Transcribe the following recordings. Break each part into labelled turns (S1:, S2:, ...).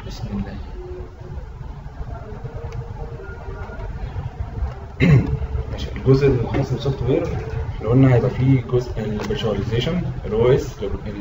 S1: بسم الله ماشي الجزء الخاص بالسوفت وير اللي قلنا هيبقى فيه جزء الفيرتشواليزيشن الاو اس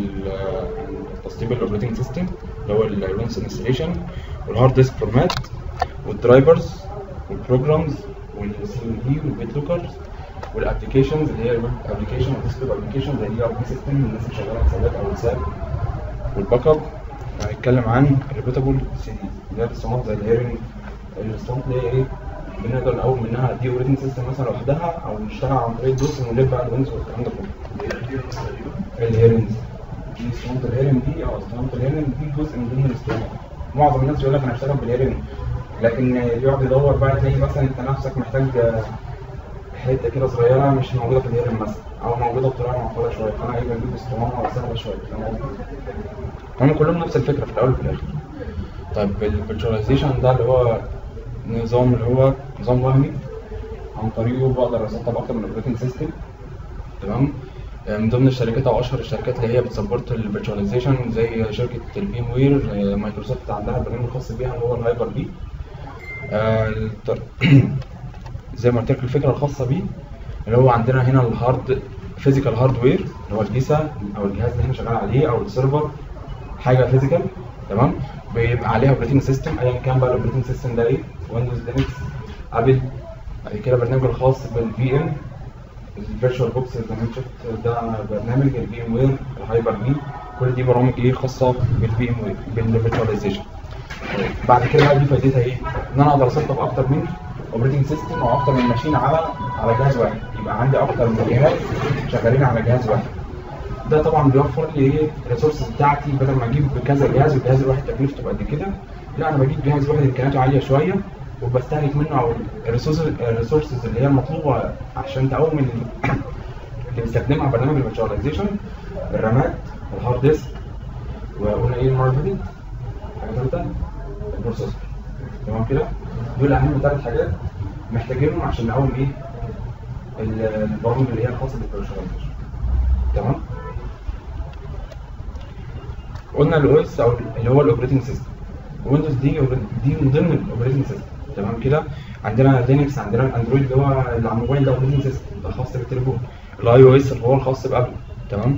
S1: التسطيب الاوبريتنج سيستم اللي هو الويندوز انستليشن والهارد ديسك فورمات والدرايفرز والبروجرامز والسي ام دي والبيت لوكرز والابلكيشنز اللي هي الويب ابلكيشن والديسكتوب ابلكيشن زي الاي ار بي سيستم الناس اللي شغاله حسابات او واتساب والباك اب هنتكلم عن الريبوتابل سي دي اللي هي الرسومات زي الهيرنج الرسومات اللي هي ايه بنقدر نقوم منها دي اوبريتنج سيستم مثلا لوحدها او نشتغل عن طريق دوس ونلف بقى الويندوز والكلام ده كله الهيرنج دي اسطوانه الهيرنج دي او اسطوانه الهيرنج دي جزء من ضمن الاسطوانه معظم الناس يقول لك انا هشتغل بالهيرنج لكن يقعد يدور بقى تلاقي مثلا انت نفسك محتاج حته كده صغيره مش موجوده في الهيرنج مثلا او موجوده بطريقه معقده شويه فانا ايه بجيب اسطوانه سهله شويه فاهم قصدي؟ هم كلهم نفس الفكره في الاول وفي الاخر طيب الفيرتشواليزيشن ده اللي هو نظام اللي هو نظام وهمي عن طريقه بقدر اسطب اكتر من اوبريتنج سيستم تمام من ضمن الشركات او اشهر الشركات اللي هي بتسبورت الفيرتشواليزيشن زي شركه الفيم وير مايكروسوفت عندها برنامج خاص بيها اللي هو الهايبر بي آه، التر- زي ما قلت لك الفكره الخاصه بيه اللي هو عندنا هنا الهارد فيزيكال هاردوير اللي هو الكيسه او الجهاز اللي احنا شغال عليه او السيرفر حاجه فيزيكال تمام بيبقى عليها اوبريتنج سيستم ايا كان بقى الاوبريتنج سيستم ده ايه ويندوز لينكس ابل بعد كده برنامج الخاص بالفي ام الفيرتشوال بوكس زي ما انت شفت ده برنامج الفي ام وير الهايبر بي كل دي برامج ايه خاصه بالفي ام وير بالفيرتشواليزيشن بعد كده بقى دي فائدتها ايه؟ ان انا اقدر اسطب اكتر من اوبريتنج سيستم او اكتر من ماشين على على جهاز واحد يبقى عندي اكتر من جهاز شغالين على جهاز واحد ده طبعا بيوفر لي ايه الريسورسز بتاعتي بدل ما اجيب كذا جهاز والجهاز الواحد تكلفته تبقى قد كده لا انا بجيب جهاز واحد امكانياته عاليه شويه وبستهلك منه او الريسورسز اللي هي المطلوبه عشان تقوم ال- اللي بيستخدمها برنامج الفيرتشواليزيشن الرامات الهارد ديسك وقلنا ايه المره اللي فاتت؟ حاجه ثالثه البروسيسور تمام كده دول اهم ثلاث حاجات محتاجينهم عشان نقوم ايه ال- البرامج اللي هي الخاصه بالفيرتشواليزيشن تمام قلنا الاو اس او اللي هو الاوبريتنج سيستم ويندوز دي دي من ضمن الاوبريتنج سيستم تمام كده عندنا لينكس عندنا الاندرويد اللي هو اللي على الموبايل ده اوبريتنج سيستم ده خاص بالتليفون الاي او اس اللي هو الخاص بابل تمام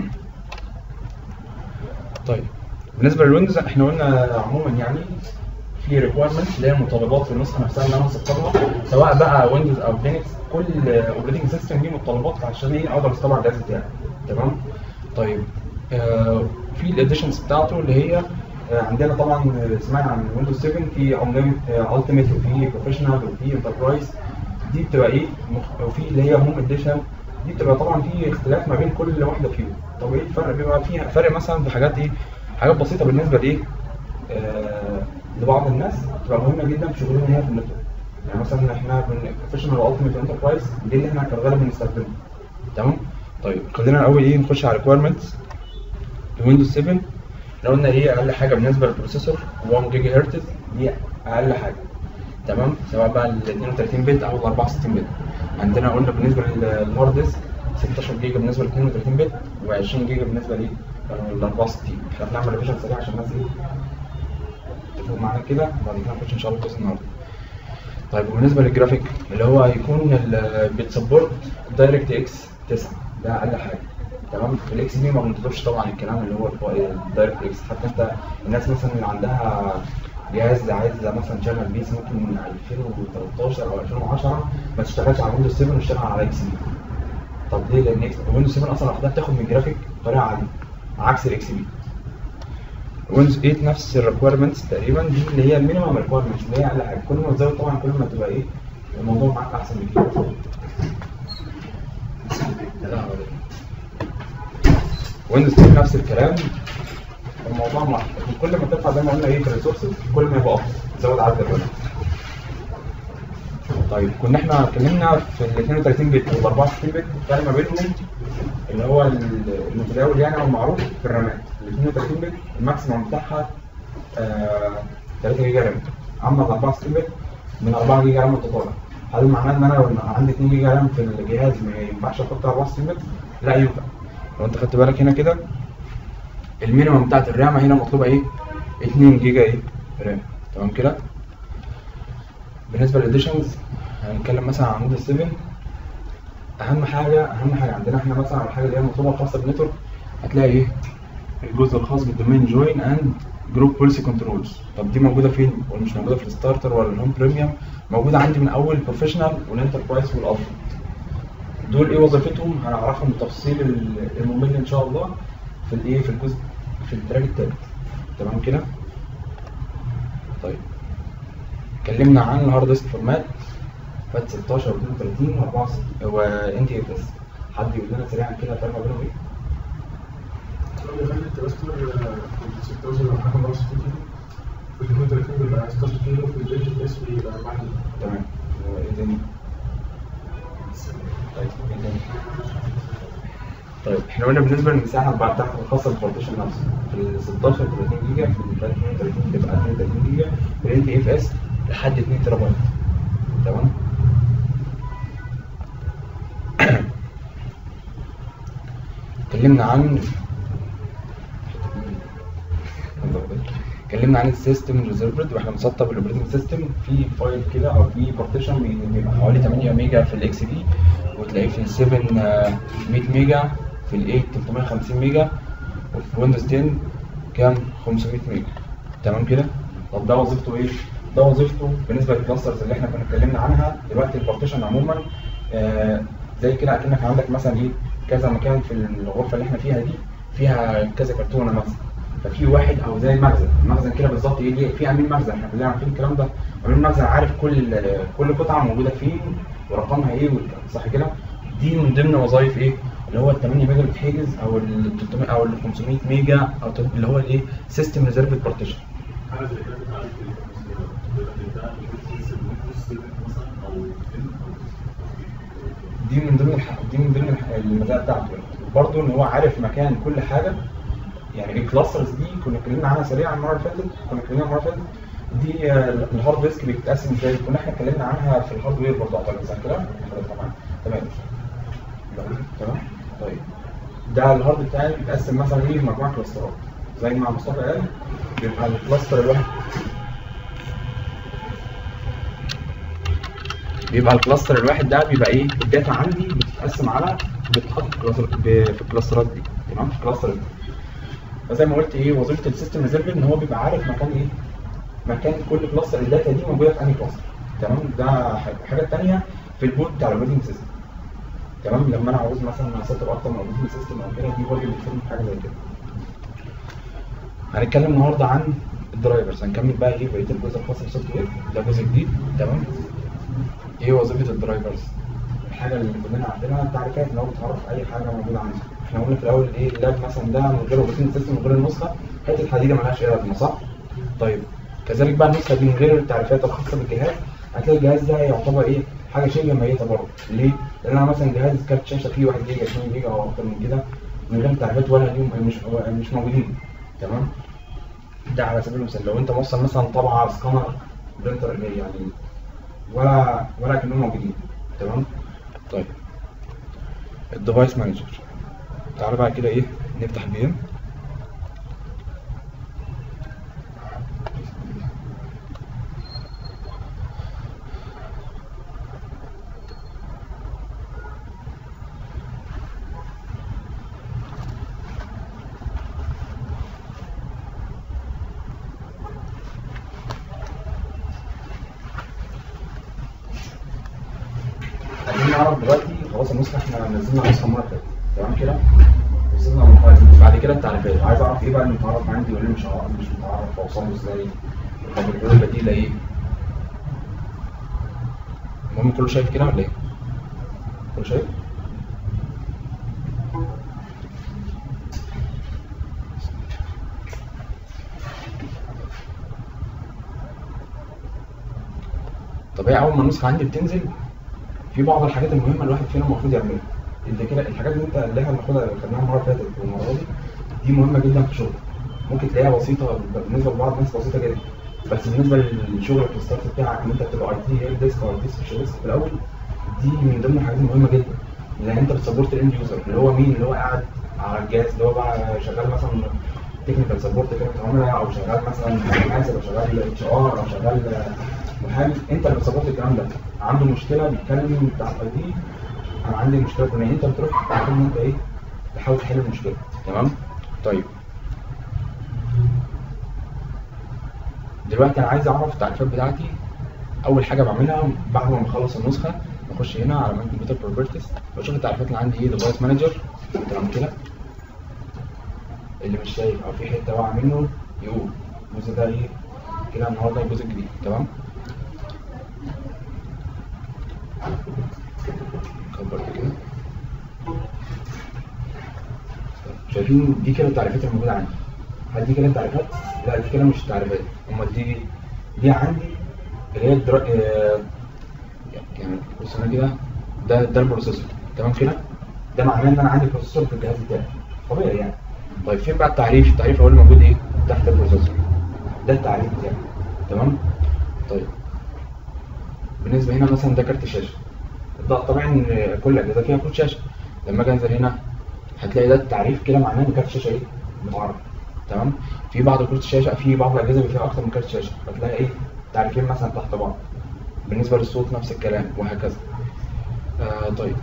S1: طيب بالنسبه للويندوز احنا قلنا عموما يعني في ريكويرمنت اللي هي المتطلبات في النسخه نفسها اللي انا هسطبها سواء بقى ويندوز او لينكس كل اوبريتنج سيستم ليه متطلبات عشان ايه اقدر استطبع على الجهاز بتاعي تمام طيب آه في الاديشنز بتاعته اللي هي آه عندنا طبعا سمعنا عن ويندوز 7 في التيميت وفي بروفيشنال وفي انتربرايز دي بتبقى ايه مخ- وفي اللي هي هوم اديشن دي بتبقى طبعا في اختلاف ما بين كل واحده فيهم طب ايه الفرق بيبقى فيها فرق مثلا في حاجات ايه حاجات بسيطه بالنسبه لايه آه لبعض الناس بتبقى مهمه جدا في شغلنا هنا في النتورك يعني مثلا احنا بروفيشنال والتيميت انتربرايز دي اللي احنا كالغالب بنستخدمها تمام طيب خلينا الاول ايه نخش على ريكويرمنتس لويندوز 7 لو قلنا ايه اقل حاجه بالنسبه للبروسيسور 1 جيجا هرتز دي اقل حاجه تمام سواء بقى ال 32 بت او ال 64 بت عندنا قلنا بالنسبه للهارد ديسك 16 جيجا بالنسبه ل 32 بت و20 جيجا بالنسبه لل 64 احنا بنعمل ريفيجن سريع عشان الناس ايه تفهم معانا كده وبعد كده نخش ان شاء الله القسم النهارده طيب وبالنسبه للجرافيك اللي هو هيكون ال- بتسبورت دايركت اكس 9 ده اقل حاجه تمام في الاكس بي ما بنطلبش طبعا الكلام اللي هو الدايركت اكس حتى انت الناس مثلا اللي عندها جهاز عايز مثلا شغل بيس ممكن من 2013 او 2010 ما تشتغلش على ويندوز 7 وتشتغل على اكس بي طب ليه؟ لان ويندوز 7 اصلا لوحدها بتاخد من الجرافيك بطريقه عاليه عكس الاكس بي ويندوز 8 نفس الريكويرمنتس تقريبا دي اللي هي المينيمم ريكويرمنتس اللي هي اقل حاجه كل ما تزود طبعا كل ما تبقى ايه الموضوع معاك احسن بكتير ويندوز 10 نفس الكلام الموضوع مع كل ما ترفع زي ما قلنا ايه في الريسورسز كل ما يبقى افضل تزود عدد الرامات طيب كنا احنا اتكلمنا في ال 32 بت وال 64 بت الفرق ما بينهم اللي هو ال- المتداول يعني او المعروف في الرامات ال 32 بت الماكسيموم بتاعها آه 3 جيجا رام اما ال 64 بت من 4 جيجا رام متطابق هل معناه ان انا لو عندي 2 جيجا رام في الجهاز ما ينفعش احط 64 بت؟ لا ينفع لو انت خدت بالك هنا كده المينيمم بتاعت الرامه هنا مطلوبه ايه 2 جيجا ايه رام تمام كده بالنسبه للاديشنز هنتكلم مثلا عن موديل 7 اهم حاجه اهم حاجه عندنا احنا مثلا الحاجه اللي هي المطلوبه الخاصه بالنتورك هتلاقي ايه الجزء الخاص بالدومين جوين اند جروب بوليسي كنترولز طب دي موجوده فين ولا مش موجوده في الستارتر ولا الهوم بريميوم موجوده عندي من اول بروفيشنال والانتربرايز والالتيميت دول ايه وظيفتهم هنعرفهم بالتفصيل الممل ان شاء الله في الايه في الجزء في التراك التالت تمام كده طيب اتكلمنا عن الهارد ديسك فورمات فات 16 و 32 و 64 وان تي اف اس حد يقول لنا سريعا كده الفرق ما بينهم ايه؟
S2: اللي خلي التراستر في 16 او حاجه 64 كيلو في ال 32 بيبقى 16 كيلو في ال اتش اس بيبقى 4 كيلو
S1: تمام وايه تاني؟ طيب ايه تاني؟ طيب احنا قلنا بالنسبه للمساحه بتاعت الخاصه بالبارتيشن نفسه في ال 16 30 جيجا في ال 32 تبقى 32 جيجا في ال تي اف اس لحد 2 تيرا بايت تمام اتكلمنا عن اتكلمنا عن السيستم ريزرفد واحنا بنسطب الاوبريتنج سيستم في فايل كده او في بارتيشن بيبقى حوالي 8 ميجا في الاكس بي وتلاقيه في ال 7 آه، 100 ميجا في ال 8 350 ميجا وفي ويندوز 10 كام 500 ميجا تمام كده طب ده وظيفته ايه؟ ده وظيفته بالنسبه للكلاسترز اللي احنا كنا اتكلمنا عنها دلوقتي البارتيشن عموما آه زي كده اكنك عندك مثلا ايه كذا مكان في الغرفه اللي احنا فيها دي فيها كذا كرتونه مثلا ففي واحد او زي المخزن المخزن كده بالظبط ايه ليه في امين مخزن احنا كلنا عارفين الكلام ده امين مخزن عارف كل كل قطعه موجوده فين ورقمها ايه والكلام صح كده دي من ضمن وظائف ايه اللي هو ال 8 ميجا اللي بتحجز او ال 300 او ال 500 ميجا او تل- اللي هو الايه سيستم ريزيرفد بارتيشن
S2: حاجه زي كده بتعرف ده مثلا او
S1: دي من ضمن الح... دي من ضمن الح- المزايا بتاعته برضه ان هو عارف مكان كل حاجه يعني الكلاسترز دي كنا اتكلمنا عنها سريعا المره اللي فاتت كنا اتكلمنا المره اللي فاتت دي آه، الهارد ديسك بيتقسم ازاي كنا احنا اتكلمنا عنها في الهاردوير برضه اعتقد صح كده حضرتك معانا تمام تمام طيب ده الهارد بتاعي بيتقسم مثلا ايه مجموعه كلاسترات زي ما مصطفى قال بيبقى الكلاستر الواحد بيبقى الكلاستر الواحد ده بيبقى ايه الداتا عندي بتتقسم على بتتحط في الكلاستر ب- في الكلاسترات دي تمام في الكلاستر دي فزي ما قلت ايه وظيفه السيستم ريزيرفر ان هو بيبقى عارف مكان ايه مكان كل كلاستر الداتا دي موجوده في انهي كلاستر تمام ده حاجه الحاجه الثانيه في البوت بتاع الاوبريتنج سيستم تمام لما انا عاوز مثلا اسطب اكتر من اوبريتنج سيستم او كده دي برضه بتفيدني في حاجه زي كده هنتكلم النهارده عن الدرايفرز هنكمل بقى ايه بقيه الجزء الخاص بالسوفت وير ده جزء جديد تمام ايه وظيفه الدرايفرز الحاجه اللي كلنا عارفينها التعريفات اللي هو بتعرف اي حاجه موجوده عندي احنا قلنا في الاول ايه اللاب مثلا ده من غير اوبريتنج سيستم من غير النسخه حته حديده ملهاش اي لازمه صح طيب كذلك بقى النسخه دي من غير التعريفات الخاصه بالجهاز هتلاقي الجهاز ده يعتبر ايه حاجه شبه ميته برضه ليه؟ لان انا مثلا جهاز كارت شاشه فيه 1 جيجا 2 جيجا او اكتر من كده من غير تعريفات ولا ليهم مش مش موجودين تمام ده على سبيل المثال لو انت موصل مثلا طبعه سكانر برينتر يعني ولا ولا كانهم موجودين تمام طيب الديفايس مانجر تعالى بقى كده ايه نفتح بي ام عايزين نعرف دلوقتي خلاص النسخه احنا نزلنا نسخه مره فاتت تمام كده وصلنا لمرحله بعد كده التعريفات عايز اعرف ايه بقى اللي متعرف عندي وايه اللي مش عارف مش متعرف اوصله ازاي طب الحلول البديله ايه المهم كله شايف كده ولا ايه؟ كله شايف؟ طب هي اول ما النسخه عندي بتنزل في بعض الحاجات المهمه الواحد فينا المفروض يعملها انت كده الحاجات اللي انت اللي احنا بناخدها اللي خدناها المره اللي فاتت والمره دي دي مهمه جدا في شغلك ممكن تلاقيها بسيطه بالنسبه لبعض الناس بسيطه جدا بس بالنسبه لشغلك الستارت بتاعك ان انت تبقى اي تي هيلب ديسك او اي تي سبيشالست في الاول دي من ضمن الحاجات المهمه جدا لان انت بتسبورت الاند يوزر اللي هو مين اللي هو قاعد على الجهاز اللي هو بقى شغال مثلا تكنيكال سبورت خدمه عملاء او شغال مثلا محاسب او شغال اتش ار او شغال آه، محامي انت اللي بتسبورت الكلام ده عنده مشكله بيتكلم بتاع الاي دي انا عندي مشكله فلانيه انت بتروح تعرف ان انت ايه تحاول تحل المشكله تمام طيب دلوقتي انا عايز اعرف التعريفات بتاعتي اول حاجه بعملها بعد ما بخلص النسخه بخش هنا على ماي كمبيوتر بروبرتيز بشوف التعريفات اللي عندي ايه ديفايس مانجر تمام كده اللي مش شايف او في حته واقعه منه يقول الجزء ده ايه كده النهارده الجزء الجديد تمام كبر كده شايفين دي كده التعريفات الموجوده عندي هل دي كده التعريفات؟ لا دي كده مش التعريفات امال دي دي عندي اللي هي الدرا... آه، يعني بص انا كده ده ده البروسيسور تمام كده ده معناه ان انا عندي بروسيسور في الجهاز بتاعي طبيعي يعني طيب فين بقى التعريف التعريف هو اللي موجود ايه تحت البروسيسور ده التعريف بتاعي تمام طيب بالنسبه هنا مثلا ده كارت شاشه ده طبعا ان كل الاجهزه فيها كروت شاشه لما اجي انزل هنا هتلاقي ده التعريف كده معناه ان كارت الشاشه ايه متعرف تمام في بعض كروت الشاشه في بعض الاجهزه اللي فيها اكتر من كارت شاشه فتلاقي ايه تعريفين مثلا تحت بعض بالنسبه للصوت نفس الكلام وهكذا آه طيب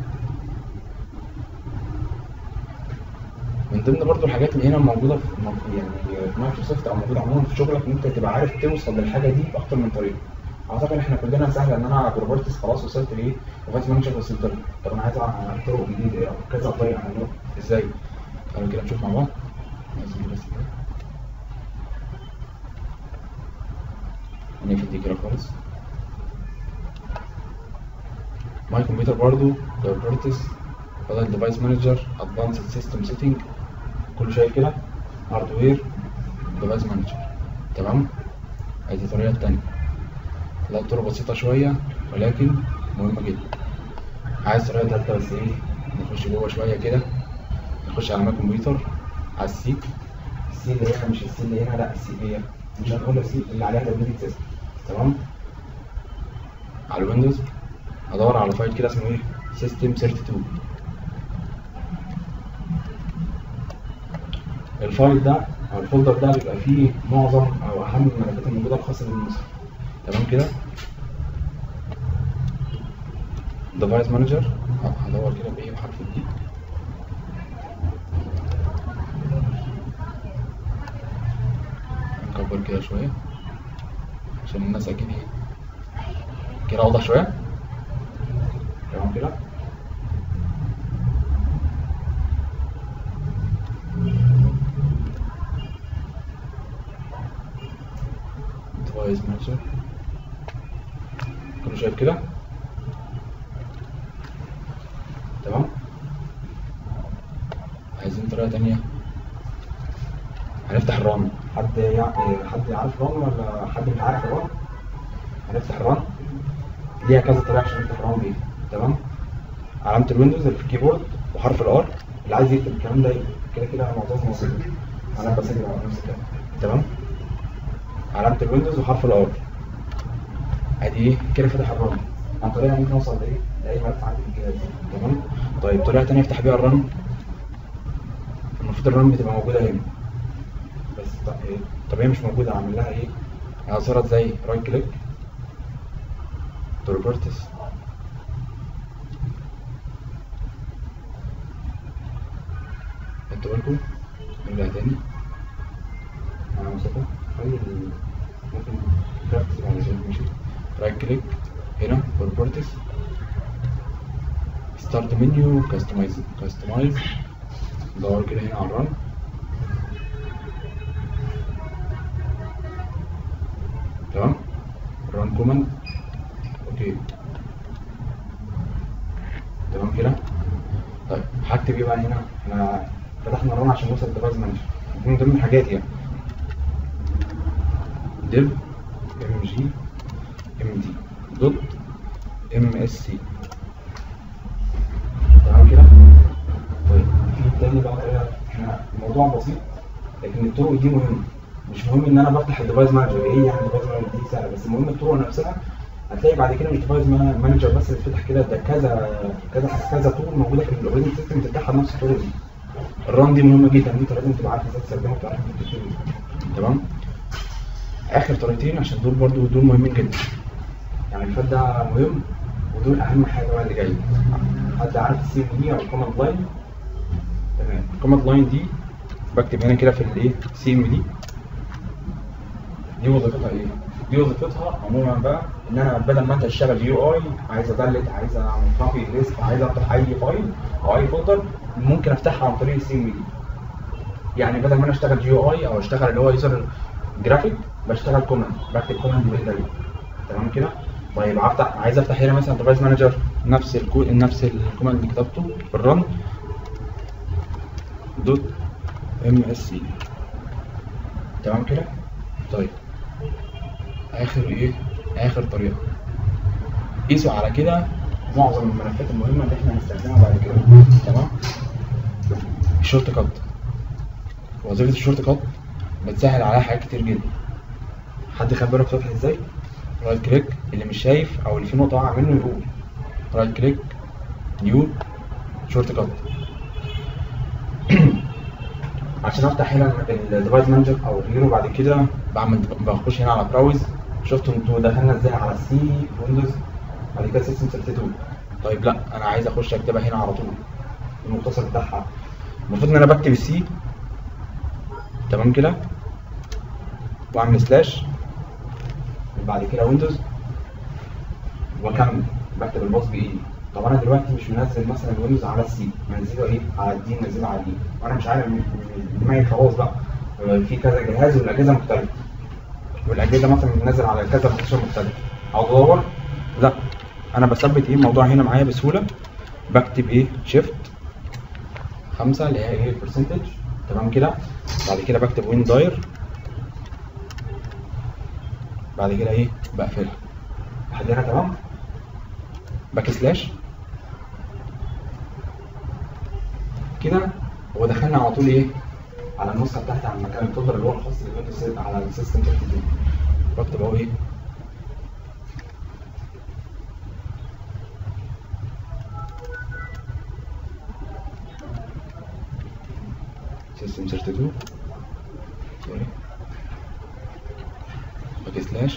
S1: من ضمن برضو الحاجات اللي هنا موجوده في م- يعني في مايكروسوفت او موجوده عموما في شغلك ان انت تبقى عارف توصل للحاجه دي باكتر من طريقه اعتقد احنا كلنا سهل ان انا على بروبرتس خلاص وصلت لايه وفايس مانجر وصلت له طب انا عايز اعرف طرق جديده ايه او كذا طريقه اعمله ازاي تعالوا كده نشوف مع بعض عايزين بس كده نقفل دي كده خالص ماي كمبيوتر برضو بروبرتس بدل ديفايس مانجر ادفانسد سيستم سيتنج كله شايف كده هاردوير ديفايس مانجر تمام ادي الطريقه التانية لا طرق بسيطه شويه ولكن مهمه جدا عايز طريقه تالتة بس ايه نخش جوه شويه كده نخش على ماي كمبيوتر على السي السي اللي هنا مش السي اللي هنا لا السي هي مش هنقول السي اللي عليها تبريد سيستم تمام على الويندوز ادور على فايل كده اسمه ايه سيستم 32 الفايل ده او الفولدر ده بيبقى فيه معظم او اهم الملفات الموجوده الخاصه بالنسخه تمام كده ديفايس مانجر هدور كده بايه بحرف الدي نكبر كده شويه عشان الناس اكيد ايه كده اوضح شويه تمام كده ديفايس مانجر كله شايف كده تمام عايزين طريقة تانية هنفتح الران حد يع... حد يعرف ران ولا حد مش عارف الران هنفتح الران ليها كذا طريقة عشان نفتح الران بيها تمام علامة الويندوز اللي في الكيبورد وحرف الار اللي عايز يكتب الكلام ده كده كده معظمه مسجل انا بسجل على نفس الكلام تمام علامة الويندوز وحرف الار ادي ايه كده فتح الرن عن طريقة ممكن اوصل لايه لاي ملف عندي في الجهاز تمام طيب طريقة تانية افتح بيها الرن المفروض الرن بتبقى موجودة هنا بس ط- إيه، طبيعي مش موجودة اعمل لها ايه اظهرها ازاي رايت كليك بروبرتيز خدتوا بالكم نرجع تاني انا مصطفى خلي ال- ممكن كرافتس بعد كده ماشي رايت كليك هنا بروبرتيز ستارت منيو كاستمايز كاستمايز دور كده هنا على الرن تمام ران كوماند اوكي تمام كده طيب هكتب ايه بقى هنا احنا فتحنا الران عشان نوصل للديفايس مانجر من ضمن الحاجات يعني div mg md دوت ام اس سي تمام كده طيب في تاني بقى طريقه احنا الموضوع بسيط لكن الطرق دي مهمه مش مهم ان انا بفتح الديفايس مانجر ايه يعني الديفايس مانجر دي سهله بس المهم الطرق نفسها هتلاقي بعد كده مش ديفايس مانجر بس اللي فتح كده ده كذا كذا كذا طول موجوده في الاوبريتنج سيستم بتفتحها بنفس الطرق دي الران دي مهمه جدا انت لازم تبقى عارف ازاي تستخدمها وتعرف تكتب تمام اخر طريقتين عشان دول برضو دول مهمين جدا يعني الفات ده مهم ودول اهم حاجه بقى اللي جايه حد عارف السي ام دي او الكوماند لاين تمام الكوماند لاين دي بكتب هنا كده في الايه سي ام دي دي وظيفتها ايه؟ دي وظيفتها عموما بقى ان انا بدل ما انت تشتغل يو اي عايز ادلت عايز اعمل كوبي ليست عايز افتح اي فايل او اي فولدر ممكن افتحها عن طريق السي ام دي يعني بدل ما انا اشتغل يو اي او اشتغل اللي هو يوزر جرافيك بشتغل كوماند بكتب كوماند بايديا تمام كده طيب افتح عايز افتح هنا مثلا ديفايس مانجر نفس الكو... نفس الكوماند اللي كتبته في الرن دوت ام اس سي تمام كده طيب اخر ايه اخر طريقه قيسوا على كده معظم الملفات المهمه اللي احنا هنستخدمها بعد كده تمام الشورت كات وظيفه الشورت كات بتسهل عليها حاجات كتير جدا حد خد باله بتفتح ازاي رايت كليك اللي مش شايف او اللي فيه نقطه واقعه منه يقول رايت كليك نيو شورت كات عشان افتح هنا الديفايس مانجر او الهيرو بعد كده بعمل بخش هنا على براوز شفتوا انتوا دخلنا ازاي على السي ويندوز بعد كده سيستم 32 طيب لا انا عايز اخش اكتبها هنا على طول المختصر بتاعها المفروض ان انا بكتب السي تمام كده واعمل سلاش وبعد كده ويندوز واكمل بكتب الباص بايدي طب انا دلوقتي مش منزل مثلا الويندوز على السي منزله ايه على الدي منزله على الدي وانا مش عارف دماغي خلاص بقى في كذا جهاز والاجهزه مختلفه والاجهزه مثلا بتنزل على كذا منتشر مختلف عاوز ادور لا انا بثبت ايه الموضوع هنا معايا بسهوله بكتب ايه شيفت خمسة اللي هي ايه برسنتج تمام كده بعد كده بكتب وين داير بعد كده ايه بقفلها لحد هنا تمام باك سلاش كده هو دخلنا على طول ايه على النسخه بتاعتي على المكان الفولدر اللي هو الخاص بالويندوز على السيستم 32 بكتب اهو ايه سيستم 32 سوري باك سلاش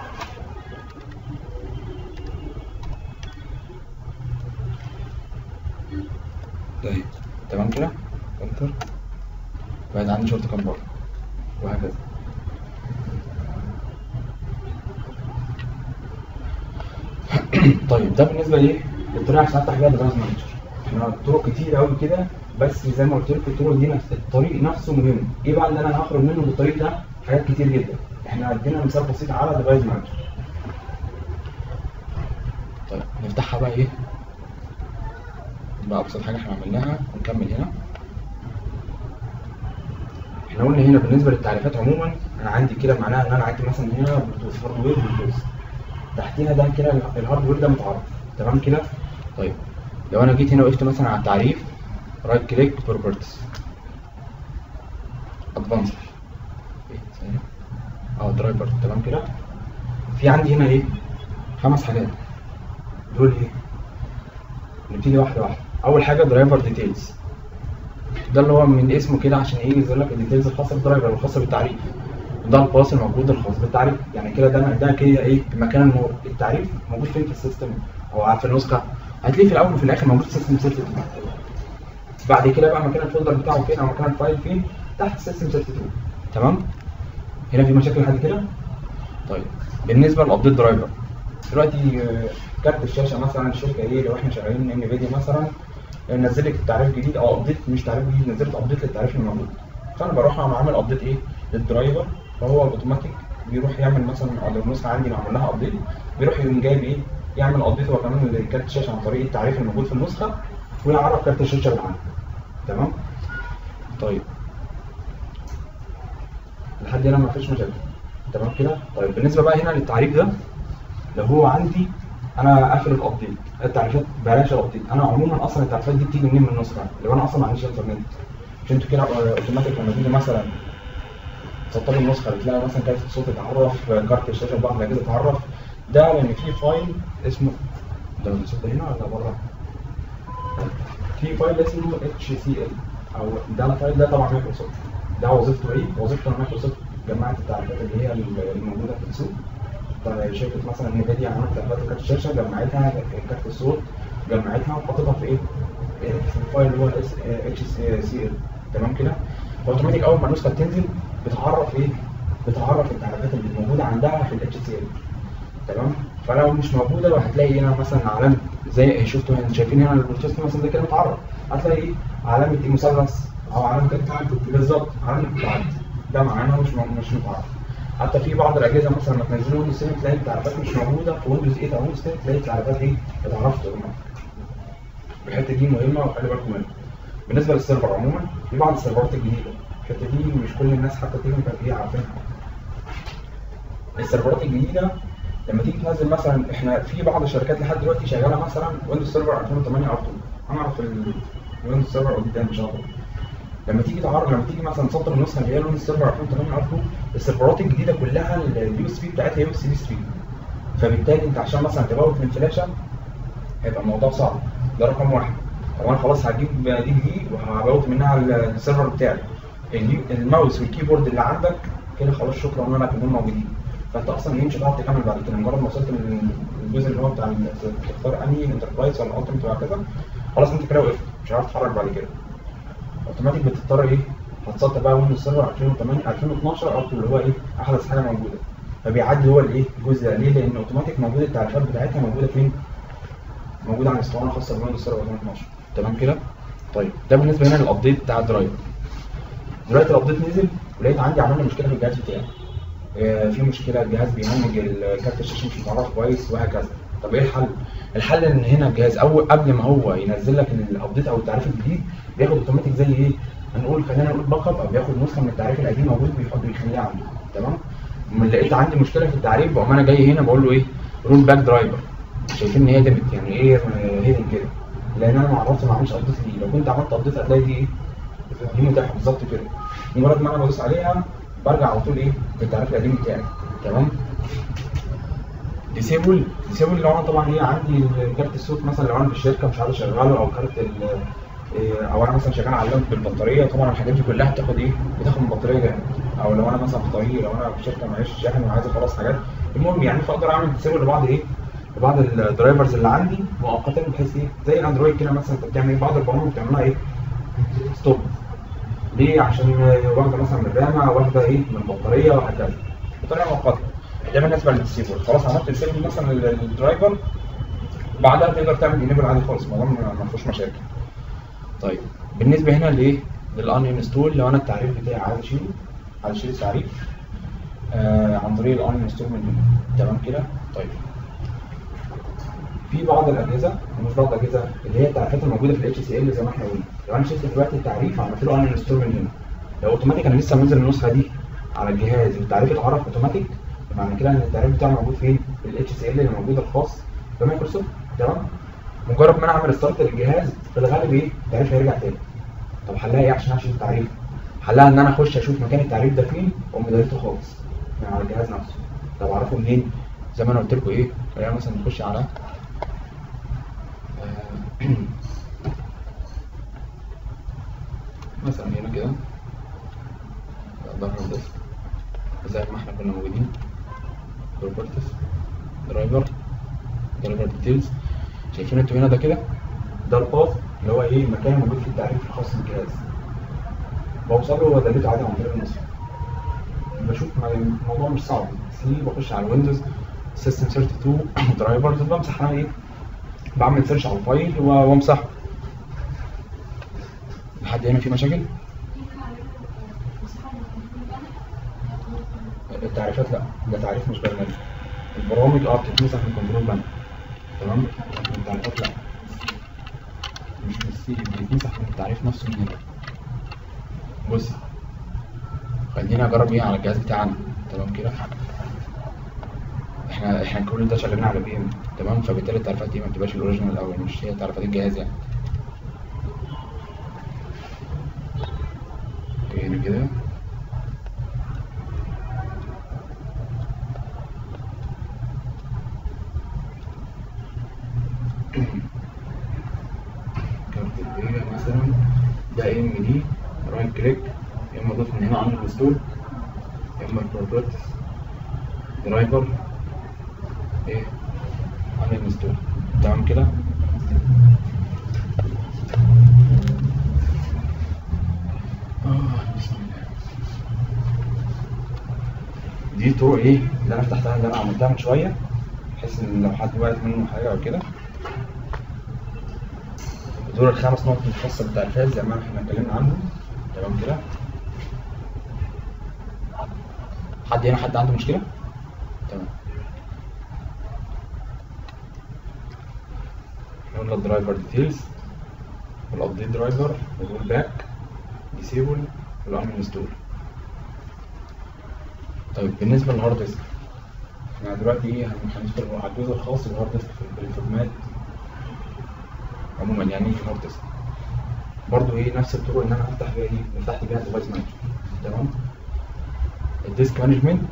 S1: طيب تمام كده انتر بعد عندي شورت كام بره وهكذا طيب ده بالنسبه لايه؟ للطريقه عشان افتح بيها ديفايس مانجر احنا طرق كتير قوي كده بس زي ما قلت لكم الطرق دي نفس الطريق نفسه مهم ايه بقى اللي انا هخرج منه بالطريق ده؟ حاجات كتير جدا احنا عندنا مثال بسيط على ديفايس مانجر طيب نفتحها بقى ايه؟ بقى ابسط حاجه احنا عملناها ونكمل هنا احنا قلنا هنا بالنسبه للتعريفات عموما انا عندي كده معناها ان انا عندي مثلا هنا بلوتوث هاردوير بلوتوث تحتيها ده كده الهاردوير ده متعرف تمام كده طيب لو انا جيت هنا وقفت مثلا على التعريف رايت كليك بروبرتيز ادفانسد اه درايفر تمام كده في عندي هنا ايه خمس حاجات دول ايه نبتدي واحده واحده اول حاجه درايفر ديتيلز ده اللي هو من اسمه كده عشان يجي يظهر لك الديتيلز الخاصه بالدرايفر والخاصه بالتعريف ده الباص الموجود الخاص بالتعريف يعني كده ده ده كده ايه مكان انه التعريف موجود فين في السيستم او في النسخه هتلاقيه في الاول وفي الاخر موجود في سيستم 32 بعد كده بقى مكان الفولدر بتاعه فين او مكان الفايل فين تحت سيستم 32 تمام هنا في مشاكل لحد كده طيب بالنسبه للابديت درايفر دلوقتي كارت الشاشه مثلا الشركه ايه لو احنا شغالين ان فيديا مثلا نزلت تعريف جديد او ابديت مش تعريف جديد نزلت ابديت للتعريف الموجود فانا بروح اقوم عامل ابديت ايه للدرايفر فهو الاوتوماتيك بيروح يعمل مثلا او لو النسخه عندي معمول لها ابديت بيروح يقوم جايب ايه يعمل ابديت هو كمان لكارت الشاشه عن طريق التعريف الموجود في النسخه ويعرف كارت الشاشه اللي عندي تمام طيب لحد هنا مفيش مشاكل تمام كده طيب بالنسبه بقى هنا للتعريف ده لو هو عندي انا قافل الابديت التعريفات بلاش الابديت انا عموما اصلا التعريفات دي بتيجي منين من النسخه لو انا اصلا ما عنديش انترنت مش انتوا كده اوتوماتيك لما تيجي مثلا تسطبوا النسخه بتلاقي مثلا كارت الصوت اتعرف كارت الشاشه بتاع الاجهزه اتعرف ده لان في فايل اسمه ده الصوت هنا ولا بره؟ في فايل اسمه اتش سي ال او ده فايل ده طبعا مايكروسوفت ده وظيفته ايه؟ وظيفته ان مايكروسوفت جمعت التعريفات اللي هي الموجوده في السوق طيب شركه مثلا نفيديا عملت تعريفات كارت الشاشه جمعتها كارت الصوت جمعتها وحطيتها في ايه؟ في الفايل اللي هو اتش سي ال تمام كده؟ اوتوماتيك اول ما النسخه بتنزل بتعرف ايه؟ بتعرف التعريفات اللي موجوده عندها في الاتش سي ال تمام؟ فلو مش موجوده هتلاقي هنا مثلا علامه زي شفتوا هنا شايفين هنا البروتست مثلا ده كده متعرف هتلاقي ايه؟ علامه ايه مثلث او علامه
S2: تعدد.
S1: بالظبط علامه تعدد ده معناه مش م- مش متعرف حتى في بعض الاجهزه مثلا لما تنزلوا ويندوز 7 تلاقي التعريفات مش موجوده في ويندوز 8 او ويندوز 10 تلاقي التعريفات ايه اتعرفت اوتوماتيك الحته دي مهمه وخلي بالكم منها بالنسبه للسيرفر عموما في بعض السيرفرات الجديده الحته دي مش كل الناس حتى تكنيكال ايه عارفينها السيرفرات الجديده لما تيجي تنزل مثلا احنا في بعض الشركات لحد دلوقتي شغاله مثلا ويندوز سيرفر 2008 ار 2 هنعرف الويندوز سيرفر قدام ان شاء الله لما تيجي تعرف لما تيجي مثلا تسطر النسخه اللي هي الويندوز سيرفر 2008 ار 2 السيرفرات الجديده كلها اليو اس بي بتاعتها يو اس بي 3 فبالتالي انت عشان مثلا تبوت من فلاشه هيبقى الموضوع صعب ده رقم واحد هو انا خلاص هجيب دي دي وهبوت منها السيرفر بتاعي اليو- الماوس والكيبورد اللي عندك كده خلاص شكرا وانا كلهم موجودين فانت اصلا ايه مش هتعرف تكمل بعد كده مجرد ما وصلت للجزء اللي هو بتاع ال- تختار انهي الانتربرايز ولا الالتيميت وهكذا خلاص انت كده وقفت مش هتعرف تتحرك بعد كده اوتوماتيك بتضطر ايه هتسطر بقى ويندوز سيرفر 2008 2012 او اللي هو ايه احدث حاجه موجوده فبيعدي هو الايه الجزء ده ليه؟ لان اوتوماتيك موجود التعريفات بتاعتها موجوده فين؟ موجوده على اسطوانه خاصه بويندوز سيرفر 2012 تمام كده؟ طيب ده بالنسبه هنا للابديت بتاع الدرايفر دلوقتي الابديت نزل ولقيت عندي عمل لي مشكله في الجهاز بتاعي آه، في مشكله الجهاز بيهنج كارت الشاشه مش متعرف كويس وهكذا طب ايه الحل؟ الحل ان هنا الجهاز اول قبل ما هو ينزل لك الابديت او التعريف الجديد بياخد اوتوماتيك زي ايه؟ هنقول خلينا نقول باك اب او بياخد نسخه من التعريف القديم موجود بيحط بيخليها عنده تمام؟ لما لقيت عندي مشكله في التعريف بقوم انا جاي هنا بقول له ايه؟ رول باك درايفر شايفين ان هي ديمت يعني ايه هيدن كده لان انا ما عرفت ما عملتش ابديت ليه لو كنت عملت ابديت هتلاقي دي ايه؟ دي متاحه بالظبط كده مجرد ما انا بدوس عليها برجع على طول ايه في التعريف القديم بتاعي تمام ديسيبل ديسيبل لو انا طبعا هي عندي كارت الصوت مثلا لو انا في الشركه مش عايز اشغله او كارت ال إيه، او انا مثلا شغال على اللاب بالبطاريه طبعا الحاجات دي كلها بتاخد ايه؟ بتاخد من البطاريه جامد او لو انا مثلا في طريق لو انا في شركه معيش شاحن وعايز اخلص حاجات المهم يعني فاقدر اعمل ديسيبل لبعض ايه؟ لبعض الدرايفرز اللي عندي مؤقتا بحيث ايه؟ زي الاندرويد كده مثلا انت بتعمل ايه؟ بعض البرامج بتعملها ايه؟ ستوب ليه؟ عشان واخده مثلا من الرامه واخده ايه؟ من البطاريه وهكذا بطريقه مؤقته ده بالنسبه للديسيبل خلاص عملت ديسيبل مثلا للدرايفر بعدها تقدر تعمل انيبل عادي خالص الموضوع ما ما فيهوش مشاكل طيب بالنسبه هنا لايه؟ للان انستول لو انا التعريف بتاعي عايز اشيله عايز اشيل التعريف آه عن طريق الان انستول من هنا تمام كده؟ طيب في بعض الاجهزه ومش بعض الاجهزه اللي هي التعريفات الموجوده في الاتش سي ال زي ما احنا قلنا لو انا شلت دلوقتي التعريف عملت له ان انستول من هنا لو اوتوماتيك انا لسه منزل النسخه دي على الجهاز والتعريف اتعرف اوتوماتيك معنى كده ان التعريف بتاعه موجود فين؟ في الاتش سي ال اللي موجود الخاص بمايكروسوفت تمام؟ مجرد ما انا اعمل ستارت للجهاز في الغالب ايه؟ التعريف هيرجع تاني طب حلها ايه عشان اشيل التعريف؟ حلها ان انا اخش اشوف مكان التعريف ده فين واقوم دايرته خالص من على الجهاز نفسه طب اعرفه منين؟ زي ما انا قلت لكم ايه؟ خلينا مثلا نخش على آه، مثلا هنا كده ظهر الديسك زي ما احنا كنا موجودين بروبرتيز درايفر درايفر ديتيلز شايفين انتوا هنا ده كده ده الباث اللي هو ايه المكان الموجود فيه التعريف الخاص بالجهاز بوصل له ودلته عادي عن طريق النسخ بشوف ما- الموضوع مش صعب سي بخش على الويندوز سيستم 32 درايفرز بمسح انا ايه بعمل سيرش على الفايل و- وامسحه لحد هنا في مشاكل التعريفات لا ده تعريف مش برنامج البرامج اه بتتمسح من كنترول بانر تمام التعريفات لا مش من السي بيتمسح من التعريف نفسه من هنا بص خلينا اجرب ايه على الجهاز بتاعنا تمام كده احنا احنا كل ده شغالين على بي ام تمام فبالتالي التعريفات دي ما بتبقاش الاوريجينال الاول مش هي تعريفات الجهاز يعني هنا كده كارت البيع مثلا ده ام دي رايت كليك يا اما اضيف من هنا عن الستور يا اما بروبرتيز درايفر ايه عن الستور تمام كده آه، بسم الله. دي طرق ايه اللي انا فتحتها اللي انا عملتها من شويه بحيث ان لو حد وقعت منه حاجه او كده دول الخمس نقط الخاصه بالتعريفات زي ما احنا اتكلمنا عنهم تمام كده حد هنا حد عنده مشكله تمام احنا قلنا الدرايفر ديتيلز والابديت درايفر والرول باك ديسيبل والامن انستول طيب بالنسبه للهارد ديسك احنا دلوقتي ايه هن- هندخل على الجزء الخاص بالهارد ديسك في الفورمات عموما يعني ايه في الهارد ديسك برضو ايه نفس الطرق اللي انا هفتح بيها ايه اللي فتحت بيها الديفايس مانجمنت تمام الديسك مانجمنت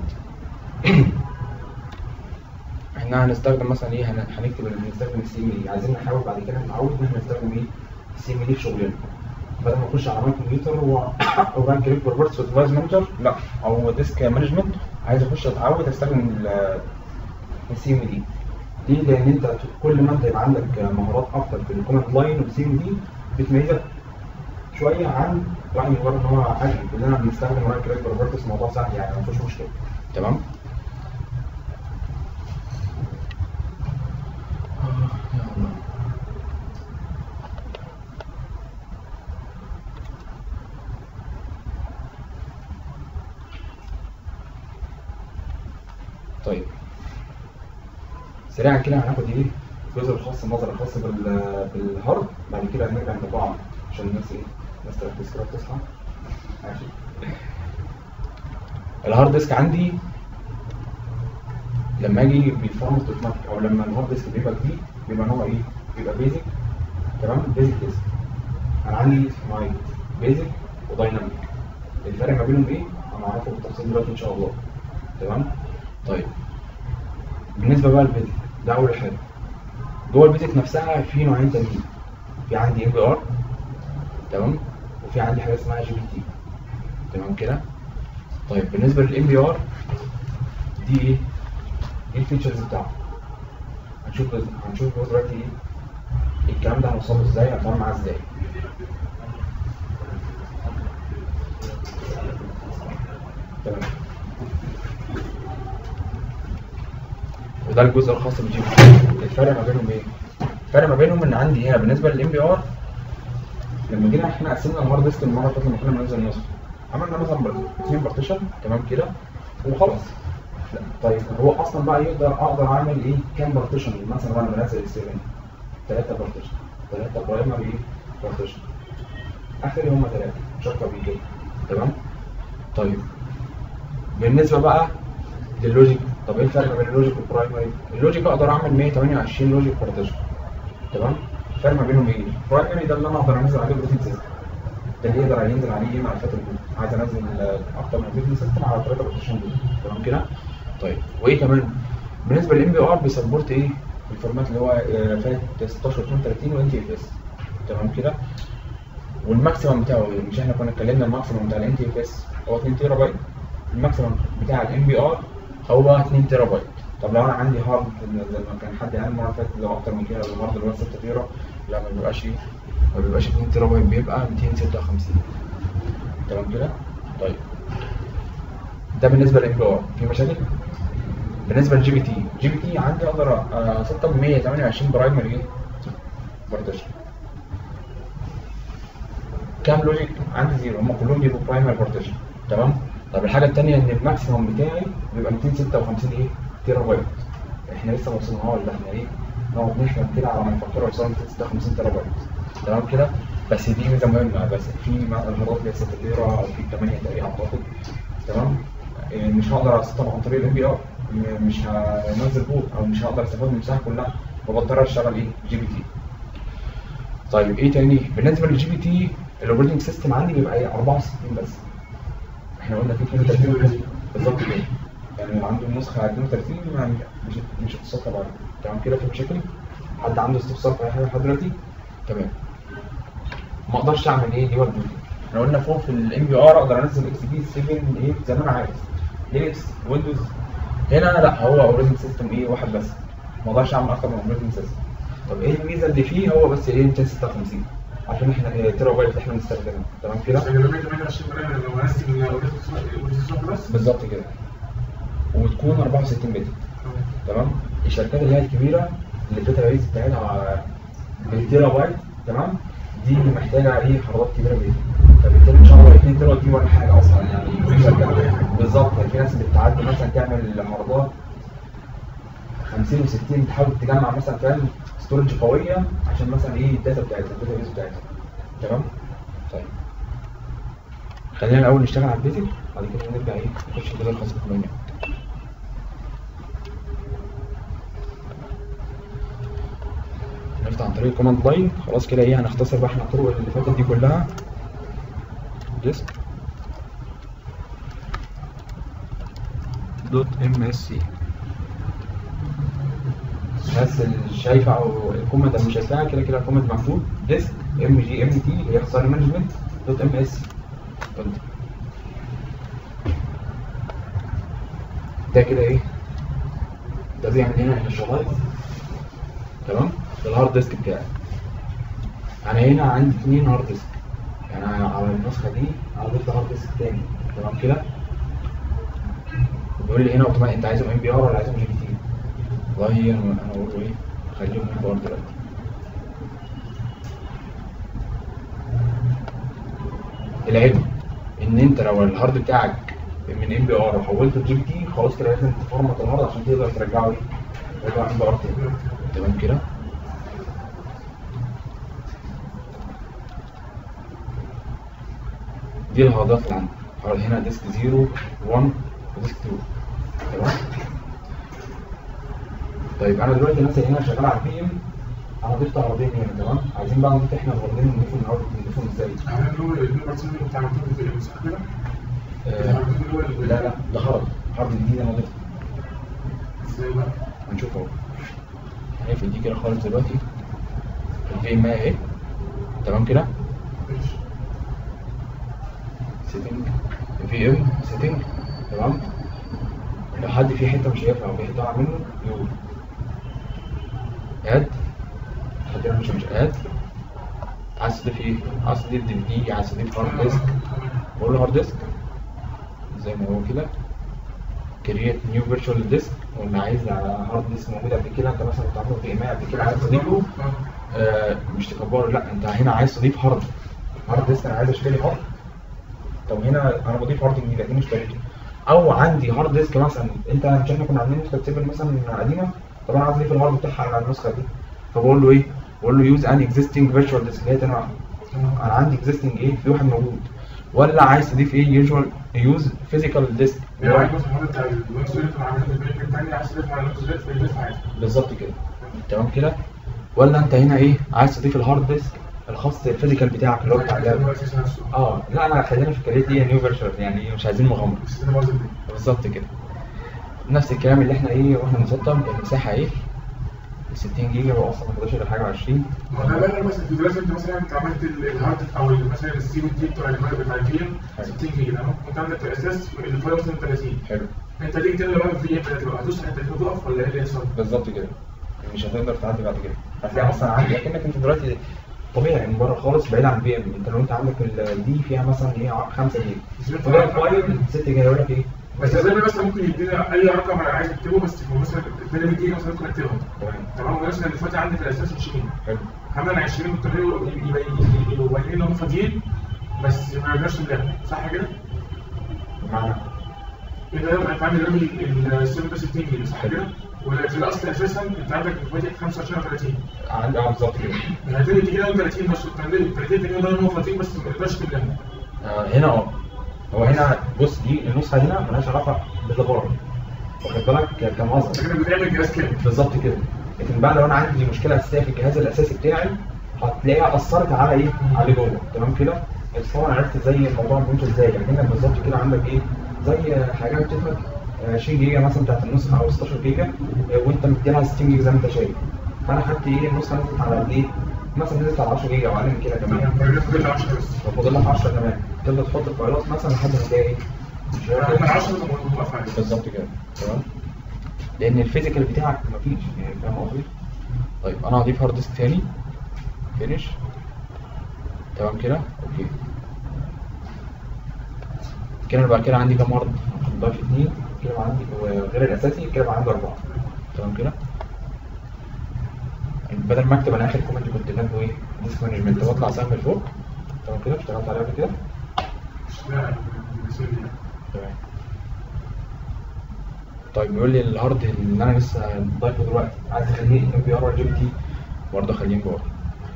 S1: احنا هنستخدم مثلا ايه هن- هنكتب ان هنستخدم السي ام دي عايزين نحاول بعد كده نتعود ان احنا نستخدم ايه السي ام دي في شغلنا بدل ما اخش على ماي كمبيوتر و- وبعمل كليك بروبرتس وديفايس مانجر لا او ديسك مانجمنت عايز اخش اتعود استخدم السي ام دي دي لان انت كل ما انت يبقى عندك مهارات اكتر في الكوماند لاين والسي ام دي بتميزك شويه عن واحد مجرد ان هو عادي كلنا بنستخدم رايت كليك بروبرتس موضوع سهل يعني ما فيهوش مشكله تمام آه، يا الله. طيب سريعا كده هناخد ايه الجزء الخاص النظر الخاص بال- بالهارد بعد كده هنرجع نطبعه عشان الناس ايه الناس تركز كده وتصحى ماشي الهارد ديسك عندي لما اجي بيفورمت اوتوماتيك او لما الهارد ديسك بيبقى جديد بيبقى نوع ايه؟ بيبقى بيزك تمام بيزك ديسك انا عندي نوعين بيزك ودايناميك الفرق ما بينهم ايه؟ انا هعرفه بالتفصيل دلوقتي ان شاء الله تمام طيب بالنسبه بقى للبيزك ده اول حاجه جوه البيزك نفسها في نوعين تانيين في عندي ام بي ار تمام وفي عندي حاجه اسمها جي بي تي تمام كده طيب بالنسبه للام بي ار دي ايه دي الفيتشرز بتاعته هنشوف هنشوف بقى دلوقتي ايه الكلام ده هنوصله ازاي هنتعامل معاه ازاي تمام وده الجزء الخاص بالجي بي تي الفرق ما بينهم ايه؟ الفرق ما بينهم ان عندي هنا بالنسبه للام بي ار لما جينا احنا قسمنا الهارد ديسك المره اللي فاتت لما كنا بننزل النسخ عملنا مثلا بر- اثنين بارتيشن تمام كده وخلاص لا، طيب هو اصلا بقى يقدر اقدر اعمل ايه كام بارتيشن مثلا وانا بنزل ال 7 ثلاثه بارتيشن ثلاثه برايمري ايه بارتيشن اخري هم ثلاثه مش اكتر من كده تمام طيب بالنسبه بقى للوجيك طب ايه الفرق بين اللوجيك والبرايمري اللوجيك اقدر اعمل 128 لوجيك بارتيشن تمام الفرق ما بينهم ايه البرايمري ده اللي انا اقدر انزل عليه بروتين سيستم ده اللي يقدر ينزل عليه ايه ملفات البوت عايز انزل آه، اكتر من بروتين سيستم على 3 بارتيشن دول تمام كده طيب وايه كمان بالنسبه للام بي ار بيسبورت ايه الفورمات اللي هو آه، فات 16 32 وان تي اف اس تمام كده والماكسيمم بتاعه ايه مش احنا كنا اتكلمنا الماكسيمم بتاع الان تي اف اس هو 2 تيرا بايت الماكسيمم بتاع الام بي ار هو 2 تيرا بايت طب لو انا عندي هارد زي ما كان حد قال المره اللي فاتت لو اكتر من كده لو الهارد اللي هو 6 تيرا لا ما بيبقاش ايه ما بيبقاش 2 تيرا بايت بيبقى 256 تمام كده طيب ده بالنسبه للام بي ار في مشاكل بالنسبه للجي بي تي جي بي تي عندي اقدر اسطب 128 برايمري ايه بارتيشن كام لوجيك عندي زيرو هم كلهم بيبقوا برايمري بارتيشن تمام طب الحاجه الثانيه ان الماكسيموم بتاعي بيبقى 256 ايه تيرا بايت احنا لسه ما وصلناش ده احنا ايه نقعد نحلم كده على ما نفكر اوصل 256 تيرا بايت تمام كده بس دي ميزه مهمه بس في المرات اللي هي 6 تيرا او في 8 تقريبا اعتقد تمام إيه، مش هقدر اسطب عن طريق الام بي ار مش هنزل بوت او مش هقدر استفاد من المساحه كلها فبضطر اشتغل ايه جي بي تي طيب ايه تاني بالنسبه للجي بي تي الاوبريتنج سيستم عندي بيبقى ايه 64 بس احنا قلنا في 32 بالظبط كده يعني اللي عنده النسخه 32 ما مش مش هتستطيع بعد تمام كده في مشاكل حد عنده استفسار في اي حاجه لحد دلوقتي تمام ما اقدرش اعمل ايه ديوال بوتنج احنا قلنا فوق في الام بي ار اقدر انزل اكس بي 7 ايه زي ما انا عايز لينكس ويندوز هنا لا هو اوبريتنج سيستم ايه واحد بس ما اقدرش اعمل اكتر من اوبريتنج سيستم طب ايه الميزه اللي فيه هو بس ايه 256 عشان احنا التيرا بايت اللي احنا بنستخدمها تمام كده
S2: عشان لما 28 مرة لو هنزل الاورينتيشن بس
S1: بالظبط كده وتكون 64 بت تمام الشركات اللي هي الكبيره اللي الداتا بيز بتاعتها بالتيرا بايت تمام دي اللي محتاجه ايه حرارات كبيره جدا فبالتالي ان شاء الله 2 تيرا دي ولا حاجه اصلا يعني في شركات بالظبط في ناس بتعدي مثلا تعمل حرارات 50 و60 تحاول تجمع مثلا فاهم ستورج قويه عشان مثلا ايه الداتا بتاعتها الداتا بيز بتاعتها تمام طيب خلينا الاول نشتغل على البيزك بعد كده نرجع ايه نخش كده الخاص بالكمية نفتح عن طريق الكوماند لاين خلاص كده ايه هنختصر بقى احنا الطرق اللي فاتت دي كلها ديسك دوت ام اس سي الناس اللي شايفه او الكومنت اللي مش شايفاها كده كده الكومنت مكتوب ديسك ام جي ام تي اللي هي اختصار مانجمنت دوت ام اس ده كده ايه ده بيعمل هنا انشالايز تمام ده الهارد ديسك بتاعي انا هنا عندي اثنين هارد ديسك يعني أنا على النسخه دي انا ضفت هارد ديسك تاني تمام كده بيقول لي هنا اوتوماتيك انت عايزهم ام بي ار ولا عايزهم جي بي تي والله انا انا اقول له ايه خليهم ام بي ار دلوقتي العلم ان انت لو الهارد بتاعك من ام بي ار وحولته لجي بي تي خلاص كده لازم تفرمت الهارد عشان تقدر ترجعه ايه ترجعه ام بي ار تاني تمام كده دي الهاردات اللي عندي هارد هنا ديسك 0 1 وديسك 2 تمام طيب انا دلوقتي مثلا هنا شغال على البي ام انا ضفت هاردين هنا تمام عايزين بقى نضيف احنا الهاردين نضيفهم الهارد نضيفهم ازاي؟
S2: عملنا اللي هو الاثنين بارتين اللي بتاع مكتوب في الامس كده
S1: آه لا لا ده هارد هارد جديد انا ضفته
S2: ازاي بقى؟
S1: هنشوف اهو هنقفل دي كده خالص دلوقتي الفي ام اهي تمام كده
S2: ماشي
S1: سيتنج في ام سيتنج تمام لو حد في حته مش شايفها او في حته منه يقول اد حد هنا مش مش اد عايز تضيف ايه؟ عايز تضيف دي في دي عايز تضيف هارد ديسك بقول له هارد ديسك زي ما هو كده كرييت نيو فيرتشوال ديسك ولا عايز على هارد ديسك موجود قبل كده انت مثلا كنت عامله في ايميل قبل كده عايز تضيفه آه مش تكبره لا انت هنا عايز تضيف هارد هارد ديسك انا عايز اشتري هارد طب هنا انا بضيف هارد جديد لكن اشتريته او عندي هارد ديسك مثلا انت مش احنا كنا عاملين نسخه سيفن مثلا قديمه طب انا عايز اضيف الهارد بتاعها على النسخه دي فبقول له ايه؟ بقول له يوز ان اكزيستنج فيرتشوال ديسك هي تاني واحده انا عندي اكزيستنج ايه في واحد موجود ولا عايز تضيف ايه يوجوال يوز فيزيكال ديسك
S2: يعني عايز مثلا الهارد بتاع الويندوز اللي كنا عاملينه في البريك الثاني عايز تضيف على الويندوز في البريك عادي
S1: بالظبط كده تمام كده ولا انت هنا ايه عايز تضيف الهارد ديسك الخاص الفيزيكال بتاعك اللي هو بتاع اللعبه
S2: الاساس نفسه
S1: اه لا انا خلينا في الكاريت دي نيو فيرتشوال يعني مش عايزين مغامره
S2: بس ده باظت دي
S1: بالظبط كده نفس الكلام اللي احنا ايه واحنا بنسطب المساحه ايه 60 جيجا هو اصلا ما خدوش غير حاجه 20
S2: ما ده بقى مثلا في دلوقتي انت مثلا انت عملت ال- الهارد او ال- مثلا السي بي بتاع المال بتاع الفي ام 60 جيجا تمام انت عندك الاساس الفايل مثلا 30
S1: حلو
S2: انت تيجي تملى بقى في ام هتدوس على 30 تقف ولا ايه اللي يحصل؟
S1: بالظبط كده مش هتقدر تعدي بعد كده هتلاقي اصلا عندي لكنك انت دلوقتي طبيعي من بره خالص بعيد عن في ام انت لو انت عندك ال- دي فيها مثلا ايه 5 جيجا طبيعي الفايل 6 جيجا يقول لك ايه
S2: بس زي ما مثلا ممكن يدينا اي رقم انا عايز اكتبه بس يكون مثلا اداني 100 جيجا مثلا ممكن اكتبها
S1: تمام
S2: تمام مثلا اللي فات عندي في الاساس 20
S1: حلو
S2: هعمل 20 بالطريقه يبقى يبقى انهم فاضيين بس ما يقدرش اللعب صح كده؟
S1: بمعنى
S2: كده يبقى انت عامل رامي السيرفر ده 60 جيجا صح كده؟ ولا في الاصل اساسا انت عندك فاتح 25 او 30
S1: عندي اه بالظبط كده
S2: هتلاقي دي كده 30 بس 30 جيجا ده هو فاضيين بس ما يقدرش تلعب
S1: آه هنا اه هو هنا بص دي النسخه هنا مالهاش علاقه بالتجاره واخد بالك كمصدر
S2: انت كده بتعمل جهاز كامل
S1: بالظبط كده لكن بقى لو انا عندي مشكله اساسيه في الجهاز الاساسي بتاعي هتلاقيها اثرت على ايه؟ على جوه تمام كده؟ بس طبعا عرفت زي الموضوع بيمشي ازاي لكنك بالظبط كده عندك ايه؟ زي حاجات بتفرق 20 جيجا مثلا بتاعت النسخه او 16 جيجا آه، وانت مديها 60 جيجا زي ما انت شايف فانا خدت ايه النسخه نزلت على قد ايه؟ مثلا نزلت على 10 جيجا او اقل من كده كمان
S2: يعني فاضل 10 بس
S1: فاضل لك 10 كمان تبدا تحط الفايلات مثلا لحد ما تلاقي ايه مش
S2: من
S1: عارف
S2: 10 لما توقف عليه
S1: بالظبط كده تمام لان الفيزيكال بتاعك مفيش يعني فاهم قصدي طيب انا هضيف هارد ديسك تاني فينش تمام كده اوكي كده بعد كده عندي كام هارد هنضيف اتنين كده بقى عندي وغير الاساسي كده بقى عندي اربعه تمام كده بدل ما اكتب انا اخر كومنت كنت كاتبه ايه ديسك مانجمنت واطلع سهم لفوق تمام كده اشتغلت عليها قبل كده
S2: لا بيصير لي
S1: تمام طيب بيقول لي الهارد اللي انا لسه ضايفه دلوقتي عايز اخليه ام بي ار ولا جي بي تي برضه اخليه ام بي ار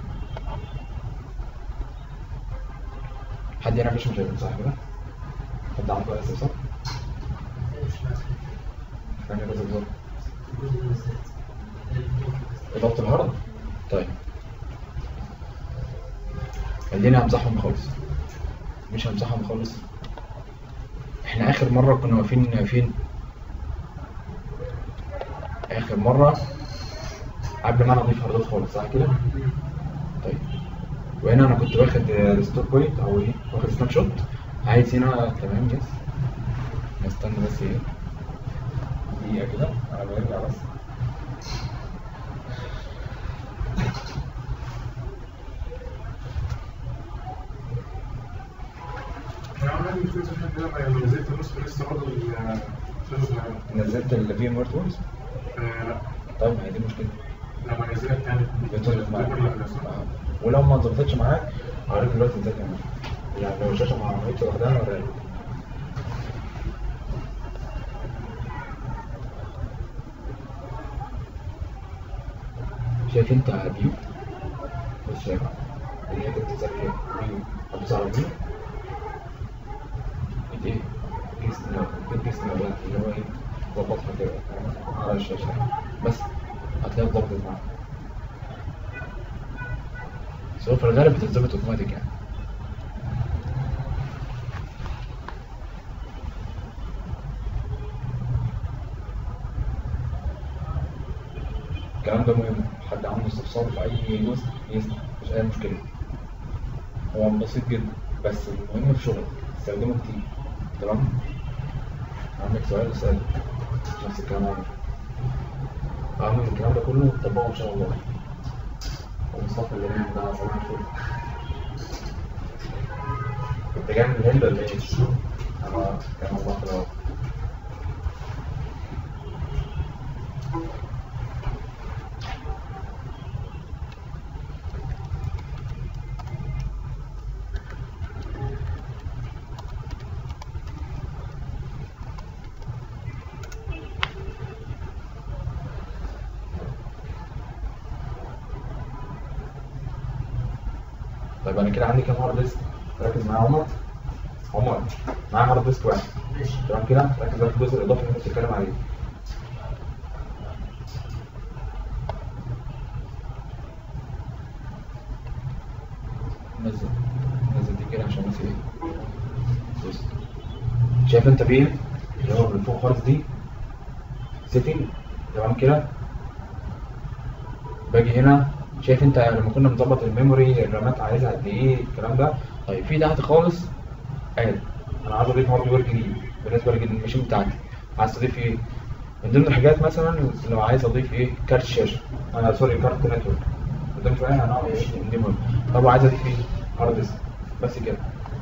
S1: حد هنا مفيش مشاكل صح كده؟ حد عنده بقى صح؟ ثانية بس بالظبط اضافة الهارد طيب خليني امسحهم خالص مش همسحهم خالص احنا اخر مرة كنا واقفين فين اخر مرة قبل ما انا اضيف هاردات خالص صح كده طيب وهنا انا كنت واخد ريستور بوينت او ايه واخد سناب شوت عايز هنا تمام يس نستنى بس ايه دقيقة كده انا برجع بس
S2: انا عمال مش كويس عشان كده لما نزلت النص لسه برضه الشاشه صغيره
S1: نزلت الفي ام وير تولز
S2: آه، لا
S1: طيب ما هي دي مشكلة
S2: لما نزلت كانت
S1: بتظبط معاك
S2: لا، صح؟
S1: آه. ولو ما ظبطتش معاك هوريك دلوقتي ازاي تعمل يعني لو الشاشة ما عملتش لوحدها هوريك شايف انت فيو بس شايف اللي هي بتظهر فيها فيو هتدوس على فيو ايه جسم الجسم اللي هو ايه ظبطها كده على الشاشة بس هتلاقي ظبطت معاك بس هو في الغالب بتتظبط اوتوماتيك يعني الكلام ده مهم حد عنده استفسار في اي جزء يسأل مفيش اي مشكله هو بسيط جدا بس المهم في شغلك تستخدمه كتير تمام عندك سؤال اسأل نفس الكلام عندك أهم من الكلام ده كله تطبقه إن شاء الله ومصطفى اللي نام ده صباح الفل كنت جاي من الهند ولا إيه؟ أنا كان الله في الأول طيب انا كده عندي كام هارد ديسك ركز معايا يا عمر عمر معايا هارد ديسك واحد تمام كده ركز بقى في الجزء الاضافي اللي انت بتتكلم عليه نزل نزل دي كده عشان بس ايه بص شايف انت بيه اللي هو من فوق خالص دي سيتنج تمام كده باجي هنا شايف انت لما كنا بنظبط الميموري الرامات عايزها قد ايه الكلام ده طيب في تحت خالص قال انا عايز اضيف هاردوير جديد بالنسبه للماشين بتاعتي عايز تضيف ايه من ضمن الحاجات مثلا لو عايز اضيف ايه كارت شاشه انا سوري كارت نتورك قدام شويه هنعمل ايه دي مهم طب عايز اضيف ايه هارد ديسك بس كده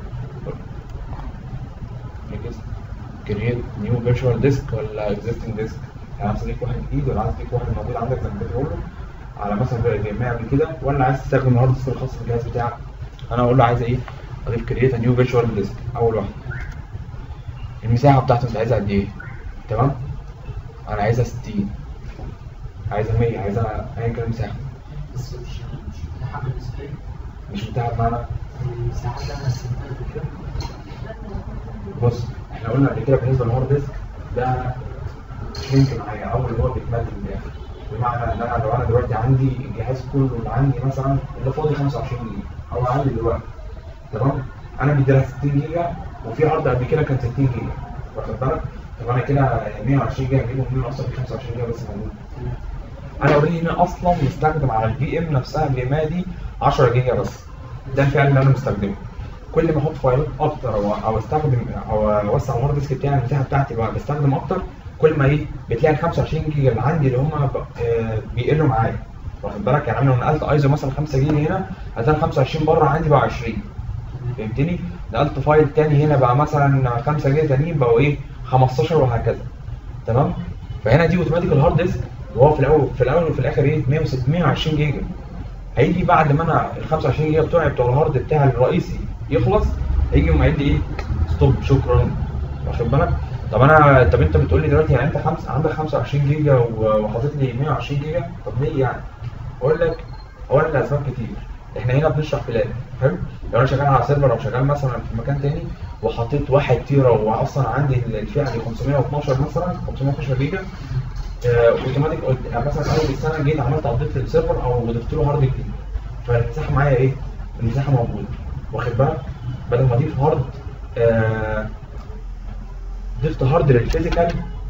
S1: ركز كرييت نيو فيرتشوال ديسك ولا اكزيستنج ديسك يعني عايز تضيف واحد جديد ولا عايز تضيف واحد موجود عندك زي ما كنت بقول له على مثلا زي جماعة قبل كده ولا عايز تستخدم الهارد ديسك الخاص بالجهاز بتاعك انا اقول له عايز ايه اضيف كرييت نيو فيرتشوال ديسك اول واحده المساحه بتاعته انت عايزها قد ايه تمام انا عايزها 60 عايزها 100 عايزها ايا كان المساحه
S3: بس مش مش متاحة بالنسبة لي
S1: مش متاحه بمعنى
S3: المساحة اللي أنا قسمتها قبل كده
S1: بص احنا قلنا قبل كده بالنسبه للهارد ديسك ده شرينك معايا او اللي هو بيتمد من الاخر بمعنى ان انا لو انا دلوقتي عندي الجهاز كله اللي عندي مثلا اللي فاضي 25 جيجا او عندي دلوقتي تمام انا مديلها 60 جيجا وفي عرض قبل كده كان 60 جيجا واخد بالك طب انا كده 120 جيجا هجيبهم منين اصلا في 25 جيجا بس موجود انا اوريدي هنا اصلا مستخدم على الفي ام نفسها الفي ام دي 10 جيجا بس ده الفعل اللي انا مستخدمه كل ما احط فايلات اكتر او او استخدم او اوسع الهارد ديسك بتاعي المساحه بتاعتي بقى بستخدم اكتر كل ما ايه بتلاقي ال 25 جيجا اللي عندي اللي هم ب- آه، بيقلوا معايا واخد بالك يعني انا لو نقلت ايزو مثلا 5 جيجا هنا هتلاقي ال 25 بره عندي بقى 20 فهمتني؟ نقلت فايل تاني هنا بقى مثلا 5 جيجا تانيين بقوا ايه 15 وهكذا تمام؟ فهنا دي اوتوماتيك الهارد ديسك وهو في الاول في الاول وفي الاخر ايه 106 120 جيجا هيجي بعد ما انا ال 25 جيجا بتوعي بتوع الهارد بتاعي الرئيسي يخلص هيجي يقوم قايل لي ايه ستوب شكرا واخد بالك طب انا طب انت بتقول لي دلوقتي يعني انت خمس عندك 25 جيجا و- وحاطط لي 120 جيجا طب ليه يعني؟ اقول لك اولا لاسباب كتير احنا هنا بنشرح بلان حلو لو انا شغال على سيرفر او شغال مثلا في مكان تاني وحطيت 1 تيرا واصلا عندي الفئه دي 512 مثلا 512 جيجا آه، اوتوماتيك قلت يعني مثلا اول السنه جيت عملت ابديت للسيرفر او ضفت له هارد جديد فالمساحه معايا ايه؟ المساحه موجوده واخد بالك؟ بدل ما اضيف هارد آه ضفت هارد للفيزيكال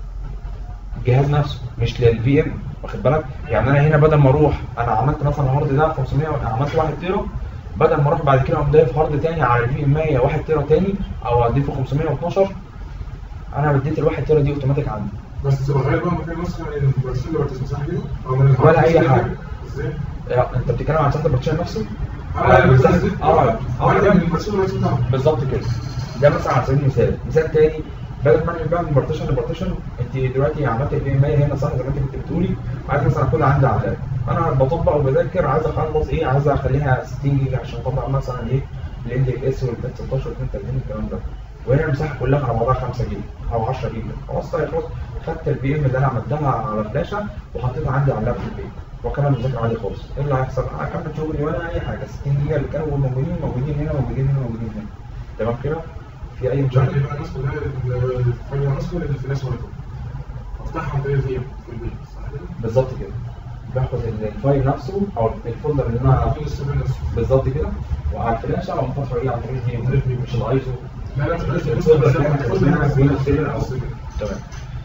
S1: جهاز نفسه مش للفي ام واخد بالك؟ يعني انا هنا بدل ما اروح انا عملت مثلا الهارد ده 500 عملت 1 تيرا بدل ما اروح بعد كده اقوم ضايف هارد تاني على الفي ام 100 1 تيرا تاني او اضيفه 512 انا اديت ال 1 تيرا دي اوتوماتيك عندي
S2: بس بغير بقى مكان نسخه من البرسيل اللي بتمسح كده او من الهارد
S1: ولا أي
S2: ديسك
S1: حاجة.
S2: ازاي؟
S1: لا، انت بتتكلم عن سطح البارتيشن نفسه؟
S2: اه
S1: بالظبط.
S2: اه
S1: اه
S2: اه من البرسيل اللي بتمسح
S1: بالظبط كده ده مثلا على سبيل المثال مثال تاني بدل ما اعمل بقى من بارتيشن لبارتيشن انت دلوقتي عملت البي ام هنا صح زي ما انت كنت بتقولي عايز مثلا اكون عندي على اللاب انا بطبق وبذاكر عايز اخلص ايه عايز اخليها 60 جيجا عشان اطبق مثلا ايه الان دي اس والبات 16 32 الكلام ده وهنا المساحه كلها على بعضها 5 جيجا او 10 جيجا خلاص طيب خلاص خدت البي ام اللي انا عملتها على فلاشه وحطيتها عندي على اللاب في البيت وكمان مذاكر عادي خالص ايه اللي هيحصل؟ هكمل شغلي ولا اي حاجه 60 جيجا اللي كانوا موجودين موجودين هنا موجودين هنا موجودين هنا تمام كده؟ في اي
S2: مش عارف
S1: مشاكل؟
S2: يبقى النسخه اللي هي الفايل النسخه اللي في الناس ورقه افتحها عن طريق الفي ام في البيت صح كده؟
S1: بالظبط كده باخد الفايل نفسه او الفولدر اللي انا
S2: في السيفن نفسه
S1: بالظبط كده وعلى الفلاشه او مفتوح ايه عن طريق الفي مش الايزو
S2: لا لا مش عارف
S1: الفولدر اللي احنا كتبناها بين السيرفر او تمام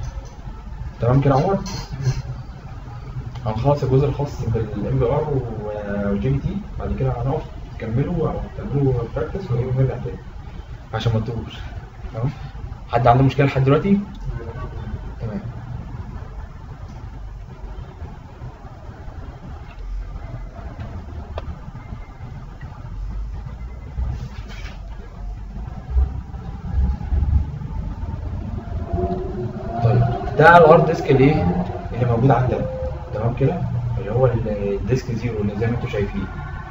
S1: تمام كده يا عمر هنخلص الجزء الخاص بالام بي ار والجي بي تي بعد كده هنقف تكملوا او تعملوا براكتس ونرجع تاني عشان ما تتوهوش تمام حد عنده مشكله لحد دلوقتي؟ تمام طيب ده الهارد ديسك اللي ايه اللي موجود عندنا تمام كده اللي هو الديسك زيرو اللي زي ما انتم شايفين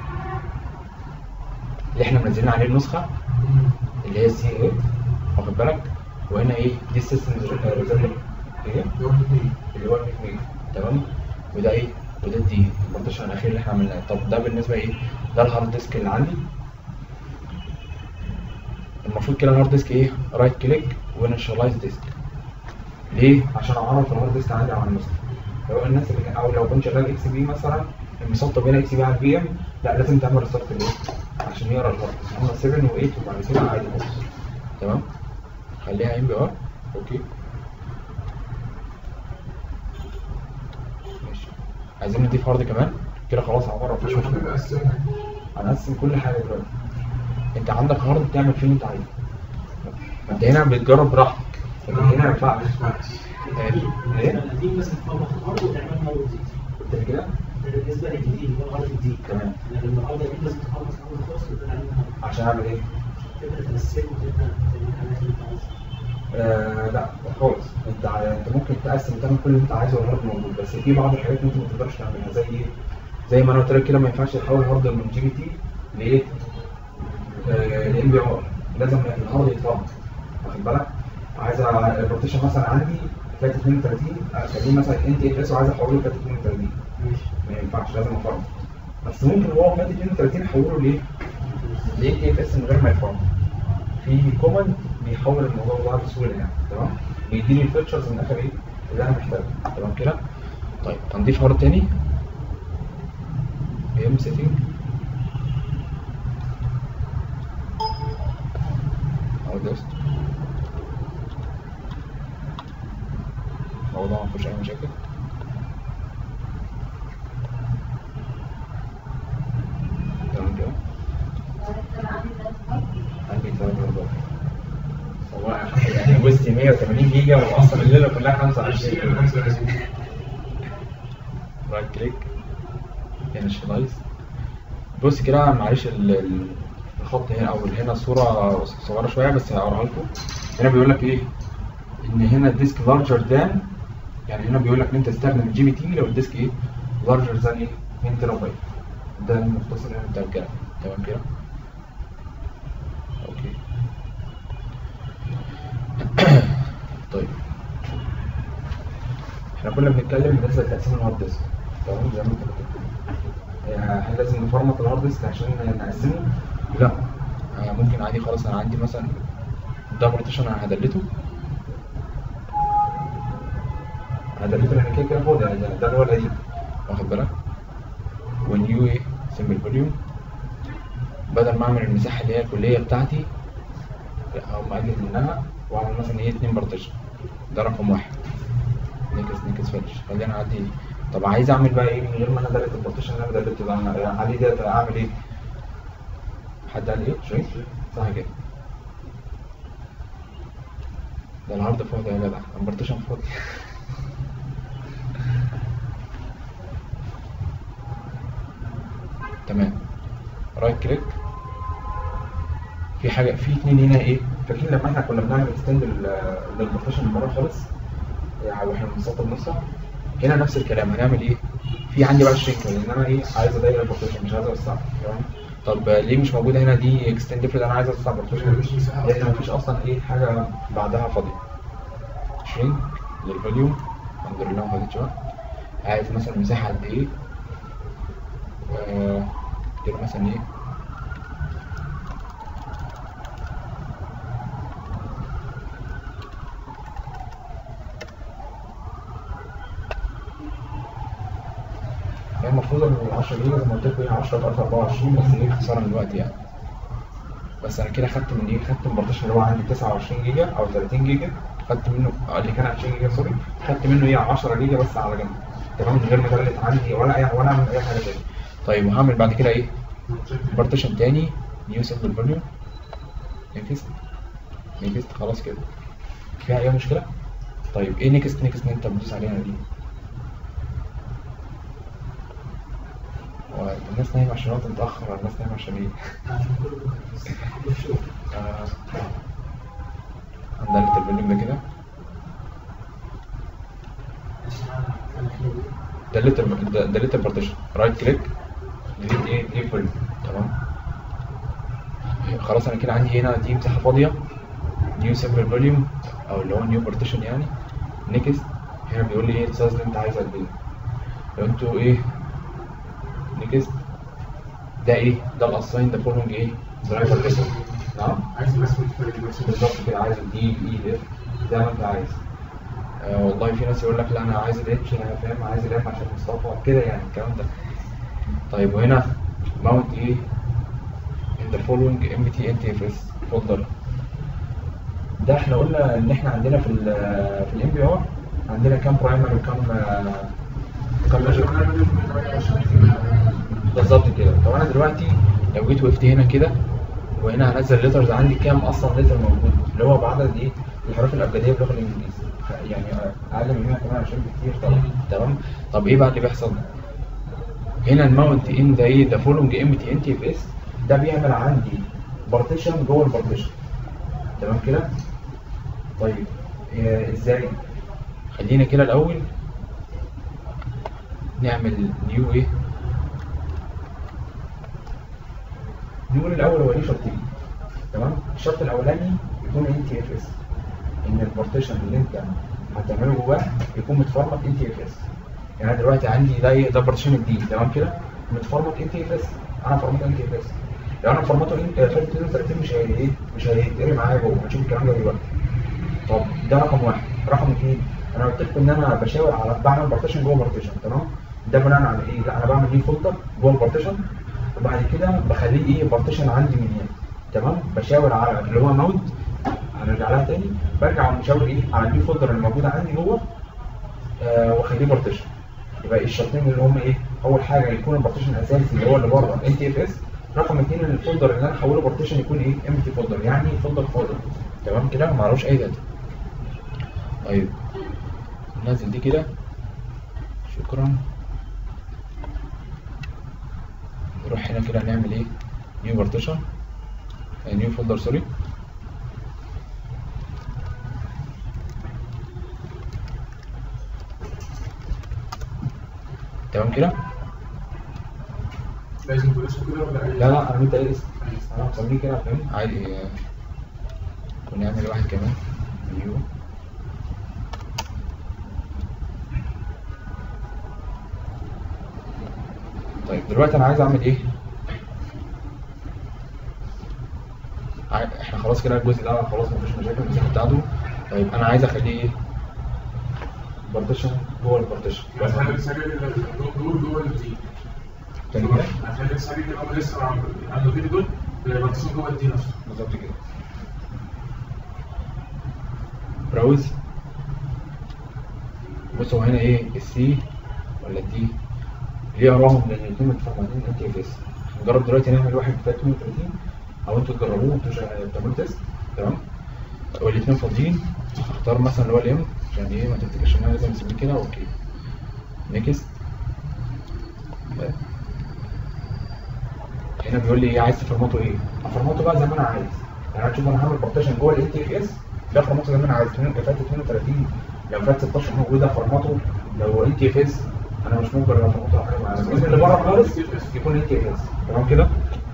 S1: اللي احنا منزلين عليه النسخه اللي هي السي 8 واخد بالك وهنا ايه دي السيستم ريزرف ايه
S2: دول الاثنين
S1: اللي هو ال 100 ميجا تمام وده ايه وده الدي البارتيشن الاخير اللي احنا عملناه طب ده بالنسبه ايه ده الهارد ديسك اللي عندي المفروض كده الهارد ديسك ايه رايت كليك وانشالايز ديسك ليه عشان اعرف الهارد ديسك عندي على النسخه لو الناس اللي كان او لو كنت شغال اكس بي مثلا مسطب هنا اكس بي على الفي ام لا لازم تعمل ريستارت ليه عشان يقرا الهارد هم 7 و8 وبعد كده عادي خالص تمام خليها ام بي ار اوكي ماشي عايزين نضيف هارد كمان كده خلاص عباره مفيش
S2: مش
S1: مشكله
S2: مقسمها
S1: هنقسم كل حاجه دلوقتي انت عندك هارد تعمل فيه اللي انت عايزه انت هنا بتجرب براحتك لكن هنا ما ينفعش ايه؟
S3: القديم لازم تفرغ الارض وتعمل مره جديد
S1: انت كده
S3: ده بالنسبه للجديد اللي هو الارض الجديد
S1: تمام
S3: لكن الارض القديم لازم تخلص اول خالص وتبقى عليها
S1: عشان اعمل ايه؟
S3: تبدا تمسكه وتبدا تعمل الحاجات اللي انت عايزها
S1: آه لا خالص انت انت ممكن تقسم تعمل كل اللي انت عايزه والهارد موجود بس في بعض الحاجات انت ما تقدرش تعملها زي ايه؟ زي ما انا قلت لك كده ما ينفعش تحول هارد من جي بي تي لايه؟ لام بي ار لازم الهارد يتفهم واخد بالك؟ عايز البارتيشن مثلا عندي فات 32 اخليه مثلا ان تي اف اس وعايز احوله فات 32
S3: ماشي
S1: ما ينفعش لازم افرم بس ممكن هو فات 32 احوله ليه؟ ليه تي اف اس من غير ما يفرم في كوماند بيحول الموضوع ده بسهوله يعني تمام بيديني الفيتشرز من اخر ايه اللي انا محتاجها تمام كده طيب هنضيف هارد تاني ام سيتنج او ديست الموضوع ما فيهوش اي مشاكل بصي 180 جيجا واصلا الليله كلها 25
S2: 25
S1: رايت كليك انيشلايز بص كده معلش ال- ال- الخط هنا او هنا صوره صغيره شويه بس هقراها لكم هنا بيقول لك ايه ان هنا الديسك لارجر ذان يعني هنا بيقول لك ان انت تستخدم الجي بي تي لو الديسك ايه لارجر ذان ايه 2 تيرا بايت ده المختصر هنا بتاع الكلام تمام كده اوكي طيب احنا كنا بنتكلم بالنسبه لتقسيم الهارد ديسك تمام زي ما انت كنت يعني هل لازم نفرمط الهارد ديسك عشان نقسمه؟ لا آه، ممكن عادي خالص انا عندي مثلا ده بارتيشن انا هدلته هدلته لان كده كده فاضي يعني ده ده اللي هو القديم واخد بالك ونيو ايه سمبل فوليوم بدل ما اعمل المساحه اللي هي الكليه بتاعتي لا اقوم اقلل منها واعمل مثلا ايه اتنين بارتيشن ده رقم واحد نكس نكس فينش خلينا نعدي دي طب عايز اعمل بقى ايه من غير ما انا دلت البارتيشن اللي انا دلته ده انا عليه ده اعمل ايه؟ حد قال ايه؟ شايف؟ صح كده ده الهارد فاضي يا جدع البارتيشن فاضي تمام رايت كليك في حاجه في اتنين هنا ايه فاكرين لما احنا كنا بنعمل اكستند للبارتيشن من بره خالص يعني واحنا بنسطب نصها هنا نفس الكلام هنعمل ايه في عندي بقى الشينك لان انا ايه عايز اضيق البارتيشن مش عايز اوسعها تمام طب ليه مش موجوده هنا دي اكستند افرض انا عايز اوسع البارتيشن
S2: مفيش مساحة.
S1: لان مفيش اصلا ايه حاجه بعدها فاضيه شرينك للفوليوم الحمد لله ما خدتش وقت عايز مثلا مساحه قد ايه آه، كده مثلا ايه هي المفروض ان ال 10 جيجا زي ما قلت لكم ايه 10 في 24 بس ايه خساره من الوقت يعني بس انا كده خدت من ايه خدت من البارتيشن اللي هو عندي 29 جيجا او 30 جيجا خدت منه آه، اللي كان 20 جيجا سوري خدت منه ايه 10 جيجا بس على جنب تمام من غير ما ادلت عندي ولا اي ولا اعمل اي حاجه تاني طيب وهعمل بعد كده ايه بارتيشن تاني نيو سيمبل فوليوم نيكست نيكست خلاص كده فيها اي مشكله طيب ايه نيكست نيكست اللي انت بتدوس عليها دي هو الناس نايمه عشان الوقت متاخر ولا الناس نايمه عشان ايه
S3: عشان كله كله في شغل
S1: هندلت الفوليوم ده كده
S3: عشان انا حلو
S1: دلت ال- دلت البارتيشن رايت كليك ديليت ايه ديليت فوليوم تمام خلاص انا كده عندي هنا دي مساحه فاضيه نيو سيمبل فوليوم او اللي هو نيو بارتيشن يعني نيكست هنا بيقول لي ايه السايز اللي انت عايزه قد ايه لو انتوا ايه نيكست ده ايه ده الاساين ده فولوينج ايه درايفر ديسك نعم
S2: عايز الناس متفرج بس
S1: بالظبط كده عايز الدي الاي اف زي ما انت عايز آه والله في ناس يقول لك لا انا عايز الاتش انا فاهم عايز الاف عشان مصطفى كده يعني الكلام ده طيب وهنا ماونت ايه in the following MTNTFS folder ده احنا قلنا ان احنا عندنا في ال في الام بي ار عندنا كام برايمر وكام آه، كام ميجر بالظبط كده طب انا دلوقتي لو جيت وقفت هنا كده وهنا هنزل ليترز عندي كام اصلا ليتر موجود اللي هو بعدد ايه الحروف الابجديه باللغه الانجليزيه يعني اقل من 128 بكتير طبعا تمام طب ايه بقى اللي بيحصل هنا الماونت ان ده ايه ده فولوينج ام تي ان تي اف اس ده بيعمل عندي بارتيشن جوه البارتيشن تمام كده طيب آه، ازاي خلينا كده الاول نعمل نيو ايه نقول الاول هو ليه شرطين تمام الشرط الاولاني يكون ان تي اف اس ان البارتيشن اللي انت هتعمله جواه يكون متفرمط ان تي اف اس يعني انا دلوقتي عندي ده ايه ده بارتيشن جديد تمام كده متفرمط ان تي اف اس انا فرمته ان تي اف اس لو انا فرمته ان 32 مش هي ايه مش هيتقري معايا جوه هنشوف الكلام ده دلوقتي طب ده رقم واحد رقم اثنين انا قلت لكم ان انا بشاور على بعمل بارتيشن جوه بارتيشن تمام ده بناء على ايه؟ لا انا بعمل ليه فولدر جوه البارتيشن وبعد كده بخليه ايه بارتيشن عندي من هنا تمام بشاور على اللي هو ماونت هنرجع لها تاني برجع مشاور ايه على النيو فولدر اللي موجود عندي جوه آه واخليه بارتيشن يبقى الشرطين اللي هم ايه اول حاجه يكون البارتيشن الاساسي اللي هو اللي بره ان تي اف اس رقم اثنين ان الفولدر اللي انا احوله بارتيشن يكون ايه ام تي فولدر يعني فولدر فاضي تمام كده ما معلوش اي داتا طيب ننزل دي كده شكرا نروح هنا كده نعمل ايه نيو بارتيشن نيو فولدر سوري تمام كده
S2: لازم تقول اسمه كده ولا اي
S1: لا لا انا انت ايه اسم انا مسميه كده فاهم عادي آه، ونعمل واحد كمان نيو طيب دلوقتي انا عايز اعمل ايه عاي- احنا خلاص كده الجزء ده خلاص مفيش مشاكل المساحه بتاعته طيب انا عايز اخليه ايه بارتيشن جوه البارتيشن
S2: بس انا بسجل دول جوه الدي
S1: تاني كده
S2: هخلي السجل اللي هو لسه عم- عنده فيديو دول بارتيشن جوه الدي نفسه
S1: بالظبط كده براوز بص هو هنا ايه السي ولا الدي ليه اراهم لان الاثنين متفاهمين انت اف اس نجرب دلوقتي نعمل واحد بتاع 32 او انتوا تجربوه انتوا شا- بتعملوا تيست تمام والاثنين فاضيين اختار مثلا اللي هو الام عشان ايه ما تفتكرش ان انا لازم اسميه كده اوكي نيكست هنا بيقول لي ايه عايز تفرمته ايه؟ افرمته بقى زي ما انا عايز يعني هتشوف انا هعمل بارتيشن جوه ال تي اف اس ده فرمته زي ما انا عايز اتنين- فات 32 لو فات 16 موجوده فرمته لو ال تي اف اس انا مش ممكن افرمته على حاجه معينه المهم اللي بره خالص يكون ال تي اف اس تمام كده؟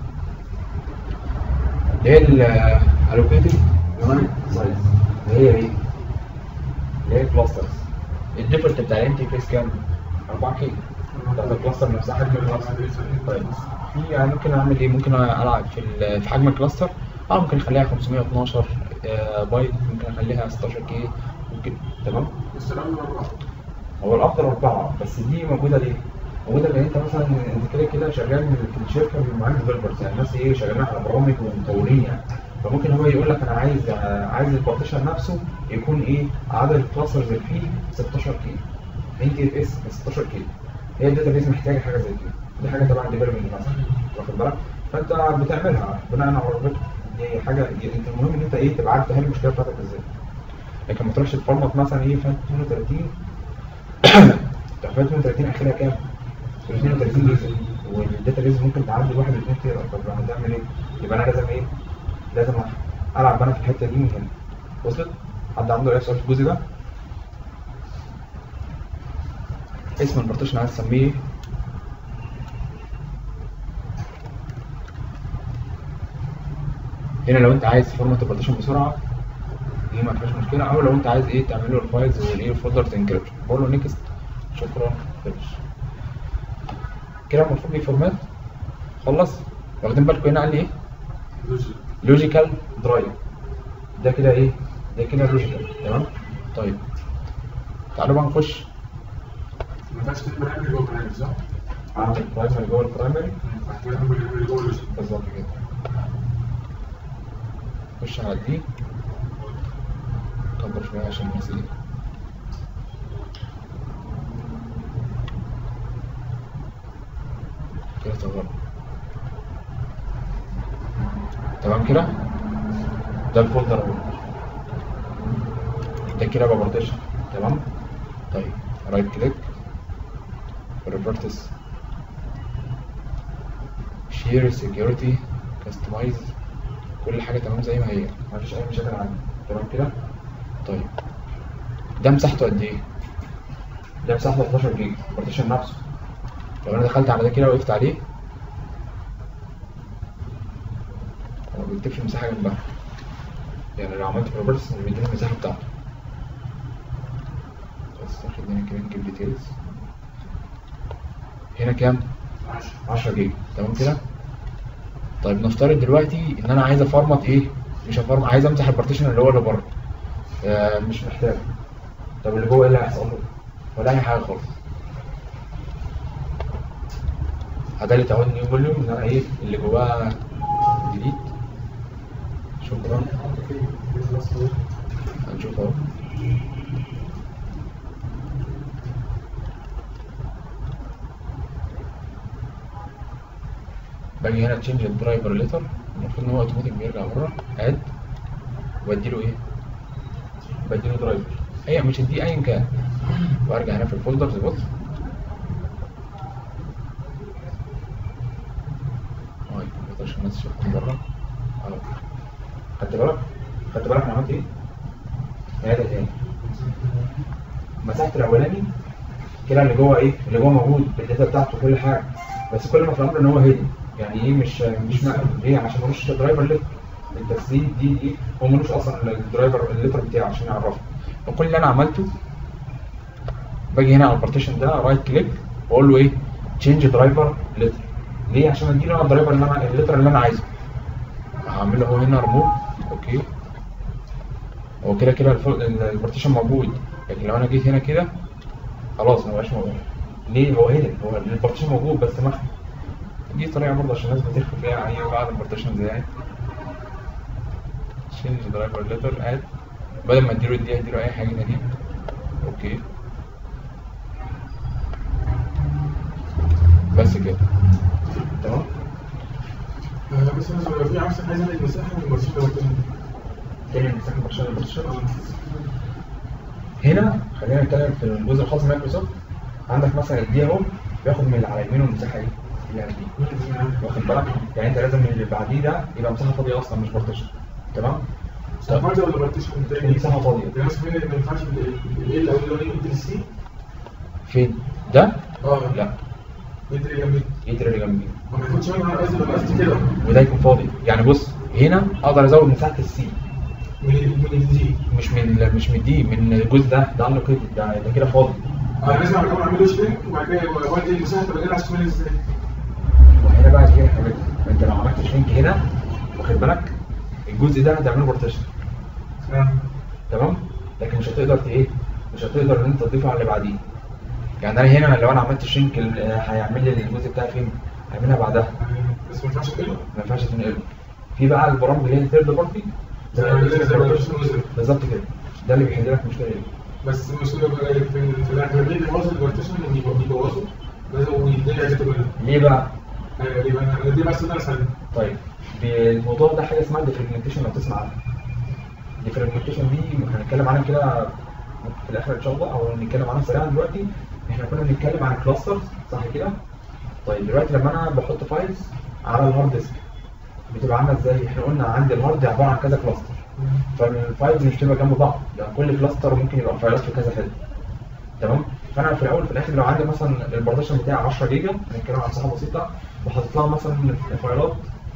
S1: اللي هي الالوكيتد يونايت سايز اللي هي ايه؟ اللي هي كلاسترز الديفولت بتاع ال تي اف اس كام؟ 4 كيلو بتاعت الكلاستر نفسها حجم الكلاستر طيب في يعني ممكن اعمل ايه ممكن العب في ال- في حجم الكلاستر اه ممكن اخليها 512 آه، بايت ممكن اخليها 16 كي ممكن تمام
S2: بس الاول اربعه
S1: هو الافضل اربعه بس دي موجوده ليه؟ موجوده لان انت مثلا انت كده كده شغال في الشركه معاك ديفلوبرز يعني الناس ايه شغالين على برامج ومطورين يعني فممكن هو يقول لك انا عايز آه، عايز البارتيشن نفسه يكون ايه عدد الكلاسترز اللي فيه 16 كي ان تي اف اس 16 كي هي الداتا بيز محتاجه حاجه زي كده دي حاجه تبع الديفلوبمنت مثلا واخد بالك فانت بتعملها بناء على رغبتك دي حاجه دي انت المهم ان انت ايه تبقى عارف تحل المشكله بتاعتك ازاي لكن ما تروحش تفرمط مثلا ايه فات 32 فات 32 اخرها كام؟ 32 جزء والداتا بيز ممكن تعدي واحد اثنين تيرا طب هتعمل ايه؟ يبقى انا لازم ايه؟ لازم العب انا في الحته دي من هنا وصلت؟ حد عنده اي سؤال في الجزء ده؟ اسم البارتيشن عايز تسميه ايه؟ هنا لو انت عايز فورمات البارتيشن بسرعه دي ما فيهاش مشكله او لو انت عايز ايه تعمل له الفايلز والايه الفولدرز انكريبشن بقول له نيكست شكرا فينش كده المفروض يفورمات خلص واخدين بالكم هنا قال لي ايه
S2: لوجيك
S1: لوجيكال درايف ده كده ايه ده كده لوجيكال تمام طيب تعالوا بقى نخش
S2: ما ينفعش تعمل برايمري جوه برايمري صح؟
S1: اعمل برايمري جوه البرايمري
S2: بعد كده تعمل برايمري جوه لوجيك
S1: بالظبط كده خش على دي كبر شويه عشان الناس ايه كده تغير تمام كده ده الفولدر اهو ده كده بقى بارتيشن تمام طيب رايت كليك ريفرتس شير سكيورتي كاستمايز كل حاجه تمام زي ما هي مفيش اي مشاكل عندي تمام كده طيب ده مساحته قد ايه ده مساحته 12 جيجا البارتيشن نفسه لو انا دخلت على ده كده وقفت عليه هو ما بيكتبش المساحه جنبها يعني لو عملت بروبرتس مش بيديني المساحه بتاعته بس خلينا كده نجيب ديتيلز هنا كام
S2: 10
S1: 10 جيجا تمام كده طيب نفترض دلوقتي ان انا عايز افرمط ايه مش هفرمط عايز امسح البارتيشن اللي هو اللي بره آه مش محتاج طب اللي جوه ايه اللي هيحصل له ولا اي حاجه خالص هدالت اهو النيو فوليوم ان انا ايه اللي جواه ديليت شكرا هنشوف اهو باجي هنا تشينج الدرايفر ليتر المفروض ان هو اوتوماتيك بيرجع بره اد وادي له ايه بدي له درايفر اي مش دي ايا كان وارجع هنا في الفولدرز بص طيب ما عشان الناس تشوف من بره اهو خدت بالك خدت بالك انا عملت ايه؟ نعيدها تاني مسحت الاولاني كده اللي جوه ايه اللي جوه موجود بالداتا بتاعته كل حاجه بس كل ما في الامر ان هو هيدن يعني ايه مش مش نقل ليه عشان ملوش درايفر ليتر التسديد دي ايه هو ملوش اصلا الدرايفر الليتر بتاعه عشان يعرفه وكل اللي انا عملته باجي هنا على البارتيشن ده رايت كليك واقول له ايه تشينج درايفر ليتر ليه عشان اديله انا الدرايفر اللي انا الليتر اللي انا عايزه هعمل له هو هنا ريموف اوكي هو كده كده الفول- البارتيشن موجود لكن لو انا جيت هنا كده خلاص ما بقاش موجود ليه هو هنا هو البارتيشن موجود بس مخفي دي طريقه برضه عشان الناس بتخفي فيها اي بعد البارتيشن زي تشينج درايفر ليتر اد بدل ما اديله دي اديله اي حاجه تانيه اوكي بس كده تمام
S2: آه، مثلا لو في عاوز عايز اعمل مساحه من المرشد ده
S1: تاني مساحه بارتيشن البارتيشن هنا خلينا نتكلم في الجزء الخاص بمايكروسوفت عندك مثلا الدي اهو بياخد من اللي على يمينه المساحه ايه؟ اللي على اليمين واخد بالك؟ يعني انت لازم اللي بعديه ده يبقى مساحه فاضيه اصلا مش بارتيشن تمام؟
S2: سبارت ولا بارتيشن تاني
S1: مساحه فاضيه
S2: يعني مثلا هنا ما ينفعش ال او اللي هو انتر سي
S1: فين؟ ده؟
S2: اه
S1: لا
S2: انتر اللي جنبي
S1: يتر اللي جنبيه
S2: ما يكونش انا قصدي ببقى قصدي كده
S1: وده يكون فاضي يعني بص هنا اقدر ازود مساحه السي
S2: من ال- من الدي
S1: مش من مش من دي من الجزء ده ده انلوكيتد ده ده كده فاضي
S2: انا لازم اعمل اعمل له شريك وبعد كده اودي المساحه تبقى كده عشان ازاي
S1: وهنا بقى في حاجات انت لو عملت شرينك هنا واخد بالك الجزء ده هتعمله بارتيشن
S2: اه
S1: تمام لكن مش هتقدر ت- ايه مش هتقدر ان انت تضيفه على اللي بعديه يعني انا هنا لو انا عملت شرينك ال- هيعمل لي الجزء بتاعي فين هيعملها بعدها
S2: بس ما ينفعش كده
S1: ما ينفعش تنقله في بقى البرامج اللي هي الثيرد بارتي
S2: زي ما زي ما البارتيشن وزر
S1: بالظبط كده ده اللي بيحل لك مشكله ايه
S2: بس المشكله بقى إيه؟ في في الاغلبيه بيبوظوا البارتيشن وبيبوظوا لازم يديها حاجات كلها
S1: ليه بقى
S2: ايوه دي بقى انا دي بقى استنى اسال
S1: طيب الموضوع ده حاجه اسمها ديفرجمنتيشن لو تسمع عنها ديفرجمنتيشن دي هنتكلم عنها كده في الاخر ان شاء الله او نتكلم عنها سريعا دلوقتي احنا كنا بنتكلم عن كلاسترز صح كده طيب دلوقتي لما انا بحط فايلز على الهارد ديسك بتبقى عامله ازاي احنا قلنا عندي الهارد عباره عن كذا كلاستر فالفايلز مش بتبقى جنب بعض يعني كل كلاستر ممكن يبقى فايلات في كذا حته تمام فانا في الاول وفي الاخر لو عندي مثلا البارتيشن بتاعي 10 جيجا هنتكلم عن مساحه بسيطه وحاطط لها مثلا فايلات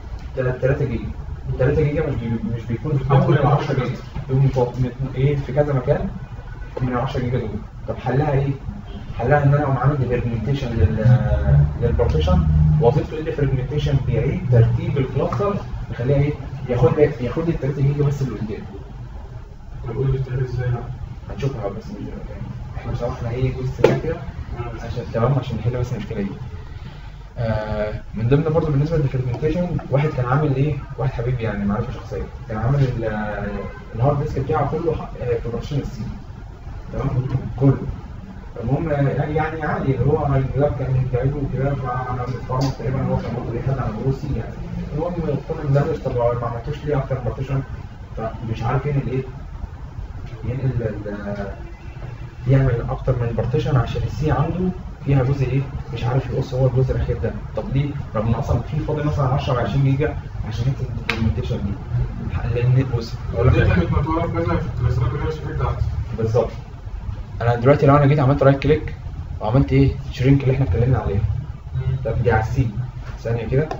S1: 3 جيجا 3 جيجا مش بي مش بيكون في كل ال 10 جيجا بيبقوا متو- مت- ايه في كذا مكان من ال 10 جيجا دول طب حلها ايه؟ حلها ان انا اقوم عامل ديفرجمنتيشن للبارتيشن واضيف له الديفرجمنتيشن بيعيد ترتيب الكلاستر يخليها ايه؟ ياخد لي ياخد لي ال 3 جيجا بس اللي قدام
S2: بقول لي بتعمل ازاي بقى
S1: هنشوفها بس مش دلوقتي يعني. احنا شرحنا ايه جزء سريع كده عشان تمام عشان نحل بس المشكله دي آه من ضمن برضه بالنسبه للديفرجمنتيشن واحد كان عامل ايه واحد حبيبي يعني معرفه شخصيه كان عامل ال- آه، الهارد ديسك بتاعه كله ح- آه، في برشلونه السي تمام كله المهم آه، يعني عادي اللي هو اللاب كان جايبه وكده فانا متفرج تقريبا هو كان برضه بيحد على دروسي يعني المهم كنا بندرس طب ما عملتوش ليه اكتر بارتيشن فمش عارف ينقل ايه ينقل ال- يعمل اكتر من بارتيشن عشان السي عنده فيها جزء ايه مش عارف يقص هو الجزء الاخير ده طب ليه رغم ان اصلا في فاضي مثلا 10 و 20 جيجا عشان نكتب الدوكيومنتيشن دي لان بص اقول لك
S2: دي
S1: حاجة.
S2: كانت مطوره في كذا في الكلاسات كلها مش فاكر تحت
S1: بالظبط انا دلوقتي لو انا جيت عملت رايت كليك وعملت ايه شرينك اللي احنا اتكلمنا عليه طب دي على السي ثانيه كده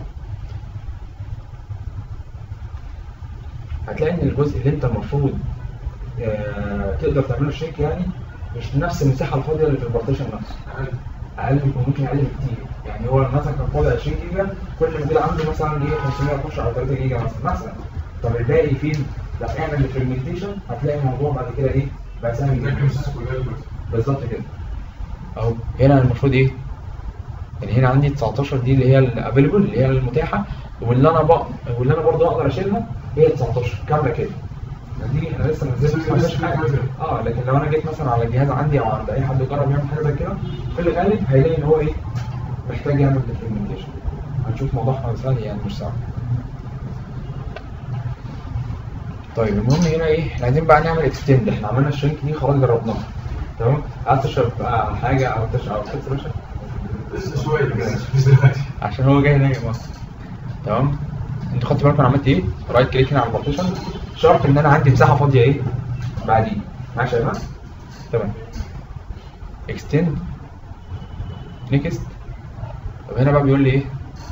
S1: هتلاقي ان الجزء اللي انت المفروض آه تقدر تعمله شرينك يعني مش نفس المساحه الفاضيه اللي في البارتيشن نفسه اقل بيكون ممكن اقل بكتير يعني هو مثلا كان فاضي 20 جيجا كل موجود عنده مثلا ايه 512 او 3 جيجا مثلا مثلا طب الباقي فين؟ لا اعمل الفريمنتيشن هتلاقي الموضوع بعد كده ايه؟ بقى سهل
S2: لكن
S1: جدا
S2: المساحه كلها دلوقتي
S1: بالظبط كده اهو هنا المفروض ايه يعني هنا عندي 19 دي اللي هي الافيلبل اللي هي المتاحه واللي انا بق... واللي انا برضه اقدر اشيلها هي 19 كامله كده دي انا لسه ما نزلتش ما عملتش حاجه اه لكن لو انا جيت مثلا على الجهاز عندي او عند اي حد يجرب يعمل حاجه زي كده في الغالب هيلاقي ان هو ايه محتاج يعمل ديفرمنتيشن هنشوف موضوعها سهل يعني مش صعب طيب المهم هنا ايه احنا عايزين بقى نعمل اكستند احنا عملنا الشرينك دي خلاص جربناها تمام عايز تشرب بقى حاجه او تشرب او تكسر باشا
S2: لسه شويه بس مش دلوقتي
S1: عشان هو جاي نايم اصلا تمام انتوا خدتوا بالكم انا عملت ايه رايت كليك هنا على البارتيشن شرط ان انا عندي مساحه فاضيه ايه بعديه ماشي يا جماعه تمام اكستند نيكست طب هنا بقى بيقول لي ايه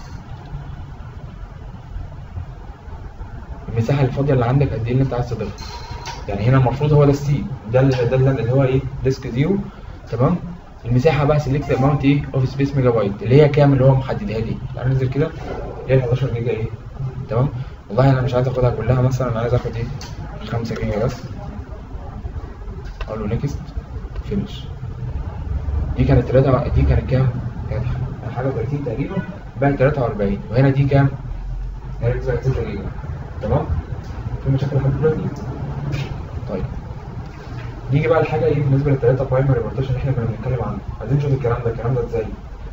S1: المساحه الفاضيه اللي عندك قد ايه اللي انت عايز تضيفها يعني هنا المفروض هو ده السي ده اللي ده اللي اللي هو ايه ديسك زيرو تمام المساحه بقى سيلكت اماونت ايه اوف سبيس ميجا بايت اللي هي كام اللي هو محددها لي تعال ننزل كده هي 11 جيجا ايه تمام والله انا مش عايز اخدها كلها مثلا انا عايز اخد ايه 5 جيجا بس اقول له نيكست فينش دي كانت 3 دي كانت كام؟ كانت حاجه 30 تقريبا بقت 43 وهنا دي كام؟ هنا دي بقت 6 جيجا تمام؟ في مشاكل لحد دلوقتي؟ طيب نيجي بقى لحاجه ايه بالنسبه للثلاثه برايمري روتيشن اللي احنا كنا بنتكلم عنه عايزين نشوف الكلام ده الكلام ده ازاي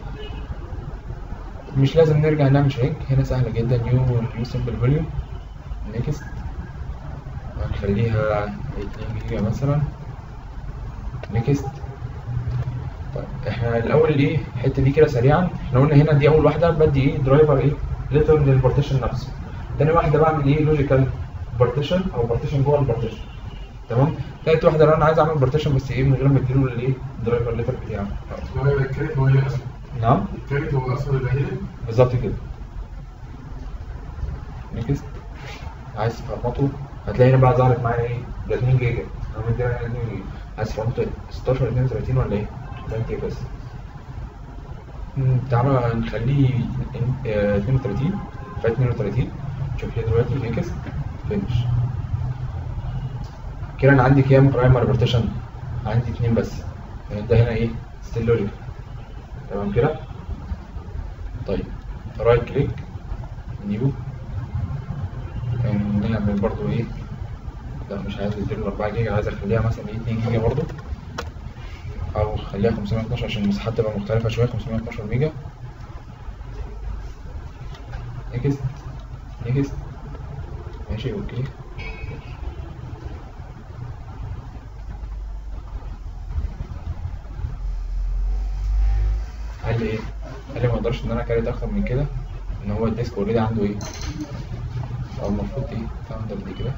S1: مش لازم نرجع نعمل شرينك هنا سهله جدا نيو نيو سمبل فوليوم نيكست هنخليها 2 جيجا مثلا نيكست طيب احنا الاول ايه الحته دي كده سريعا احنا قلنا هنا دي اول واحده بدي ايه درايفر ايه ليتر للبارتيشن نفسه تاني واحده بعمل ايه لوجيكال بارتيشن او بارتيشن جوه البارتيشن تمام تالت واحده لو انا عايز اعمل بارتيشن بس ايه من غير ما اديله الايه درايفر ليتر بتاعه
S2: هو الكارت هو اللي اصلا
S1: نعم
S2: الكارت هو اصلا اللي هي
S1: بالظبط كده نيكست عايز تفرمطه هتلاقي هنا بقى ظهرت معايا ايه ده 2 جيجا انا مدي هنا 2 جيجا عايز تفرمطه 16 32 ولا ايه؟ ده انت بس مم، تعالى نخليه آه، 32 ف 32 شوف لي دلوقتي نيكست فينش كده انا عندي كام برايمري بارتيشن عندي اتنين بس يعني ده هنا ايه ستيل لوجيك تمام كده طيب رايت كليك نيو يعني نعمل برضو ايه لا مش عايز اديله 4 جيجا عايز اخليها مثلا ايه 2 جيجا برضو او خليها 512 عشان المساحات تبقى مختلفة شوية 512 ميجا نيكست نيكست ماشي اوكي قال لي ايه؟ قال لي ما اقدرش ان انا كاريت اكتر من كده ان هو الديسك اوريدي عنده ايه؟ او المفروض ايه؟ فاوندر دي كده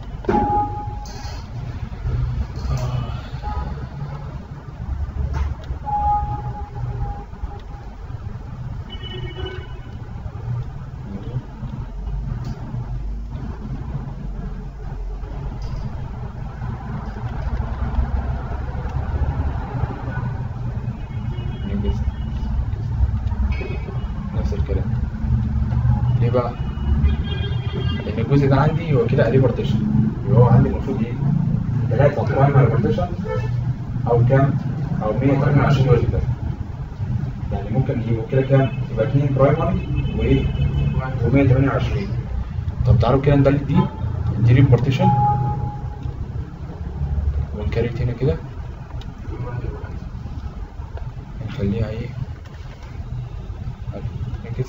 S1: نيكست. نفس الكلام ليه بقى؟ لأن الجزء ده عندي هو كده عليه بارتيشن يبقى هو عندي المفروض ايه؟ ثلاثة برايمري بارتيشن أو كام؟ أو 128 لوجيكال يعني ممكن يبقوا كده كام؟ يبقى 2 برايمري وإيه؟ و128 طب تعالوا كده ندلت دي نديلي بارتيشن ونكريت هنا كده نخليها ايه نكست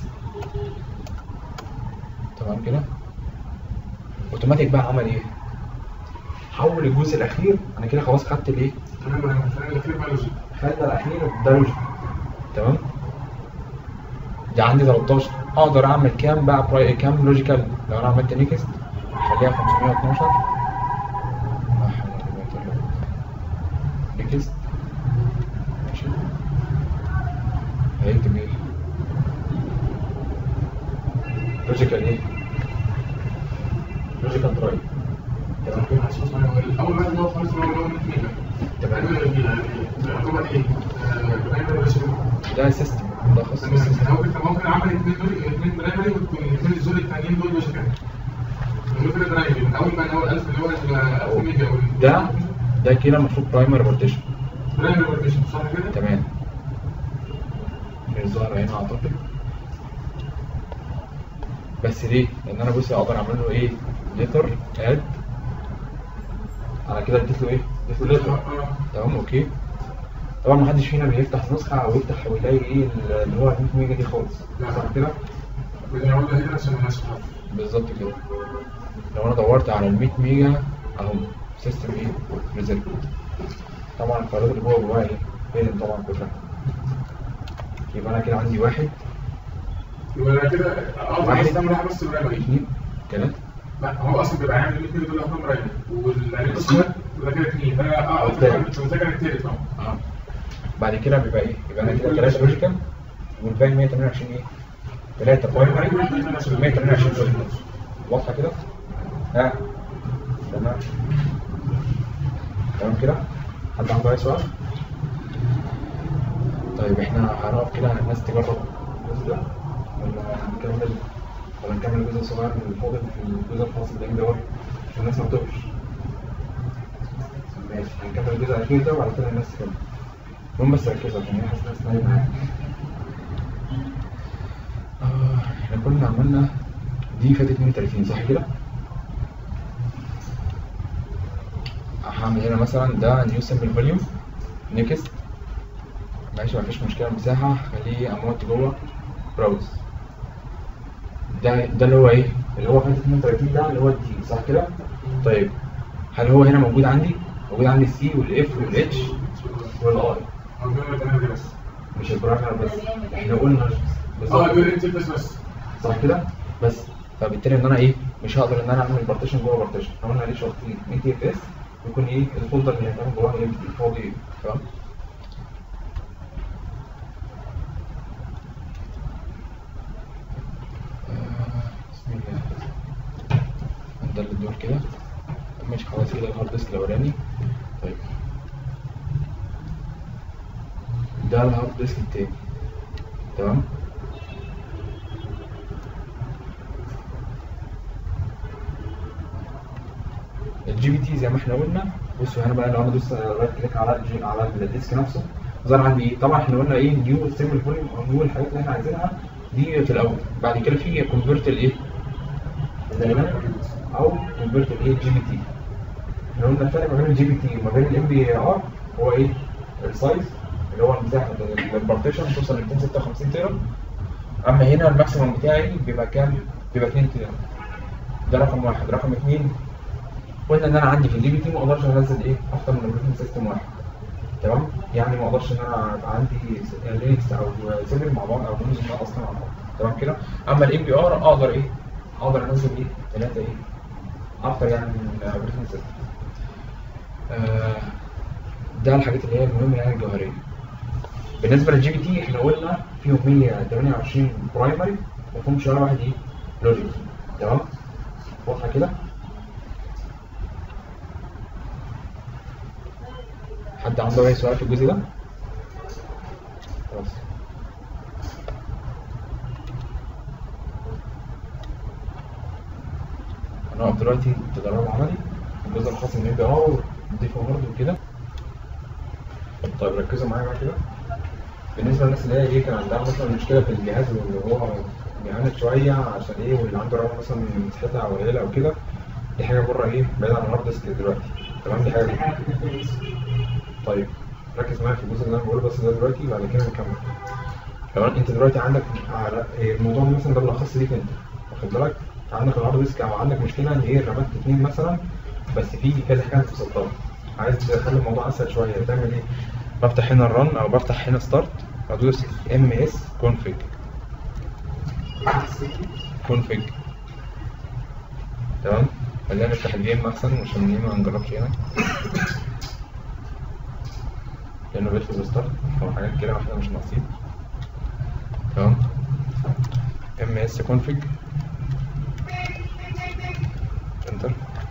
S1: تمام كده اوتوماتيك بقى عمل ايه حول الجزء الاخير انا كده خلاص خدت الايه
S2: تمام انا فاهم اللي فيه بيولوجي
S1: خدنا الاخير ده لوجيك تمام ده عندي 13 اقدر اعمل كام بقى براي كام لوجيكال لو انا عملت نيكست خليها 512 لا حول ولا قوة إلا بالله. نيكست ماشي هيكتب ايه لوجيكال ايه لوجيكال درايف تمام كده
S2: اول واحد هو خالص هو اللي هو 100 ميجا
S1: تمام
S2: يعتبر ايه؟ برايمري بس
S1: ده سيستم ده خاص بالسيستم
S2: ممكن ممكن اعمل اثنين دول اثنين برايمري والاثنين الزول الثانيين دول مش كده ممكن برايمري من اول ما هو 1000 اللي هو ال 1000 ميجا وال-
S1: ده ده كده المفروض برايمري بارتيشن
S2: برايمري بارتيشن صح كده؟
S1: تمام الظاهر هنا اعتقد بس ليه؟ لان انا بص اقدر اعمل له ايه؟ ليتر اد انا كده اديت له ايه؟ اديت له ليتر
S2: اه
S1: تمام اوكي طبعا ما حدش فينا بيفتح نسخه او يفتح ويلاقي ايه اللي هو 100 ميجا دي خالص
S2: لا.
S1: صح كده؟
S2: بدي اقول له هنا عشان الناس تعرف
S1: بالظبط كده لو انا دورت على ال 100 ميجا اهو سيستم ايه ريزيرف طبعا الفايلات اللي جوه جواها ايه هيدن طبعا كلها يبقى انا كده عندي واحد
S2: يبقى انا كده اه
S1: واحد.
S2: بس ده ملاحظ بس برايمري
S1: اثنين ثلاثة
S2: لا هو اصلا بيبقى عامل الاثنين دول هم برايمري والعين اصلا يبقى كده اثنين اه اه
S1: والتالت.
S2: انت مذاكر التالت اه
S1: اه بعد كده بيبقى ايه يبقى انا كده ثلاثة لوجيكال والباقي 128 ايه ثلاثة برايمري 128 لوجيكال واضحة كده ها تمام تمام كده حد عنده اي سؤال طيب احنا هنقف كده الناس تجرب الجزء ده ولا هنكمل ولا نكمل الجزء الصغير من الفاضل في الجزء الخاص بالام دور عشان الناس ما تتوهش ماشي هنكمل الجزء الاخير ده وبعد كده الناس تكمل المهم بس ركزوا عشان هي حاسس الناس نايمة معايا آه، احنا كنا عملنا دي فاتت 32 صح كده؟ هعمل هنا مثلا ده نيو سمبل فوليوم نيكست ماشي مفيش مشكلة مساحة هخليه اموت جوه براوز ده ده اللي هو ايه؟ اللي هو فاتت 32 ده اللي هو الدي صح كده؟ طيب هل هو هنا موجود عندي؟ موجود عندي السي والاف والاتش والاي
S2: هو بيعمل كلام ده بس
S1: مش البرايمر بس احنا قلنا
S2: اه
S1: بالظبط
S2: بيقول انت بس بس
S1: صح كده بس فبالتالي ان انا ايه مش هقدر ان انا اعمل بارتيشن جوه بارتيشن احنا قلنا ليه شرطين اي تي اف اس يكون ايه الفولدر اللي هيتعمل جواه ايه فاضي تمام آه، بسم الله ندل الدور كده ماشي خلاص كده الهارد ديسك الاولاني طيب ده الهارد ديسك التاني تمام الجي بي تي زي ما احنا قلنا بصوا هنا بقى لو انا دوست رايت كليك على الجي على الديسك نفسه ظهر عندي ايه طبعا احنا قلنا ايه نيو سيمبل فوليوم او نيو الحاجات اللي احنا عايزينها دي في الاول بعد كده في كونفرت الايه تقريبا او كونفرت الايه جي بي تي احنا قلنا الفرق ما بين الجي بي تي وما بين الام بي ار هو ايه السايز اللي هو المساحه البارتيشن توصل ل 256 تيرا اما هنا الماكسيمم بتاعي بيبقى كام؟ بيبقى 2 تيرا ده رقم واحد رقم اثنين قلنا ان انا عندي في الدي بي تي ما اقدرش انزل ايه اكتر من اوبريتنج سيستم واحد تمام يعني ما اقدرش ان انا يبقى عندي لينكس او 7 مع بعض او ويندوز مع اصلا مع بعض تمام كده اما الام بي ار اقدر ايه اقدر انزل ايه ثلاثه ايه اكتر يعني من اوبريتنج سيستم آه ده الحاجات اللي هي المهمه يعني الجوهريه بالنسبه للجي بي تي احنا قلنا فيهم 128 برايمري وفيهم شويه واحد ايه لوجيك تمام واضحه كده حد عنده اي سؤال في الجزء ده خلاص هنقف دلوقتي تدرب عملي الجزء الخاص بالام بي ار نضيفه برضه وكده طيب ركزوا معايا بقى كده بالنسبه للناس اللي هي ايه كان عندها مثلا مشكله في الجهاز واللي هو بيعاند شويه عشان ايه واللي عنده رام مثلا مساحتها قليله او كده دي حاجه بره ايه بعيد عن الهارد ديسك دلوقتي تمام دي حاجه
S3: حاجه كده كويسه
S1: طيب ركز معايا في الجزء اللي انا بقوله بس ده دلوقتي بعد كده نكمل لو انت دلوقتي عندك على إيه الموضوع مثلا ده بالاخص ليك انت واخد بالك عندك الهارد ديسك او عندك مشكله ان ايه الرامات اتنين مثلا بس في كذا حاجه في السطاره عايز تخلي الموضوع اسهل شويه تعمل ايه بفتح هنا الرن او بفتح هنا ستارت ادوس ام اس كونفيج كونفيج تمام خلينا نفتح الجيم احسن عشان ليه ما نجربش هنا لانه بيطلب ستارت او حاجات كده واحنا مش ناقصين تمام ام اس كونفيج انتر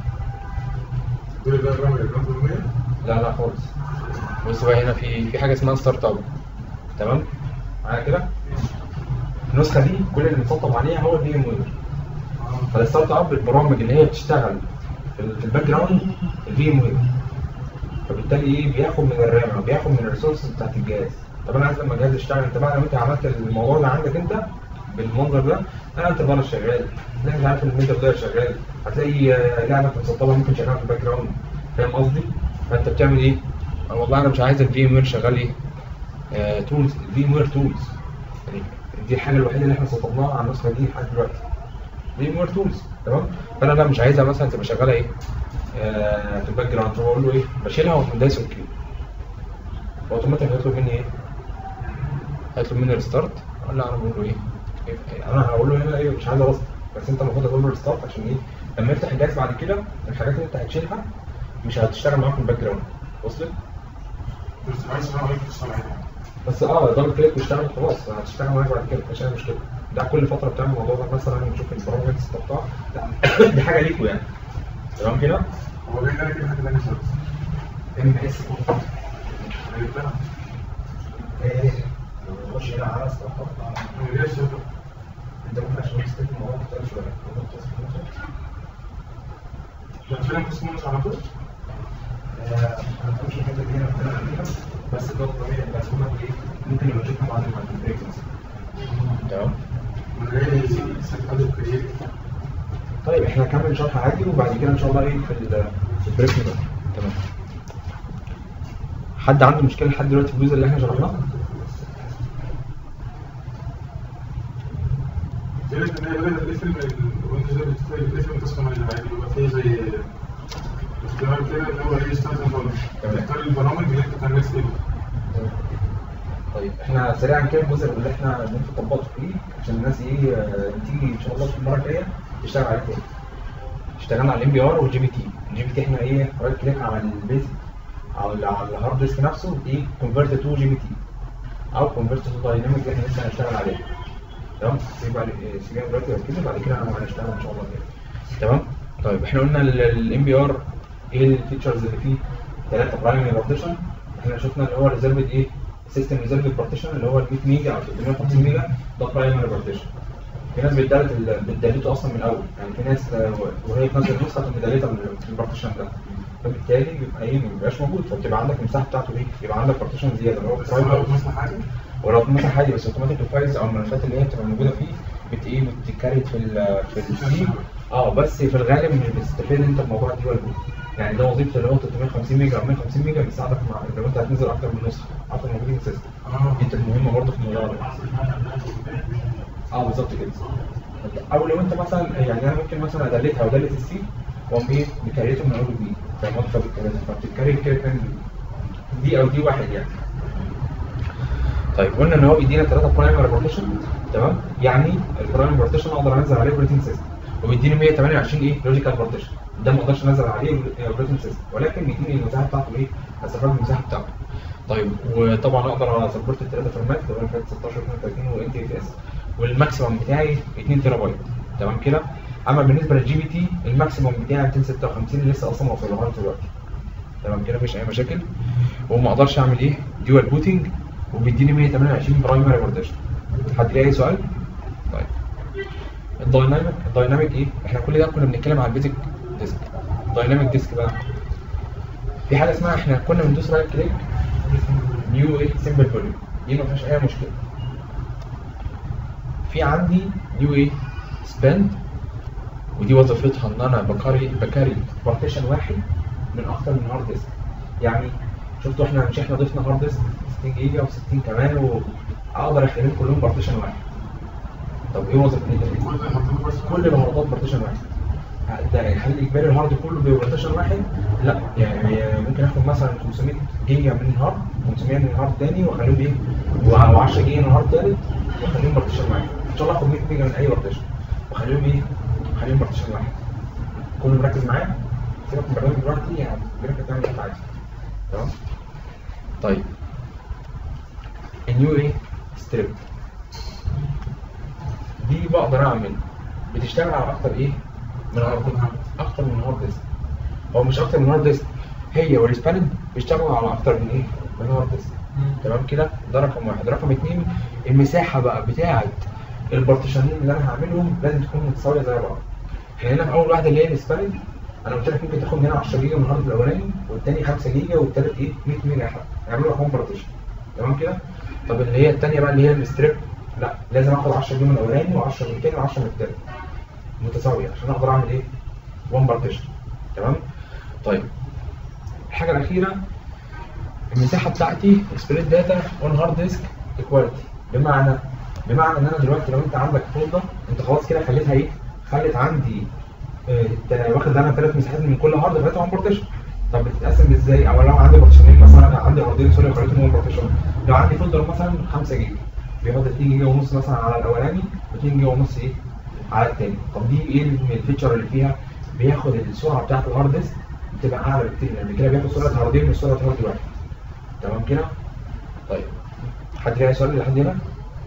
S2: كل ده الرقم اللي كان 100
S1: لا لا خالص بص بقى هنا في في حاجه اسمها ستارت اب تمام معايا كده النسخه دي كل اللي متسطب عليها هو الفي ام وير فالستارت اب البرامج اللي هي بتشتغل في ال- في الباك جراوند الفي ام وير فبالتالي ايه بياخد من الرام او بياخد من الريسورسز بتاعت الجهاز طب انا عايز لما الجهاز يشتغل انت بقى لو انت عملت الموضوع ده عندك انت بالمنظر ده انا انت بقى شغال هتلاقي مش عارف الميديا بلاير شغال هتلاقي آه، لعبه متسطبه ممكن شغاله في الباك جراوند فاهم قصدي؟ فانت بتعمل ايه؟ آه، والله انا مش عايز الفي ام وير شغال ايه؟ آه تولز الفي ام وير تولز يعني دي الحاجه الوحيده اللي احنا سطبناها على النسخه دي لحد دلوقتي دي مور تولز تمام فانا لا مش عايزها مثلا تبقى شغاله ايه آه في الباك جراوند فبقول له ايه بشيلها واقوم دايس اوكي اوتوماتيك هيطلب مني ايه هيطلب مني ريستارت اقول له انا بقول له ايه إيه؟ انا هقول له هنا ايه مش عايز اوصل بس انت المفروض تقول له ريستارت عشان ايه لما يفتح الجهاز بعد كده الحاجات اللي انت هتشيلها مش هتشتغل معاك في الباك جراوند وصلت
S2: بس عايز اسمع عليك تشتغل عليها
S1: بس اه دبل كليك واشتغل خلاص هتشتغل معاك بعد كده مفيش اي مشكله ده كل فتره بتعمل الموضوع ده مثلا نشوف البرامج بتاع لا دي حاجه ليكوا يعني تمام كده
S2: هو جاي لك كده حاجه ثانيه خالص
S1: ام اس
S2: انا جبتها
S1: نخش هنا على استراحات
S2: هي ليه الشركه
S1: انت ممكن عشان تستفيد من الموضوع مختلف شويه
S2: كان فيلم اسمه مش على طول
S1: انا ما فهمش الحته دي هنا فيها بس ده طبيعي بس هما ايه ممكن يبقى شفنا بعد ما البريك تمام
S2: انا جاي سيت ادب كرييت
S1: طيب احنا هنكمل شرح عادي وبعد كده ان شاء الله ايه في ال- في البريك ده تمام حد عنده مشكله لحد دلوقتي في الجزء اللي احنا شرحناه
S2: في ناس ان هي بدات تقفل وانت زي بتقفل بتقفل وتسمع اللي بعد يبقى في زي اختيار كده اللي هو ايه ستارت
S1: تمام.
S2: تختار البرامج اللي انت كان نفسك
S1: طيب احنا سريعا كده الجزء اللي احنا ممكن نطبقه فيه عشان الناس ايه آه، تيجي ان شاء الله في المره الجايه تشتغل عليه تاني اشتغلنا على الام بي ار والجي بي تي الجي بي تي احنا ايه رايت كليك على البيزك على على الهارد ديسك نفسه ايه كونفرت تو جي بي تي او كونفرت تو دايناميك اللي احنا لسه هنشتغل عليه تمام يبقى سيبنا دلوقتي كده بعد كده انا هنشتغل ان شاء الله كده تمام طيب احنا قلنا الام بي ار ايه الفيتشرز اللي فيه ثلاثه برايمري بارتيشن احنا شفنا اللي هو ريزرفد ايه سيستم ريزرفد بارتيشن اللي هو ال 100 ميجا او 350 ميجا ده برايمري بارتيشن في ناس بتدلت ال- بتدلته اصلا من الاول يعني في ناس آه، وهي بتنزل نسخه تقوم مدلتها من من البارتيشن ده فبالتالي بيبقى ايه ما بيبقاش موجود فبتبقى عندك المساحه بتاعته ايه يبقى عندك بارتيشن زياده اللي هو
S2: بس
S1: برايمري
S2: لو مثلا حاجه
S1: ولو مثلا حاجه بس اوتوماتيك الفايلز او الملفات اللي هي بتبقى موجوده فيه بت ايه بتتكريت في ال في السي اه بس في الغالب مش بتستفيد انت بموضوع الدول بوت يعني ده وظيفه اللي هو 350 ميجا او 150 ميجا بيساعدك مع لو انت هتنزل اكتر من نسخه اكتر من موجودين سيستم
S2: اه
S1: دي بتبقى مهمه برضه في الموضوع ده اه بالظبط كده او لو انت مثلا يعني انا ممكن مثلا ادلتها وادلت السي واقوم ايه مكريته من اول وجديد فاهم قصدي؟ فبت- فبتتكريت كده كان دي او دي واحد يعني طيب قلنا ان هو بيدينا ثلاثه برايمري بارتيشن تمام يعني البرايمري بارتيشن اقدر انزل عليه اوبريتنج سيستم وبيديني 128 ايه لوجيكال بارتيشن ده ما اقدرش انزل عليه اوبريتنج سيستم ولكن بيديني المساحه بتاعته ايه هستفاد من المساحه بتاعته طيب وطبعا اقدر اسبورت الثلاثه فورمات اللي هو فات 16 32 وان تي اف اس والماكسيمم بتاعي 2 تيرا بايت تمام كده اما بالنسبه للجي بي تي الماكسيمم بتاعي 256 اللي لسه اصلا ما وصلهاش دلوقتي تمام كده مفيش اي مشاكل وما اقدرش اعمل ايه ديوال بوتنج وبيديني 128 برايمري بارتيشن حد ليه اي سؤال طيب الدايناميك الدايناميك ايه احنا كل ده كنا بنتكلم على البيزك ديسك دايناميك ديسك بقى في حاجه اسمها احنا كنا بندوس رايت كليك نيو ايه سمبل فوليوم دي ما فيهاش اي مشكله في عندي نيو ايه سبند ودي وظيفتها ان انا بكاري بكاري بارتيشن واحد من اكتر من هارد ديسك يعني شفتوا احنا مش احنا ضفنا هارد ديسك 60 جيجا و60 كمان واقدر احتمل كلهم بارتيشن واحد طب ايه وظيفتها
S2: كل ده مطلوب بس
S1: كل الهاردات بارتيشن واحد ده هل اجباري الهارد كله ببارتيشن واحد؟ لا يعني ممكن اخد مثلا 500 جيجا من الهارد 500 من الهارد تاني واخليهم ايه؟ و10 جيجا من الهارد تالت واخليهم بارتيشن واحد ان شاء الله اخد 100 جيجا من اي بارتيشن واخليهم ايه؟ واخليهم بارتيشن واحد كله مركز معايا؟ سيبك من البرنامج دلوقتي يعني الجرافيك تعمل اللي انت عايزه تمام؟ طيب النيو ايه؟ ستريب دي بقدر اعمل بتشتغل على اكتر ايه من هارد اكتر من هارد ديسك هو مش اكتر من هارد ديسك هي والسباند بيشتغلوا على اكتر من ايه من هارد ديسك تمام كده ده رقم واحد رقم اتنين المساحه بقى بتاعه البارتيشنين اللي انا هعملهم لازم تكون متساويه زي بعض احنا هنا في اول واحده اللي هي السباند انا قلت لك ممكن تاخد هنا 10 جيجا من الهارد الاولاني والتاني 5 جيجا والتالت ايه 100 ميجا حتى يعملوا لك هوم بارتيشن تمام كده طب اللي هي الثانيه بقى اللي هي الستريب لا لازم اخد 10 جيجا من الاولاني و10 من الثاني و10 من الثالث متساويه عشان اقدر اعمل ايه وان بارتيشن تمام طيب الحاجه الاخيره المساحه بتاعتي سبريد داتا اون هارد ديسك ايكواليتي بمعنى بمعنى ان انا دلوقتي لو انت عندك فولدر انت خلاص كده خليتها ايه خلت عندي آه، تا- واخد انا ثلاث مساحات من كل هارد فات 1 بارتيشن طب بتتقسم ازاي؟ او لو عندي بارتيشنين مثلا انا عندي هاردين سوري خليتهم 1 بارتيشن لو عندي فولدر مثلا 5 جيجا بياخد 2 جيجا ونص مثلا على الاولاني و2 جيجا ونص ايه على التاني طب دي ايه الفيتشر اللي فيها؟ بياخد السرعه بتاعت الهارد ديسك بتبقى اعلى بكتير لان كده بياخد سرعه هاردين من سرعه هارد واحد تمام كده؟ طيب حد ليه سؤال لحد هنا؟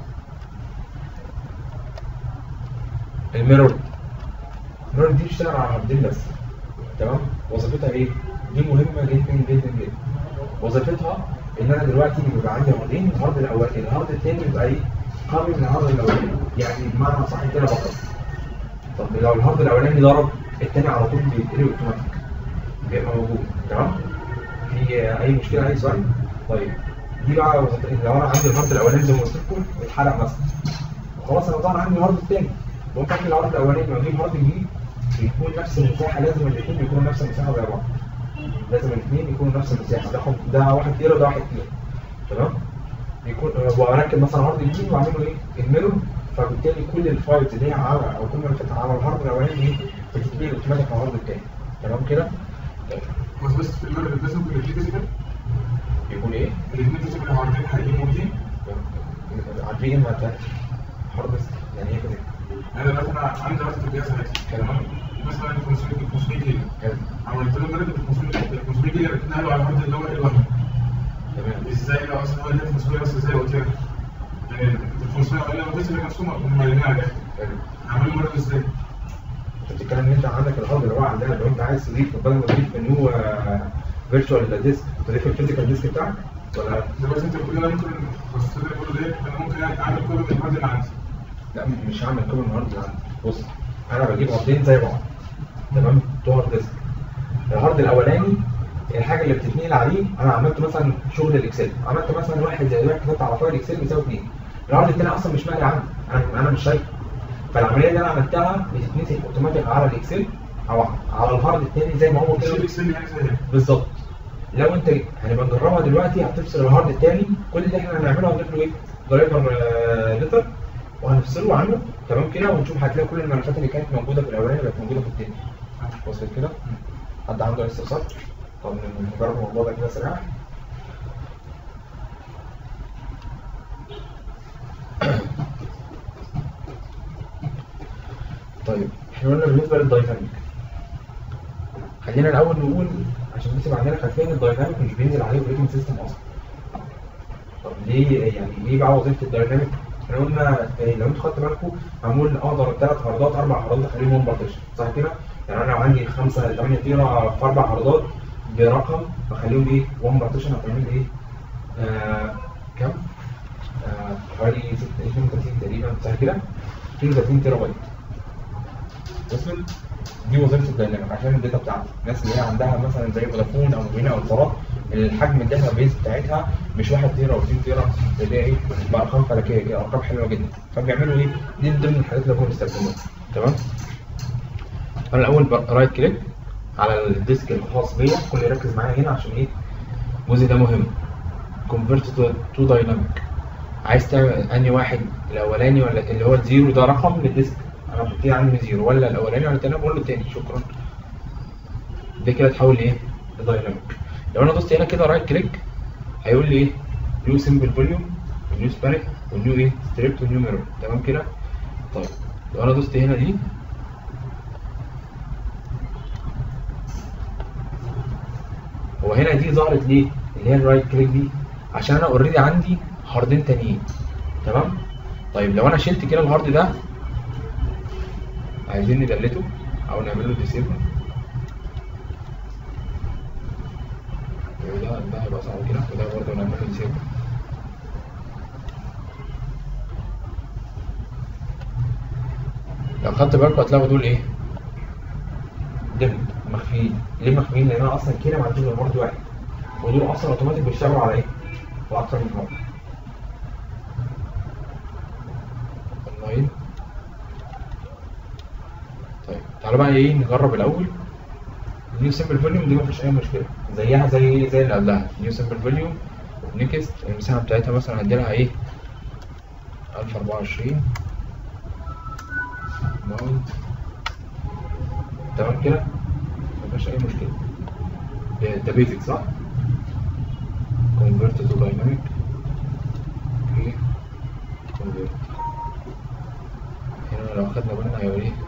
S1: الميرور الميرور دي بتشتغل على هاردين بس تمام وظيفتها ايه؟ دي مهمه جدا جدا جدا وظيفتها ان انا دلوقتي بيبقى عندي هاردين الهارد الاول الهارد الثاني بيبقى ايه؟ قوي من الهارد الاولاني يعني بمعنى صح كده بطل طب لو الهارد الاولاني ضرب الثاني على طول بيتقلب اوتوماتيك بيبقى موجود تمام؟ في اي مشكله اي سؤال؟ طيب دي بقى وظيفة- لو انا عندي الهارد الاولاني زي ما قلت لكم اتحرق مثلا خلاص انا طبعا عندي الهارد الثاني ممكن اجيب الهارد الاولاني لما اجيب هارد جديد بيكون نفس المساحه لازم الاثنين بيكونوا نفس المساحه زي بعض لازم الاثنين يكونوا نفس المساحه ده خم- ده 1 تيرا وده 1 تيرا تمام يكون واركب مثلا هارد جديد واعمل له ايه الميرور فبالتالي كل الفايلز اللي هي على او كل ما كانت على الهارد الاولاني ايه بتتنقل اوتوماتيك على الهارد الثاني تمام كده طيب
S2: بس بس في المغرب لازم يكون الاثنين فيزيكال
S1: يكون ايه
S2: الاثنين فيزيكال هاردين حقيقيين موجودين
S1: عارفين ما بتاعت هارد ديسك يعني ايه كده
S2: انا دلوقتي انا عندي دلوقتي في الجهاز هاتي
S1: تمام
S2: مثلا 500 500 جيجا
S1: حلو
S2: عملت له مغرب 500 500 جيجا ركنها له على الهارد اللي هو ال 1
S1: تمام
S2: ازاي لو اصلا هو اللي 500 بس ازاي قلت لك يعني ال 500 اولانيه بس اللي مقسومه هم مالين على الاخر
S1: حلو
S2: عملوا برضه ازاي؟
S1: انت بتتكلم ان انت عندك الهارد اللي هو عندنا لو انت عايز تضيف بدل ما تضيف نيو فيرتشوال ديسك تضيف الفيزيكال ديسك بتاعك ولا
S2: دلوقتي انت بتقول انا ممكن خاصة اللي بقوله ده انا ممكن اعمل كل من الهارد اللي عندي
S1: لا مش هعمل كوبي من الهارد اللي عندي بص انا بجيب هاردين زي بعض تمام تو هارد ديسك الهارد الاولاني الحاجه اللي بتتنقل عليه انا عملت مثلا شغل الاكسل عملت مثلا واحد زي واحد كتبت على فايل اكسل بيساوي 2 الهارد التاني اصلا مش مالي عندي انا انا مش شايفه فالعمليه اللي انا عملتها بتتنسي اوتوماتيك على الاكسل او على الهارد التاني زي ما هو
S2: شيل
S1: كده
S2: اكسل يعني زي ده
S1: بالظبط لو انت هنبقى نجربها دلوقتي هتفصل الهارد التاني كل اللي احنا هنعمله هنضيف له ايه؟ درايفر لتر وهنفصله عنه تمام كده ونشوف هتلاقي كل الملفات اللي كانت موجوده في الاولاني بقت موجوده في التاني وصلت كده؟ حد عنده اي استفسار؟ طب نجرب الموضوع ده كده سريع طيب احنا قلنا بالنسبه للدايناميك خلينا الاول نقول عشان بس يبقى عندنا خلفيه ان الدايناميك مش بينزل عليه اوبريتنج سيستم اصلا طب ليه يعني ليه بقى وظيفه الدايناميك احنا قلنا إيه، لو انتوا خدتوا بالكم معمول اقدر ثلاث هاردات اربع هاردات اخليهم ون بارتيشن صح كده؟ يعني انا لو عندي خمسه 8 تيرا في اربع هاردات برقم بخليهم ايه؟ ون بارتيشن هتعمل لي ايه؟ آه كام؟ آه حوالي 6 32 تقريبا صح كده؟ 32 تيرا بايت وصلت؟ دي وظيفه الدايناميك عشان الداتا بتاعتي الناس اللي هي عندها مثلا زي فودافون او موبينه او اتصالات الحجم الداتا بيز بتاعتها مش 1 تيرا او 2 تيرا اللي هي ايه بارقام فلكيه كده ارقام حلوه جدا فبيعملوا ايه دي من ضمن الحاجات اللي هم بيستخدموها تمام انا الاول ب- رايت كليك على الديسك الخاص بيا كل يركز معايا هنا عشان ايه الجزء ده مهم كونفرت تو دايناميك عايز تعمل انهي واحد الاولاني ولا اللي هو الزيرو ده رقم للديسك انا ببتدي عندي زيرو ولا الاولاني ولا التاني بقول له التاني شكرا ده كده اتحول لايه لدايناميك لو انا دوست هنا كده رايت كليك هيقول لي ايه نيو سمبل فوليوم ونيو سبانيك ونيو ايه ستريبت ونيو ميرور تمام كده طيب لو انا دوست هنا دي هو هنا دي ظهرت ليه اللي هي الرايت كليك دي عشان انا اوريدي عندي هاردين تانيين تمام طيب لو انا شلت كده الهارد ده عايزين ندلته او نعمل له ديسيبل وده ده هيبقى صعب كده وده برضه نعمل له ديسيبل لو خدت بالكم هتلاقوا دول ايه؟ دم مخفيين ليه مخفيين؟ لان انا اصلا كده ما عنديش غير هارد واحد ودول اصلا اوتوماتيك بيشتغلوا على ايه؟ على اكتر من هارد اونلاين طيب تعالوا بقى ايه نجرب الاول نيو سمبل فوليوم دي مفيش اي مشكله زيها زي زي اللي قبلها نيو سمبل فوليوم نيكست المساحه بتاعتها مثلا هدي لها ايه 1024 ماونت تمام كده مفيش اي مشكله إيه، ده بيزك صح convert to dynamic اوكي convert هنا لو خدنا بالنا هيبقى ايه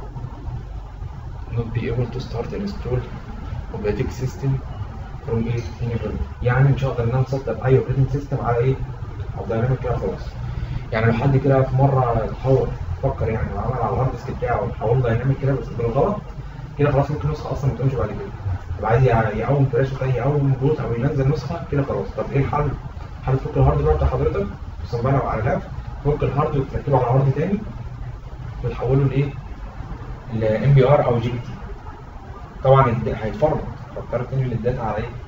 S1: not be able to start and install operating system from ايه anywhere يعني مش هقدر ان انا اسطب اي operating system على ايه على الدايناميك كده خلاص يعني لو حد كده في مره تحول فكر يعني وعمل على الهارد ديسك بتاعه وحول دايناميك كده بس بالغلط كده خلاص ممكن نسخه اصلا ما تقومش بعد كده يبقى عايز يع- يقوم فلاش تاني يقوم بوت او ينزل نسخه كده خلاص طب ايه الحل؟ حل تفك الهارد بقى بتاع حضرتك خصوصا بقى لو على لاب تفك الهارد وتركبه على هارد تاني وتحوله لايه؟ لام بي ار او جي بي تي طبعا الد- هيتفرمط فكرت تنقل الداتا على ايه؟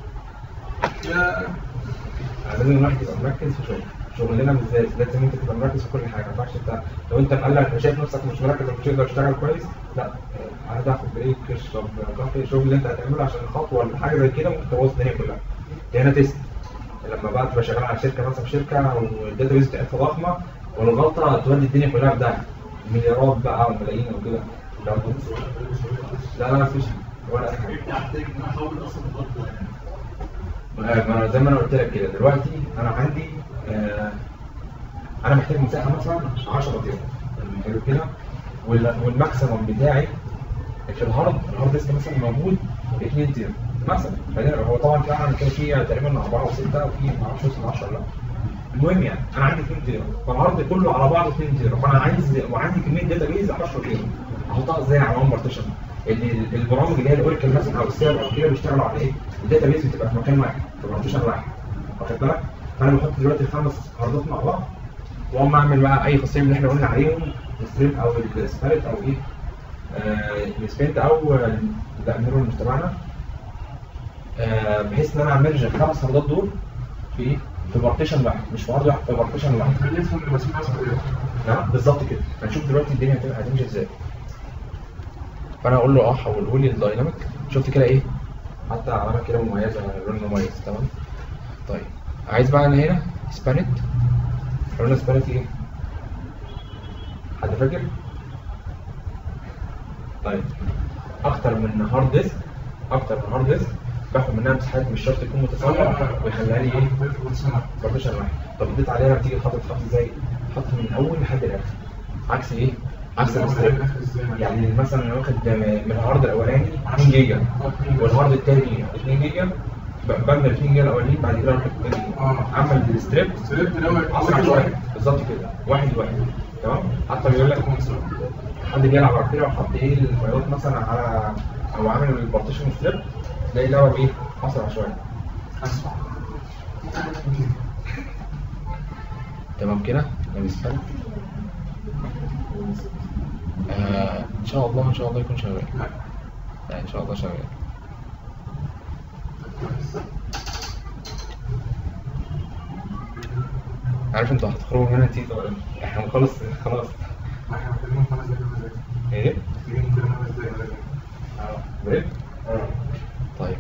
S1: لازم الواحد يبقى مركز في شغله شغلنا بالذات لازم انت تبقى مركز في كل حاجه ما ينفعش انت لو انت مقلق شايف نفسك مش مركز ومش هتقدر تشتغل كويس لا آه، هتاخد بريك اشرب كافي الشغل اللي انت هتعمله عشان خطوه ولا حاجه زي كده ممكن تبوظ الدنيا كلها دي هنا تيست لما بقى تبقى شغال على شركه مثلا في شركه والداتا بيز بتاعتها ضخمه والغلطه تودي الدنيا كلها في داهيه مليارات بقى وملايين وكده لا لا لا مفيش ولا اي حاجه
S3: يحتاج ان انا احول اصلا الخطوه يعني
S1: ما انا زي ما انا قلت لك كده دلوقتي انا عندي آه انا محتاج مساحه مثلا 10 تيرا حلو كده وال- والماكسيمم بتاعي في الهارد الهارد ديسك مثلا موجود 2 تيرا مثلا بعدين هو طبعا في عندنا كده فيه تقريبا 4 و6 وفي ما اعرفش وصل 10 لا المهم يعني انا عندي 2 تيرا فالهارد كله على بعضه 2 تيرا فانا عايز وعندي كميه داتا بيز 10 تيرا احطها ازاي على وان بارتيشن ال- البرامج اللي هي الاوراكل مثلا او السيرف او كده بيشتغلوا على ايه؟ الداتا بيز بتبقى في مكان واحد في بارتيشن واحد واخد بالك؟ فانا بحط دلوقتي الخمس هاردات مع بعض واقوم اعمل بقى اي خاصيه من اللي احنا قلنا عليهم الستريب او السبارت او ايه؟ آه السبنت او ال- لا النيرون مش تبعنا آه بحيث ان انا اعمل الخمس هاردات دول في ايه؟ في بارتيشن واحد مش في هارد واحد في بارتيشن واحد
S2: خليه يفهم ان مسؤول اصلا ايه
S1: تمام بالظبط كده هنشوف دلوقتي الدنيا هتبقى هتمشي ازاي فانا اقول له اه حوله لي الدايناميك شفت كده ايه حتى علامه كده مميزه لون مميز تمام طيب عايز بقى انا هنا سبانت قلنا سبانت ايه حد فاكر طيب اكتر من هارد ديسك اكتر من هارد ديسك باخد منها مساحات مش شرط يكون متسارع ويخليها لي ايه بارتيشن واحد طب اديت عليها بتيجي الخط تخط ازاي؟ خط من الاول لحد الاخر عكس ايه؟ عكس الستريب يعني مثلا انا واخد من الهارد الاولاني 2 جيجا والهارد الثاني 2 جيجا ب- بملى 2 جيجا الاولانيين بعد كده اروح 2 جيجا
S2: اه.
S1: اعمل الستريب
S2: ستريب الاول
S1: اسرع شويه بالظبط كده واحد واحد تمام حتى بيقول لك حد بيلعب على كده وحط ايه الفايلات مثلا على او عامل البارتيشن ستريب تلاقي اللعبه بايه؟ اسرع شويه تمام كده بالنسبه لي آه ان شاء الله ان شاء الله يكون شغال لا ان شاء الله شغال عارف انتوا هتخرجوا منها تيتا ولا إيه؟ احنا هنخلص خلاص
S2: احنا محتاجين خمس دقايق ولا دقايق.
S1: ايه؟
S2: محتاجين كده خمس دقايق ولا دقايق.
S1: اه بريك؟ طيب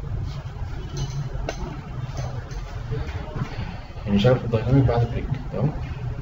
S1: يعني شغال في الدايناميك بعد بريك تمام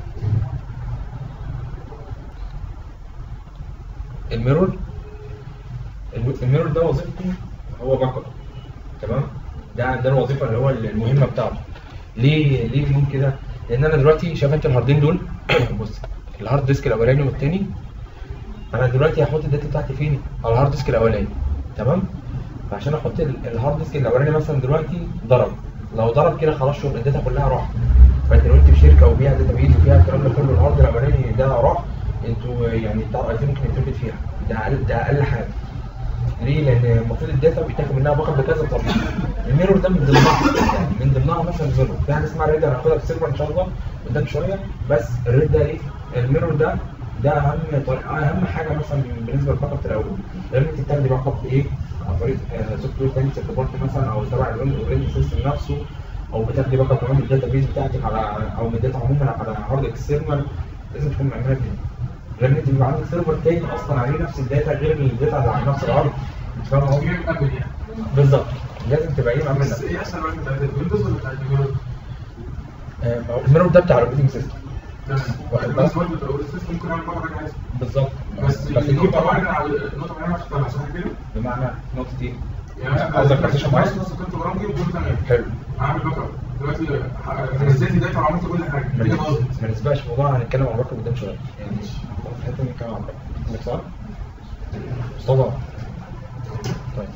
S1: الميرور الم- الميرور ده وظيفته هو باك اب تمام ده ده الوظيفه اللي هو المهمه بتاعته ليه ليه بنقول كده لان انا دلوقتي شايف انت الهاردين دول بص الهارد ديسك الاولاني والتاني انا دلوقتي هحط الداتا بتاعتي فين على الهارد ديسك الاولاني تمام فعشان احط ال- الهارد ديسك الاولاني مثلا دلوقتي ضرب لو ضرب كده خلاص شغل الداتا كلها راحت فانت لو انت في شركه وبيها داتا بيز وفيها الكلام ده كله الهارد الاولاني ده راح انتوا يعني بتاع الايفون ممكن يتربط فيها ده اقل ده اقل حاجه ليه؟ لان المفروض الداتا بيتاخد منها باقه بكذا طريقه. الميرور ده من ضمنها يعني من ضمنها مثلا ميرور، في حاجه اسمها ريد هناخدها في السيرفر ان شاء الله قدام شويه بس الريد ده ايه؟ الميرور ده ده اهم طريقه اهم حاجه مثلا بالنسبه للباك اب الاول لان انت بتاخدي باك اب ايه؟ عن طريق سوفت وير تاني سبورت مثلا او تبع الاوبريتنج سيستم نفسه او بتاخدي باك اب كمان من الداتا بيز بتاعتك على او من الداتا عموما على هارد اكسترنال لازم تكون معموله كده غير ان انت بيبقى عندك سيرفر تاني اصلا عليه نفس الداتا غير الداتا اللي على نفس الهارد انت فاهم قصدي؟
S2: محتاجين نقبل يعني
S1: بالظبط لازم تبقى ايه معمل
S2: بس ايه احسن واحد بتاعت الويندوز ولا بتاعت الويندوز؟
S1: الميرور ده بتاع الاوبريتنج سيستم واخد بالك؟
S2: بس برضه لو السيستم ممكن اعمل بره حاجه عايزها
S1: بالظبط
S2: بس
S1: بس دي
S2: النقطه
S1: بقى
S2: معينه على النقطه معينه عشان تطلع صح كده؟
S1: بمعنى نقطة ايه؟
S2: يعني مثلا
S1: قصدك partition معين؟
S2: بس كنت برامجي وكنت تمام
S1: حلو
S2: اعمل باك اب دلوقتي نزلت داتا وعملت كل حاجه كده باظت
S1: ما نسبقش موضوع هنتكلم عن الرقم قدام شويه يعني خلاص الحته دي نتكلم عن الرقم عندك سؤال؟ مصطفى طيب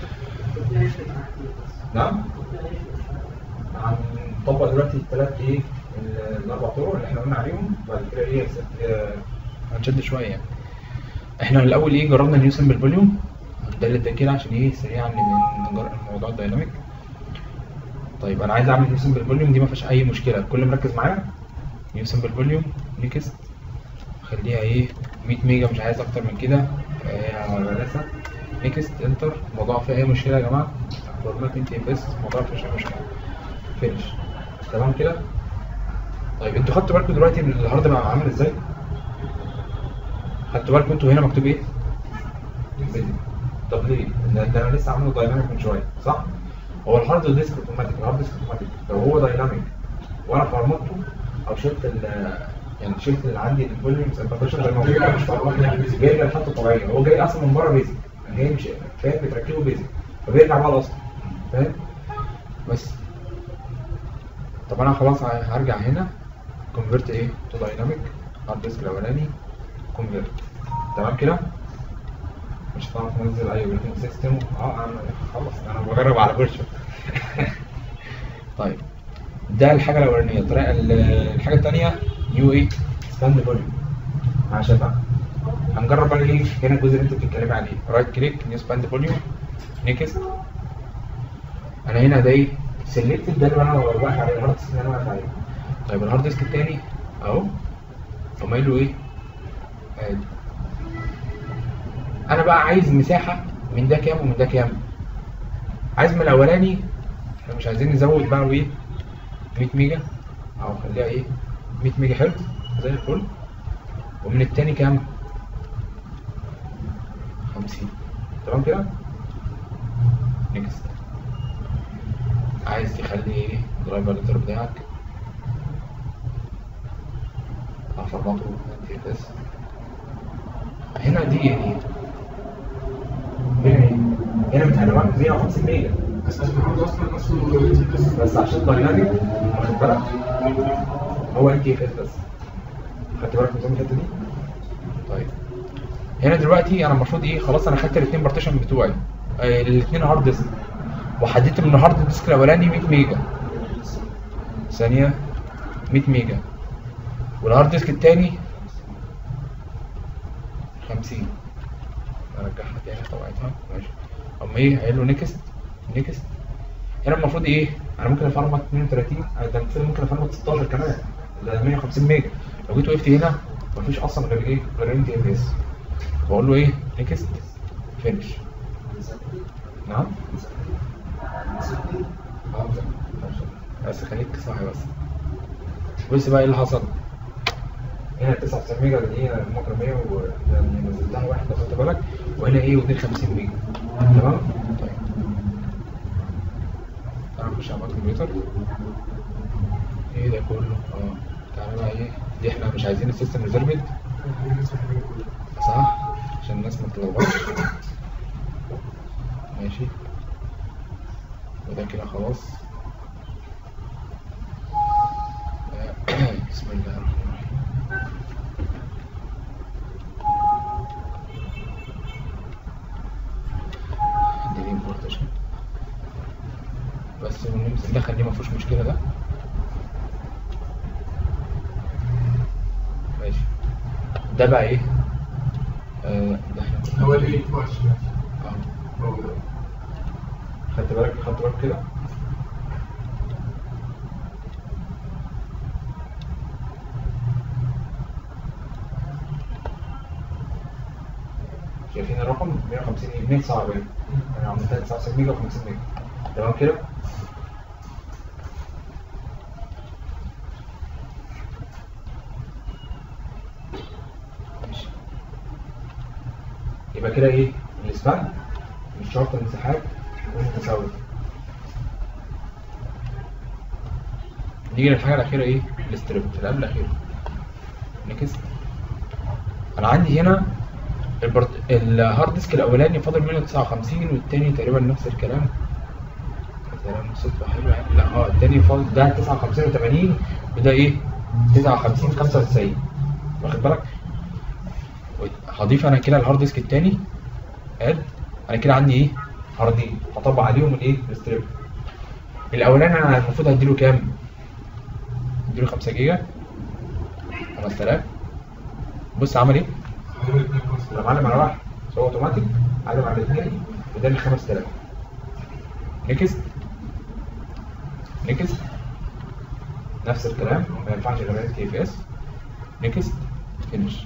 S1: نعم هنطبق دلوقتي الثلاث ايه ال- الاربع طرق اللي احنا قلنا عليهم بعد كده ايه آه، هنشد شويه يعني احنا الاول ايه جربنا نيو سمبل فوليوم ده اللي ده كده عشان ايه سريعا نجرب الموضوع الدايناميك طيب انا عايز اعمل نيو سمبل فوليوم دي ما فيهاش اي مشكله كل مركز معايا نيو سمبل فوليوم نيكست خليها ايه 100 ميجا مش عايز اكتر من كده آه، غلاسه نيكست انتر الموضوع فيه اي مشكله يا جماعه فورمات انت اف اس الموضوع فيهوش اي مشكله فينش تمام كده طيب انتوا خدتوا بالكم دلوقتي من الهارد بقى عامل ازاي خدتوا بالكم انتوا هنا مكتوب ايه بيزك. طب ليه ده, ده انا لسه عامله دايناميك من شويه صح هو الهارد ديسك اوتوماتيك الهارد ديسك اوتوماتيك لو هو دايناميك وانا فرمته او شلت ال يعني شلت اللي عندي الفوليومز البارتيشن زي ما هو
S2: بيرجع
S1: مش
S2: مش
S1: فرمت
S2: طبيعي.
S1: يعني بيرجع لحالته الطبيعيه هو جاي اصلا من بره بيزك يعني هي مش فاهم بتركبه بيزك فبيرجع بقى الاصل فاهم بس طب انا خلاص هرجع هنا كونفرت ايه تو دايناميك هارد ديسك الاولاني كونفرت تمام كده مش هتعرف تنزل اي اوبريتنج سيستم اه انا خلاص انا بجرب على فيرتشوال طيب ده الحاجه الاولانيه الطريقه ال- الحاجه الثانيه نيو ايه ستاند فوليوم مع شبع هنجرب بقى ايه هنا الجزء اللي انت بتتكلمي عليه رايت كليك نيو سباند فوليوم نيكست انا هنا ده ايه سيلكتد ده اللي انا واقف عليه الهارد ديسك اللي انا واقف عليه طيب الهارد ديسك الثاني اهو طب له ايه ادي انا بقى عايز مساحه من ده كام ومن ده كام عايز من الاولاني احنا مش عايزين نزود بقى ايه 100 ميجا او خليها ايه 100 ميجا حلو زي الفل ومن التاني كام 50 تمام كده نيكست عايز تخلي ايه الدرايفر ليتر بتاعك هفرمطه انتي اف اس هنا دي ايه دي هنا ايه هنا متقلبة 150 ميجا
S2: بس عشان الهارد اصلا نفسه بس
S1: بس عشان دايناميك واخد بالك هو انت اف اس بس خدت بالك من نظام الحته دي طيب هنا دلوقتي انا المفروض ايه خلاص انا خدت الاثنين بارتيشن بتوعي آه الاثنين هارد ديسك وحددت من الهارد ديسك الاولاني 100 ميجا ثانيه 100 ميجا والهارد ديسك الثاني 50 ارجعها تاني طبعتها ماشي اما ايه قايل له نيكست نيكست هنا المفروض ايه انا ممكن افرمت 32 آه، ده المفروض ممكن افرمت 16 كمان ده 150 ميجا لو جيت وقفت هنا مفيش اصلا غير ايه غير انت ام اس بقول له ايه نيكست فينش نعم اه بس خليك صاحي بس بص بقى ايه اللي حصل هنا 99 ميجا اللي هي المكرمية ويعني نزلتها واحد لو خدت بالك وهنا ايه ودي 50 ميجا تمام طيب تعالى نخش على الكمبيوتر ايه ده كله اه تعالى بقى ايه دي احنا مش عايزين السيستم ريزرفد صح عشان الناس ما تتلخبطش ماشي وده كده خلاص آه، بسم الله الرحمن الرحيم دي امبورتيشن بس ونمسك ده خليه ما فيهوش مشكله ده ماشي ده بقى ايه آه ده احنا
S2: هو الايه وحش
S1: اه
S2: هو ده
S1: خدت بالك خدت بالك كده شايفين الرقم 150 ايه 149 انا عملتها 99 ميجا و50 ميجا تمام كده ماشي يبقى كده ايه الاسبان مش شرط المساحات تكون متساوية نيجي للحاجة الأخيرة إيه؟ الاستريب اللي قبل الأخيرة نكست انا عندي هنا البرت... الهارد ديسك الاولاني فاضل منه 59 والتاني تقريبا نفس الكلام كلام صدفة حلوة يعني لا اه التاني فاضل ده 59 و80 وده ايه 59 95 واخد بالك هضيف انا كده الهارد ديسك التاني اد انا كده عندي ايه هاردين هطبق عليهم الايه الستريب الاولاني انا المفروض هديله كام اديله 5 جيجا 5000 بص عمل ايه
S2: عامل اتنين خمسة.
S1: لو معلم على واحد هو اوتوماتيك علم على الاثنين وده ال 5000 نكست نكست نفس الكلام ما ينفعش غير كي اف اس نكست فينش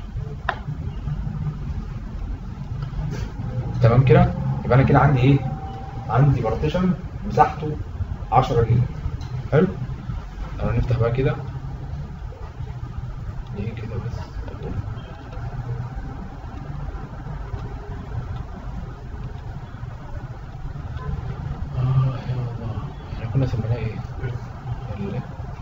S1: تمام كده يبقى انا كده عندي ايه عندي بارتيشن مساحته 10 جيجا حلو انا نفتح بقى كده ليه كده بس اه يا الله احنا كنا سميناه ايه ال-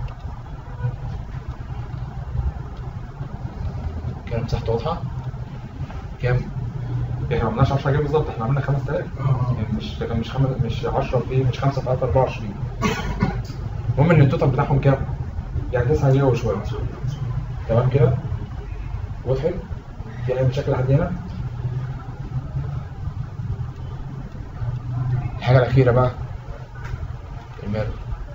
S1: كان مساحته واضحه كام احنا ما عملناش 10 جيجا بالظبط احنا عملنا 5000
S2: اه
S1: يعني مش كان مش خمس مش 10 في مش 5 في 24 المهم ان التوتال بتاعهم كام؟ يعني 9 جيجا وشويه تمام كده؟ وضحت؟ في اي مشاكل لحد هنا؟ الحاجه الاخيره بقى المال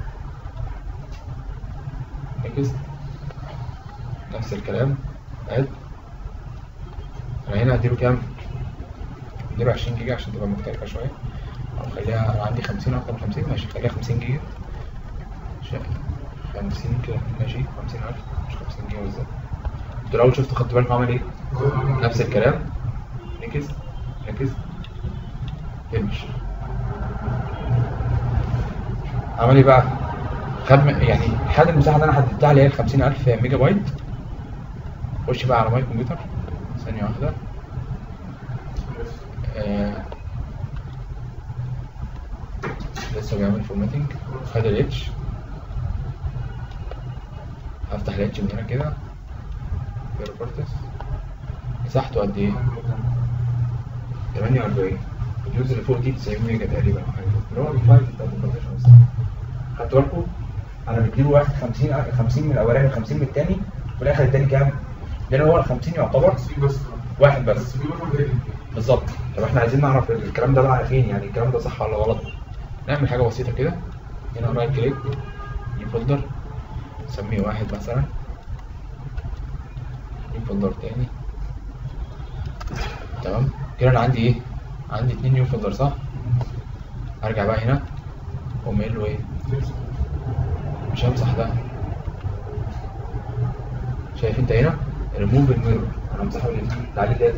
S1: نكست نفس الكلام اد انا هنا هديله كام؟ اديله 20 جيجا عشان تبقى مختلفة شوية او خليها انا عندي 50 اكتر من 50 ماشي خليها 50 جيجا شا- 50 كده ماشي 50000 مش 50 جيجا بالظبط انتوا الاول شفتوا خدتوا بالكم عمل ايه؟ نفس الكلام نكست نكست فينش عمل ايه بقى؟ خد م- يعني خد المساحة اللي انا حددتها اللي هي ال 50000 ميجا بايت خش بقى على ماي كمبيوتر ثانية واحدة آه، لسه بيعمل فورماتنج خد الاتش هفتح الاتش من هنا كده في ريبورتس مساحته قد ايه؟ 48 الجزء اللي فوق دي 90 ميجا تقريبا او حاجه اللي هو الفايل بتاع البرزنتيشن بس خدتوا بالكم؟ انا بديله واحد 50 50 من الاولاني و50 من الثاني وفي الاخر الثاني كام؟ لان هو ال 50 يعتبر
S2: سي بس
S1: واحد بس
S2: بس في برضه غير
S1: بالظبط طب احنا عايزين نعرف الكلام ده بقى فين يعني الكلام ده صح ولا غلط نعمل حاجه بسيطه كده هنا رايت كليك نيو فولدر نسميه واحد مثلا نيو فولدر تاني تمام كده انا عندي ايه عندي اتنين نيو فولدر صح ارجع بقى هنا واقوم قايل له ايه مش همسح ده شايف انت هنا ريموف الميرور انا مسحه ليه تعالي ده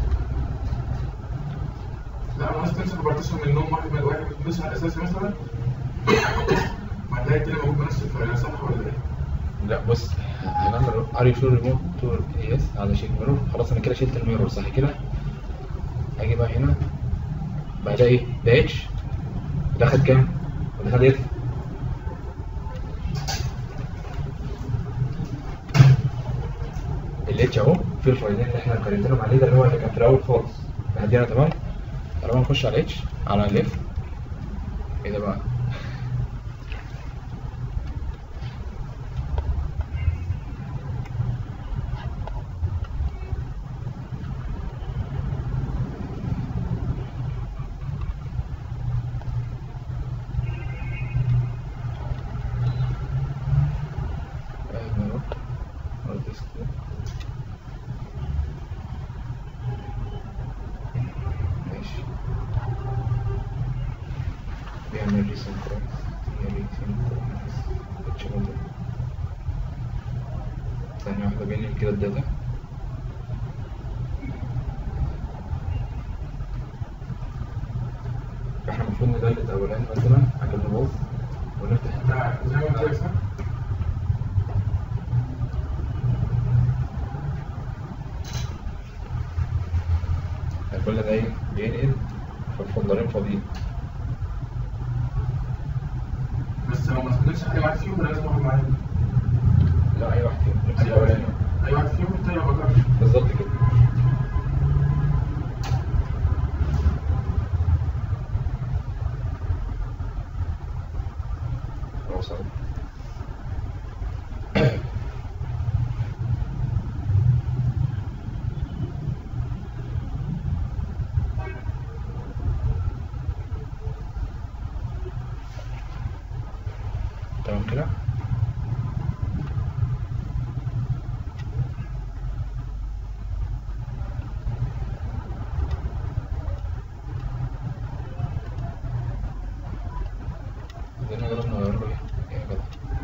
S2: لا انا عايز تمسك بارتيشن منهم واحد من واحد مش على الاساسي مثلا ما هتلاقي التاني موجود بنفس الفرق صح ولا ايه؟
S1: لا بص هنعمل ار يو شور ريموت تو يس على شيل ميرور خلاص انا كده شلت الميرور صح كده هاجي بقى هنا بقى ده ايه ده اتش وده خد كام وده خد اف الاتش اهو في الفايلين اللي احنا كريتينهم عليه ده اللي هو اللي كان في الاول خالص هدينا تمام طالما نخش على الاتش على الاف ايه ده بقى آه، ميرور هارد ديسك ده. ماشي بيعمل ريسنكرونس ريسنكرونس اتشغل ثانية واحدة بينقل كده الداتا احنا المفروض ندلت اولاني مثلا عشان نبوظ ونفتح
S2: لا زي ما قلت لك صح؟
S1: كل ده ايه بينقل في الفولدرين فاضيين
S2: بس لو ما سكنتش حاجه معاك فيهم لازم واحد معايا
S1: لا اي واحد فيهم نمسك الاولاني
S2: اي واحد فيهم التاني يبقى جرب
S1: بالظبط كده وصل تمام كده ده نقدر نغير له ايه يا جدع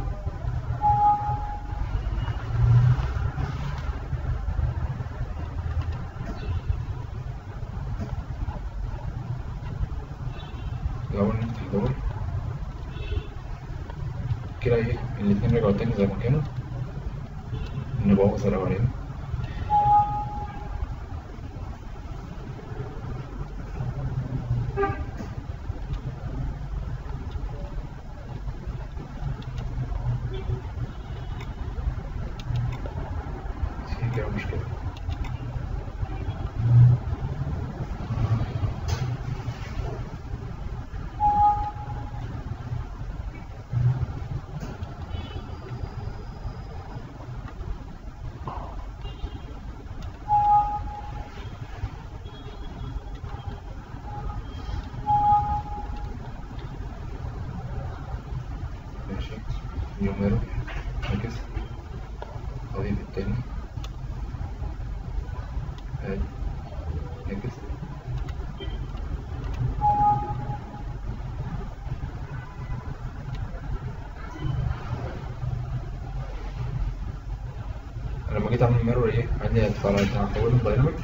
S1: الأول نفتح دول كده ايه الاتنين رجعوا تاني زي ما كانوا نبوظ الأولاني في كده مشكلة ماشي يوميرو ركز أضيف التاني هاي ركز أنا لما جيت أعمل ميرور إيه عندي هتفعل هحوله دايناميك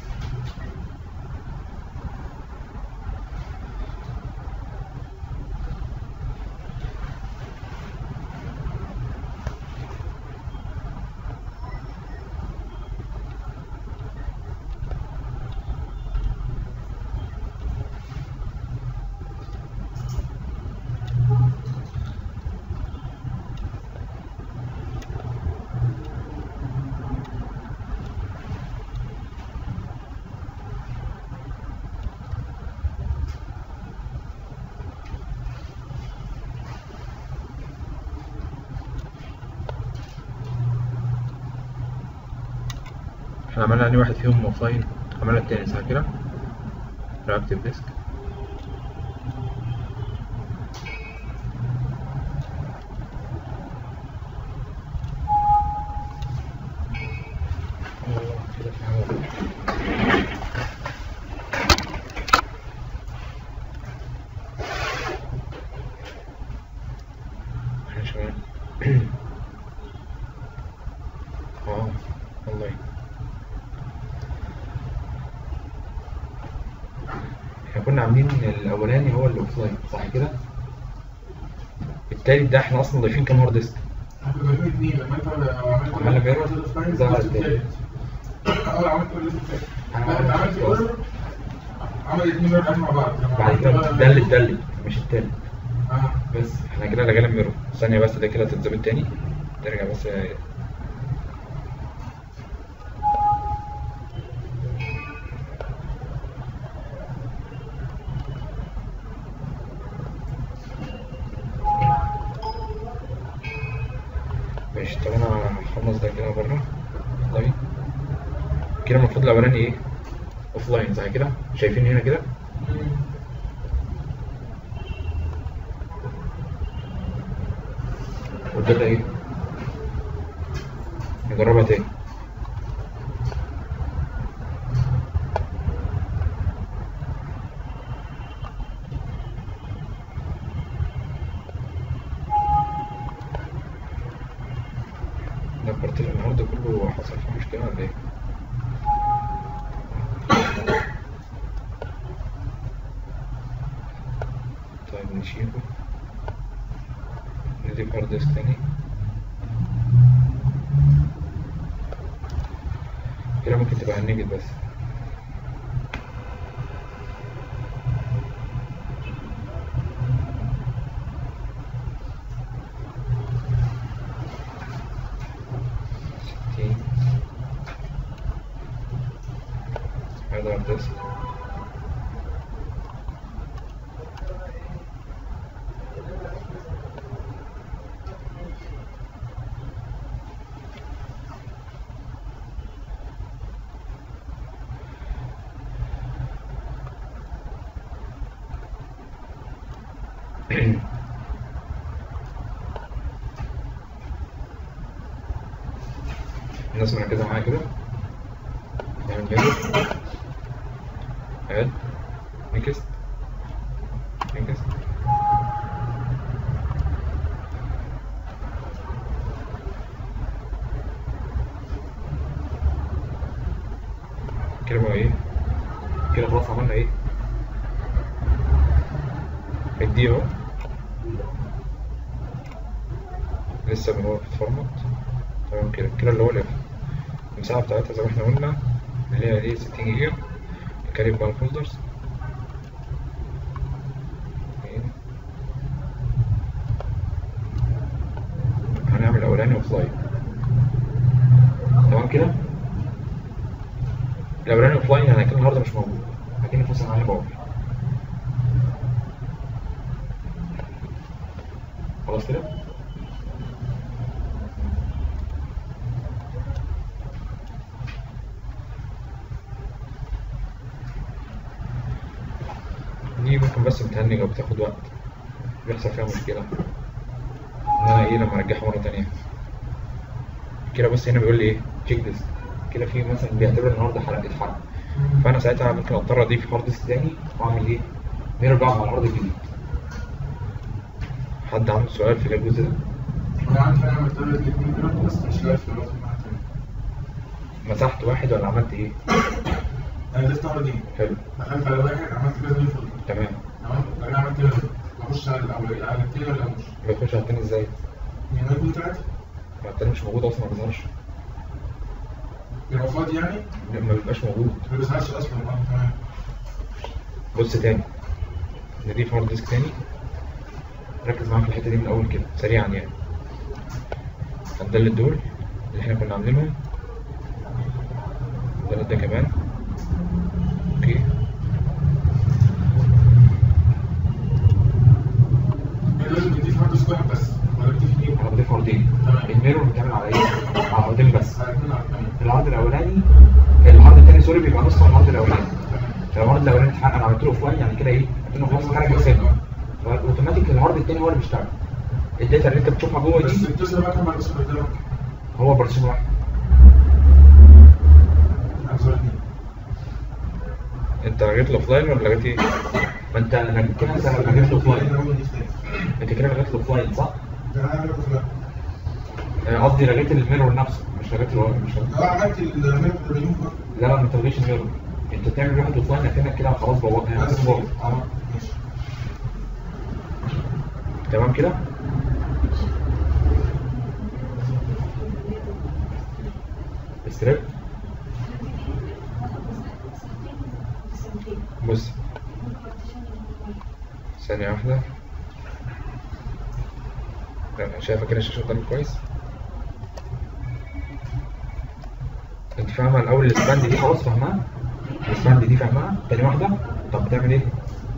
S1: احنا عملنا انهي واحد فيهم اوفلاين عملنا التاني صح كده رياكتيف ديسك كده في حاجة. احنا شغال اه والله احنا كنا عاملين الاولاني هو الاوفلاين صح كده التالت ده احنا اصلا ضايفين كام هارد ديسك
S2: احنا كنا في اتنين لما انت عملت
S1: عملنا ميرور،
S2: الأوفلاين
S1: ظهر
S2: ظهر
S1: التالت.
S2: التالت اول عملت كل اللي فات
S1: أنا
S2: انت
S1: عملت
S2: عملت
S1: خلاص.
S2: ميرور عمل اتنين ميرور مع بعض لما
S1: بعد كده
S2: عملت
S1: ده اللي اتدلت مش التالت
S2: اه
S1: بس احنا كده لغينا الميرور ثانية بس ده كده تتظبط تاني ترجع بس ماشي طب انا هخلص ده كده بره طيب كده المفروض الاولاني ايه اوف لاين صح كده شايفين هنا كده والداتا ايه نجربها تاني ده البارتيشن النهارده كله حصل فيه مشكلة ولا ايه؟ طيب نشيله نضيف هارد ديسك تاني كده ممكن تبقى هنجد بس ستين ديسك الناس مركزة معايا كده نعمل كده اد نكست نكست كده بقى ايه كده خلاص عملنا ايه الدي اهو لسه من هو في الفورمات تمام كده كده اللي هو الاف المساحة بتاعتها زي ما احنا قلنا اللي هي دي 60 جيجا نكريم بقى الفولدرز هنعمل اولاني اوف لاين تمام كده الاولاني اوف لاين يعني اكن النهارده مش موجود اكن فاصل معايا باور خلاص كده دي ممكن بس بتهنج او بتاخد وقت بيحصل فيها مشكلة ان انا ايه لما ارجعها مرة تانية كده بس هنا بيقول لي ايه تشيك ديسك كده في مثلا بيعتبر النهارده حلقة اتحرق فانا ساعتها ممكن اضطر اضيف هارد ديسك تاني واعمل ايه نرجع مع الهارد الجديد حد عنده سؤال في الجزء ده
S2: انا عارف انا عملت له الاثنين دول بس مش عارف الوقت معاه تاني
S1: مسحت واحد ولا عملت ايه
S2: انا ضفت عرض دي
S1: حلو
S2: دخلت على واحد عملت كذا نيو فولدر
S1: تمام
S2: تمام انا عملت كده بخش على الاول على التاني ولا مش
S1: بيخش على التاني ازاي
S2: يعني انا كنت عادي
S1: ما التاني مش موجود اصلا ما بيظهرش
S2: يبقى فاضي يعني
S1: ما بيبقاش موجود
S2: ما بيظهرش اصلا اه تمام
S1: بص تاني نضيف هارد ديسك تاني ركز معايا في الحته دي من الاول كده سريعا يعني هندلت دول اللي احنا كنا عاملينهم هندلت ده كمان اوكي
S2: يعني لازم تضيف هارد ديسك واحد بس ولا بتضيف اثنين
S1: انا بضيف هاردين
S2: تمام.
S1: الميرور بيتعمل على ايه؟ على هاردين بس
S2: على اثنين على الثاني
S1: الهارد الاولاني الهارد التاني سوري بيبقى نص من الهارد الاولاني لو الهارد الاولاني اتحرق انا عملت له اوف لاين يعني كده ايه؟ اكنه خلاص اتحرق وسابه فاوتوماتيك الهارد التاني هو اللي بيشتغل الداتا اللي انت بتشوفها جوه
S2: بس
S1: دي
S2: الجزء بقى كان على الاسم قدامك
S1: هو بارتيشن واحد
S2: عنصر اثنين
S1: انت لغيت الاوف لاين ولا لغيت ايه؟ ما انت لغيت كده انت لغيت الاوف لاين انت كده لغيت الاوف لاين صح؟
S2: ده انا عملت لا
S1: آه، قصدي لغيت الميرور نفسه مش لغيت الواي مش لغيت
S2: اه عملت الميرور باليوم
S1: لا لا ما تلغيش الميرور انت تعمل واحد اوف لاين اكنك كده خلاص بوظت يعني
S2: بس
S1: بوظت.
S2: اه ماشي
S1: تمام كده؟ ستريب بص ثانية واحدة لا شايفة كده الشاشة قدامك كويس انت فاهمة الأول السباند دي خلاص فاهمها السباند دي فاهمها تاني واحدة طب بتعمل ايه؟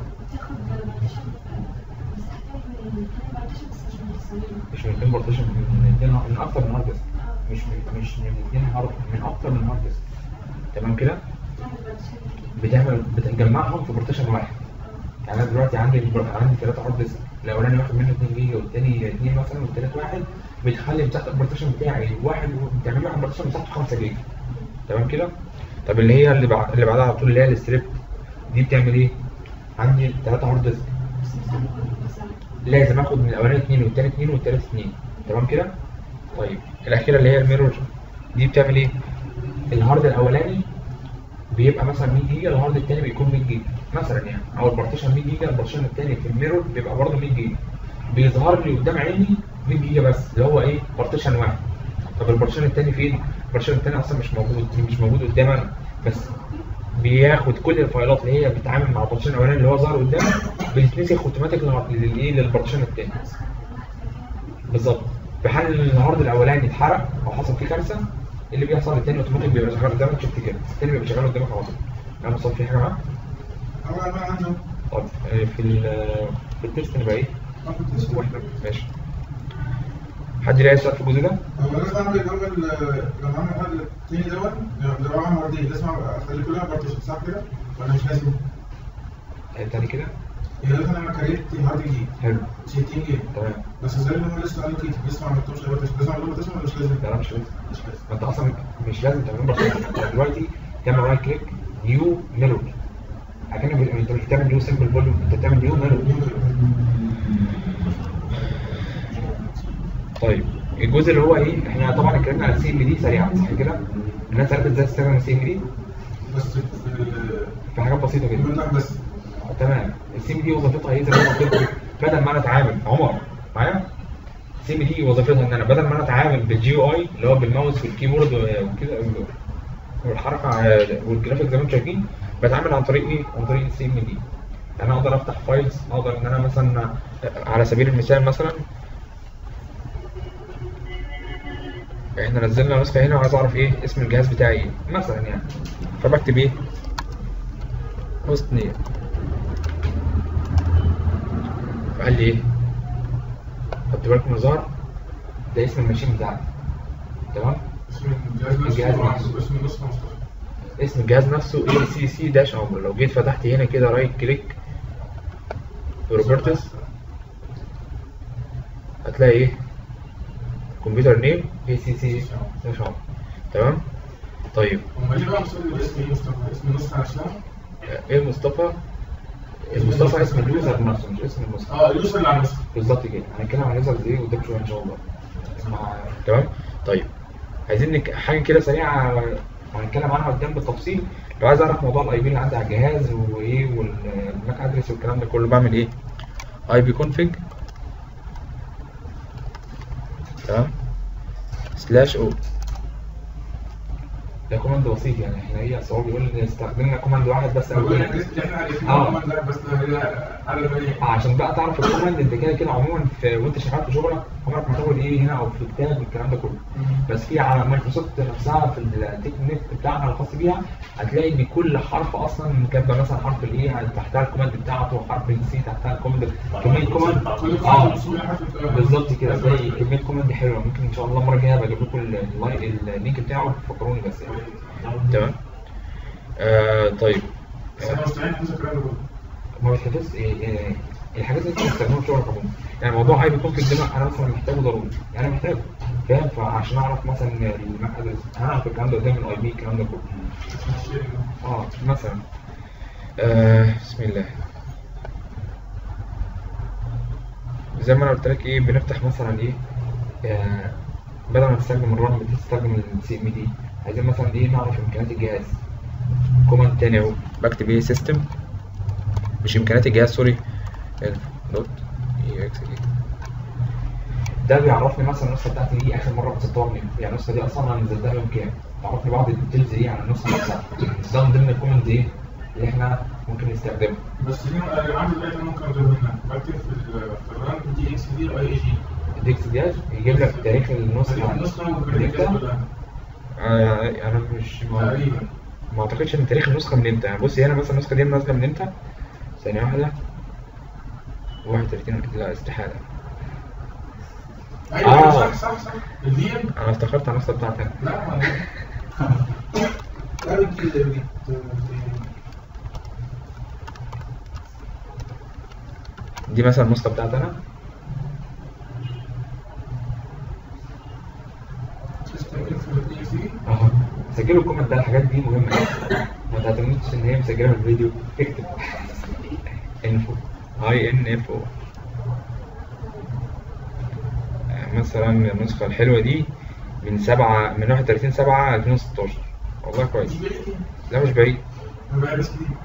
S1: مش من اتنين بارتيشن من اتنين من اكتر من هارد ديسك مش من مش من اتنين هارد من اكتر من هارد ديسك تمام كده بتعمل بتجمعهم في بارتيشن واحد يعني انا دلوقتي عندي عندي ثلاثة هارد ديسك الاولاني واخد منه 2 جيجا والتاني 2 مثلا والتالت واحد بتخلي مساحه البارتيشن بتاعي واحد بتعمل واحد بارتيشن مساحته 5 جيجا تمام كده طب اللي هي اللي بعد اللي بعدها على طول اللي هي الستريب دي بتعمل ايه عندي ثلاثة هارد ديسك لازم اخد من الاولاني اثنين والتاني اثنين والتالت اثنين تمام كده طيب الاخيره اللي هي الميرور دي بتعمل ايه الهارد الاولاني بيبقى مثلا 100 جيجا الهارد الثاني بيكون 100 جيجا مثلا يعني او البارتيشن 100 جيجا البارتيشن الثاني في الميرور بيبقى برضه 100 جيجا بيظهر لي قدام عيني 100 جيجا بس اللي هو ايه بارتيشن واحد طب البارتيشن الثاني فين البارتيشن الثاني اصلا مش موجود مش موجود قدام انا بس بياخد كل الفايلات اللي هي بتتعامل مع البارتيشن الاولاني اللي هو ظهر قدامك بتتنسخ اوتوماتيك للايه للبارتيشن الثاني بالظبط في حال ان الهارد الاولاني اتحرق او حصل فيه كارثه اللي بيحصل الثاني اوتوماتيك بيبقى شغال قدامك شفت كده الثاني بيبقى شغال قدامك على طول
S4: انا مصاب في حاجه معاك
S2: أول ما عنده
S4: طب آه، في ال في التست نبقى ايه
S2: ما كنت اسمه
S4: واحنا ماشي حد ليه سؤال في الجزء ده
S2: هو لازم اعمل الاول لما اعمل واحد التاني دوت لو اعمل مرتين لازم اخلي كلها بارتيشن صح كده ولا مش لازم؟
S4: آه، تاني كده
S2: يعني لازم انا كريت هارد جديد
S4: حلو
S2: 60 جيجا
S4: تمام
S2: بس زي اللي هو لسه قال لك لسه ما عملتوش بارتيشن لازم اعمل بارتيشن ولا مش لازم؟
S4: لا لا مش لازم
S2: مش لازم
S4: ما انت اصلا مش لازم تعمل بارتيشن انت دلوقتي تعمل رايت كليك نيو ميلودي اكنك بت- انت مش بتعمل نيو سمبل فوليوم انت بتعمل نيو ميلودي طيب الجزء اللي هو ايه احنا طبعا اتكلمنا على السي ام دي سريعا صح كده الناس عرفت ازاي تستخدم السي ام دي
S2: بس في
S4: في حاجات بسيطه جدا
S2: المنتج بس
S4: تمام السي ام دي وظيفتها ايه زي ما قلت لكم بدل ما انا اتعامل عمر معايا السي ام دي وظيفتها ان انا بدل ما انا اتعامل بالجي يو اي اللي هو بالماوس والكيبورد وكده والحركه والجرافيك زي ما انتم شايفين بتعامل عن طريق ايه؟ عن طريق السي ام دي يعني اقدر افتح فايلز اقدر ان انا مثلا على سبيل المثال مثلا احنا نزلنا نسخه هنا وعايز اعرف ايه اسم الجهاز بتاعي ايه مثلا يعني فبكتب ايه هوست نيم فقال لي ايه خدت بالكم من ظهر ده اسم الماشين بتاعتي تمام
S2: اسم الجهاز
S4: الجهاز
S2: نفسه
S4: نفسه.
S2: اسم النسخه مصطفى
S4: اسم الجهاز نفسه اي سي سي داش عمر لو جيت فتحت هنا كده رايت كليك بروبرتيز هتلاقي ايه كمبيوتر نيم اي سي سي داش عمر تمام طيب
S2: هم ليه بقى مسؤول الاسم ايه مصطفى؟ اسم النسخه نفسها؟
S4: ايه مصطفى المصطفى اسم اليوزر نفسه مش اسم النسخه
S2: اه اليوزر اللي على النسخه
S4: بالظبط كده هنتكلم عن اليوزرز ايه قدام شويه ان شاء الله اسمع تمام طيب عايزين نك... حاجه كده سريعه هنتكلم عنها قدام بالتفصيل لو عايز اعرف موضوع الاي بي اللي عندي على الجهاز وايه والماك ادرس والكلام ده كله بعمل ايه اي بي كونفيج تمام سلاش او ده كوماند بسيط يعني احنا ايه اصل هو بيقول لي استخدمنا كوماند واحد بس او
S2: بقول
S4: اتنين.
S2: لك اللي احنا عارفينه
S4: آه.
S2: هم لا بس هي على بالي
S4: عشان بقى تعرف الكوماند انت كده كده عموما في وانت شغال في شغلك عمرك ما تاخد ايه هنا او في كتاب والكلام ده كله بس في على مايكروسوفت نفسها في التيك نت بتاعها الخاص بيها هتلاقي ان كل حرف اصلا كاتبه مثلا حرف الايه تحتها الكوماند بتاعته حرف السي تحتها الكوماند كميه كوماند
S2: كل
S4: اه
S2: قاعده مسؤول حرف
S4: بالظبط كده زي كميه كوماند حلوه ممكن ان شاء الله المره الجايه بجيب لكم اللاي- اللينك بتاعه فكروني بس يعني تمام آه طيب
S2: بس انا مستعين احفظ الكلام ده كله
S4: ما بتحفظ إيه إيه الحاجات اللي انت بتستخدمها في شغلك عموما يعني موضوع اي بي كونفيج ده انا مثلا محتاجه ضروري يعني انا محتاجه فاهم فعشان اعرف مثلا الماك ادرس هعرف الكلام ده قدام الاي بي الكلام ده كله اه مثلا آه بسم الله زي ما انا قلت لك ايه بنفتح مثلا ايه آه بدل ما تستخدم الرام بتستخدم السي ام دي عايزين مثلا ايه نعرف امكانيات الجهاز كوماند تاني اهو بكتب ايه سيستم مش امكانيات الجهاز سوري دوت اي اكس اي ده بيعرفني مثلا النسخه بتاعتي دي اخر مره كنت منين يعني النسخه دي اصلا انا نزلتها يوم كام تعرفني بعض الديتيلز ايه عن النسخه نفسها بس ده من ضمن الكومنت ايه اللي احنا ممكن نستخدمه
S2: بس دي انا عندي دلوقتي ممكن اجيب هنا بكتب في ال- في الرام دي اكس دي اي اي جي
S4: الديكس جهاز يجيب لك تاريخ النسخه
S2: النسخه والبريدكتات
S4: امتى؟
S2: كلها
S4: آه، انا مش ما,
S2: تقريبا
S4: ما اعتقدش ان تاريخ النسخه من امتى يعني بصي هنا مثلا النسخه دي نازله من امتى ثانيه واحده 31 لا استحاله
S2: ايوه
S4: آه.
S2: صح صح صح الفي ام
S4: انا افتكرت على النسخه بتاعتي أنا.
S2: لا ما لا بتجي ده بتجي
S4: دي مثلا النسخه بتاعتي انا
S2: سيستم اكس اي سي
S4: اهو سجلوا الكومنت ده الحاجات دي مهمه جدا ما تعتمدش ان هي مسجله في الفيديو اكتب انفو اي ان اف او مثلا النسخه الحلوه دي من 7 من 31 7 2016 والله كويس
S2: دي بعيد
S4: لا مش بعيد
S2: انا بقى بس دي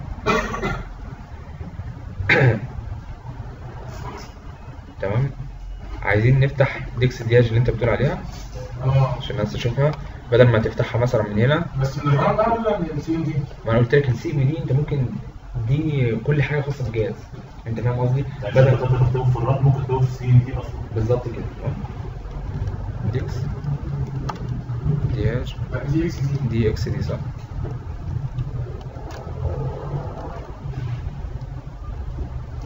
S4: تمام عايزين نفتح ديكس دياج اللي انت بتقول عليها
S2: اه
S4: عشان الناس تشوفها بدل ما تفتحها مثلا من هنا
S2: بس من الرام بقى ولا من السي ام دي؟
S4: ما انا قلت لك السي ام دي انت ممكن دي كل حاجه خاصه بالجهاز انت فاهم قصدي
S3: عشان
S4: بدل
S3: تقدر تكتبه في الراب ممكن تكتبه في السي ام دي اصلا
S4: بالظبط كده ديكس دياج
S2: لا دي اكس دي
S4: دي اكس دي صح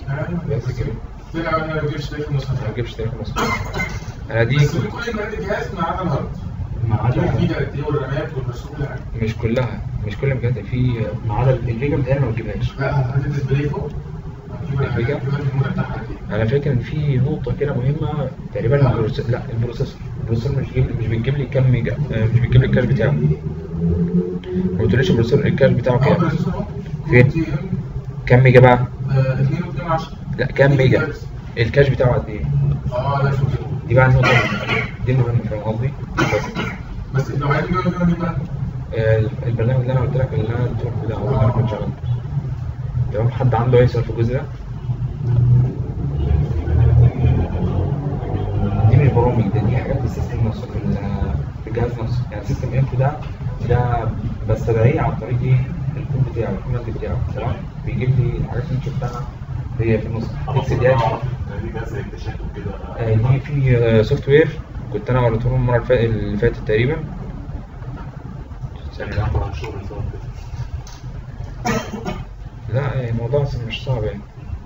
S4: بس كده
S2: طلع انا ما بجيبش تاريخ النسخه
S4: ما تجيبش تاريخ مظبوط انا دي
S2: بس في كل امكانيات الجهاز ما عدا الهارد
S3: ما
S2: عدا
S3: عدا
S2: الفيجا قد ايه والرامات والرسوم كل حاجه
S4: مش كلها مش كل امكانيات في ما عدا الفيجا بتاعي ما بتجيبهاش
S2: لا هات الديسبلاي فوق
S4: الفيجا؟
S2: الموديل بتاعها اكيد
S4: انا فاكر ان في نقطه كده مهمه تقريبا البروسيسور لا البروسيسور البروسيسور مش بيجيب مش بيجيب لي كام ميجا آه، مش بيجيب لي الكاش بتاعه ما قلتليش البروسيسور الكاش بتاعه كام فين؟ كام ميجا بقى
S2: 2 و2 10
S4: لا كام ميجا الكاش بتاعه قد ايه
S2: اه لا شوف
S4: دي بقى النقطه دي المهمه فاهم قصدي بس
S2: بس لو عايز نجيب نجيب نجيب بقى
S4: آه، البرنامج اللي انا قلت لك اللي انا قلت لك ده هو اللي انا كنت شغال تمام حد عنده اي سؤال في الجزء ده دي مش برامج ده دي حاجات في السيستم نفسه في ال- في الجهاز نفسه يعني السيستم انفو ده ده بستدعيه عن طريق ايه الكود بتاعه الكوماند بتاعه تمام بيجيب لي الحاجات اللي انت شفتها هي في النص تكس داش
S3: دي جهاز اكتشاف وكده
S4: آه، دي في سوفت وير كنت انا وريته لهم المره اللي فا- اللي فاتت تقريبا
S3: يعني نعبر عن الشغل سوا كده
S4: لا يعني الموضوع مش صعب يعني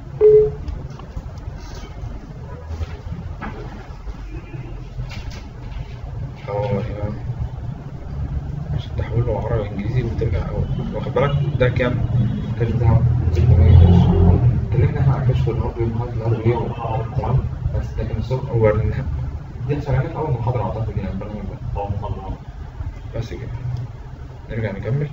S4: اه يعني عشان تحوله عربي انجليزي وترجع أول. واخد بالك ده كام؟ الكاش بتاعه 600 كاش اتكلمنا احنا عن كشف الارض والمحاضره الارض ليه تمام بس لكن الصبح هو الن- دي شغالين في اول محاضره اعتقد يعني البرنامج ده
S3: اه محاضرة
S4: بس كده نرجع نكمل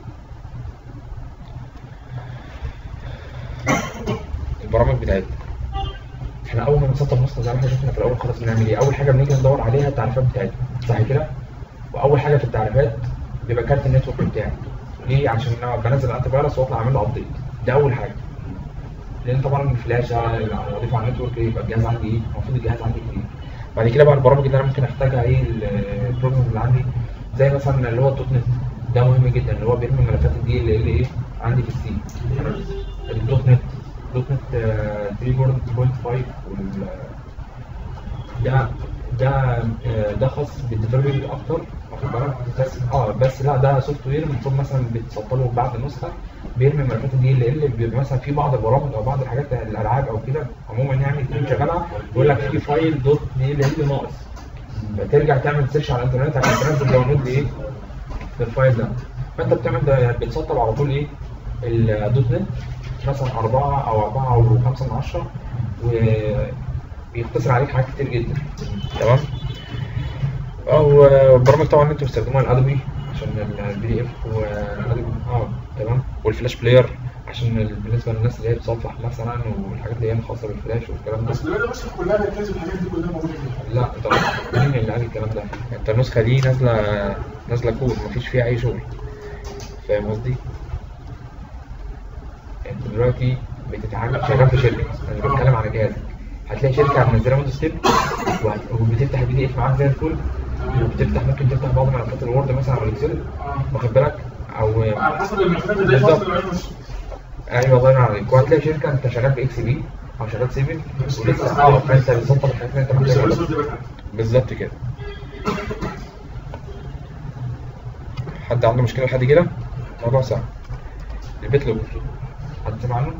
S4: البرامج بتاعتنا احنا اول ما بنسطب نسخه زي ما احنا شفنا في الاول خالص بنعمل ايه اول حاجه بنيجي ندور عليها التعريفات بتاعتنا صح كده واول حاجه في التعريفات بيبقى كارت النتورك بتاعي ليه عشان انا بنزل انتي فيروس واطلع اعمل له ابديت ده اول حاجه لان طبعا الفلاشه اللي اضيفه على النتورك يبقى الجهاز عندي ايه المفروض الجهاز عندي جديد بعد كده بقى البرامج اللي انا ممكن احتاجها ايه البروجرام اللي عندي زي مثلا اللي هو الدوت نت ده مهم جدا اللي هو بيرمي ملفات الدي ال ال ايه عندي في السي الدوت نت دوت نت آه، 3.5 وال ده ده آه، ده خاص بالديفلوبمنت اكتر واخد بالك بس اه بس لا ده سوفت وير المفروض مثلا بتسطله بعد نسخه بيرمي ملفات الدي ال ال بيبقى مثلا في بعض البرامج او بعض الحاجات الالعاب او كده عموما يعني تكون شغالها يقول لك في فايل دوت دي ال ال ناقص فترجع تعمل سيرش على الانترنت عشان تنزل داونلود لايه للفايل ده فانت بتعمل ده بتسطب على طول ايه الدوت نت مثلا أربعة أو أربعة أو خمسة من عشرة وبيختصر عليك حاجات كتير جدا تمام أو برامج طبعا أنتوا بتستخدموها الأدوبي عشان البي دي إف والأدوبي اه تمام والفلاش بلاير عشان ال- بالنسبة للناس اللي هي بتصفح مثلا والحاجات اللي هي خاصة بالفلاش والكلام ده
S2: بس دلوقتي مصر كلها بتنزل الحاجات دي كلها موجوده فيها
S4: لا طبعا مين اللي قال الكلام ده؟ انت النسخة دي نازلة نازلة كود مفيش فيها أي شغل فاهم قصدي؟ انت دلوقتي بتتعامل شغال في شركة انا بتكلم على جهازك هتلاقي شركة منزلة ويندوز 10 وهت- وبتفتح البي دي اف معاك زي الفل وبتفتح ممكن تفتح بعض ملفات الوورد مثلا او الاكسل واخد بالك او
S2: على حسب الملفات اللي
S4: بالظبط.
S2: فاصل العين مش
S4: ايوه الله ينور عليك وهتلاقي شركة انت شغال باكس بي او شغال 7 ولسه اه فانت بتظبط الحاجات اللي انت
S2: مش
S4: محتاجها
S2: الريسورس دي بتاعتك.
S4: بالظبط كده حد عنده مشكلة لحد كده؟ الموضوع سهل البيت لوجر حد سمع عنه؟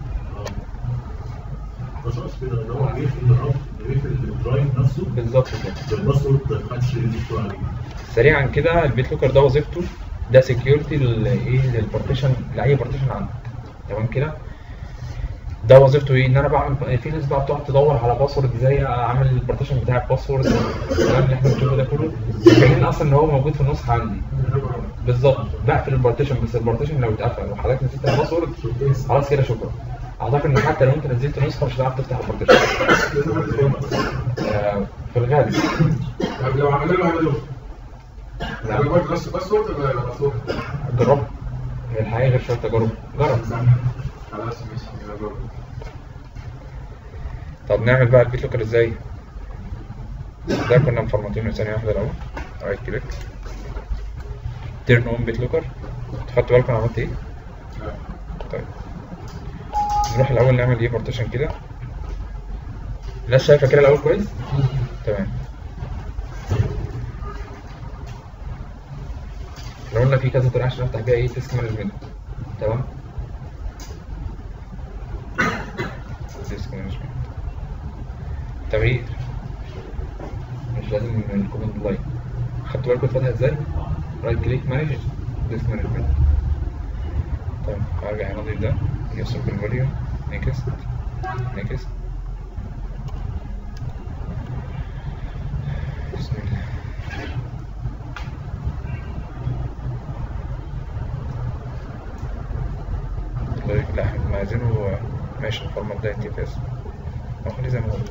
S3: خلاص كده اللي هو بيقفل الرف بيقفل الدرايف نفسه
S4: بالظبط كده
S3: بالباسورد محدش يدخل عليه
S4: سريعا كده البيت لوكر ده وظيفته ده سكيورتي ايه للبارتيشن لاي بارتيشن عندك تمام كده ده وظيفته ايه ان انا بعمل في ناس بقى بتقعد تدور على باسورد ازاي اعمل البارتيشن بتاع الباسورد الكلام اللي احنا بنشوفه ده كله فاهمين اصلا ان هو موجود في النسخه عندي بالظبط بقفل البارتيشن بس البارتيشن لو اتقفل وحضرتك نسيت الباسورد خلاص كده شكرا اعتقد ان حتى لو انت نزلت نسخه مش هتعرف تفتح البارتيشن آه في الغالب
S2: طب لو عملنا له هيعملوا
S4: لا
S2: ايه؟ برضه نفس الباسورد ولا يبقى باسورد؟
S4: جرب هي الحقيقه غير شويه تجارب جرب
S2: خلاص ماشي يلا جرب.
S4: طب نعمل بقى البيت لوكر ازاي ده كنا مفرمطينه ثانيه واحده الاول رايت كليك تيرن اون بيت لوكر خدتوا بالكم انا عملت ايه
S2: لا.
S4: طيب نروح الاول نعمل ايه بارتيشن كده الناس شايفه كده الاول كويس تمام احنا قلنا في كذا طريقه عشان نفتح بيها ايه تسك مانجمنت تمام ديسك مانجمنت تغيير مش لازم من الكوماند لاين خدتوا بالكم اتفتح ازاي؟ رايت كليك مانج ديسك مانجمنت طيب هرجع هنا اضيف ده يوصل بالفوليوم نيكست نيكست بسم الله لا لا احنا عايزينه ماشي الفورمات ده انتي فاس خليه زي ما هو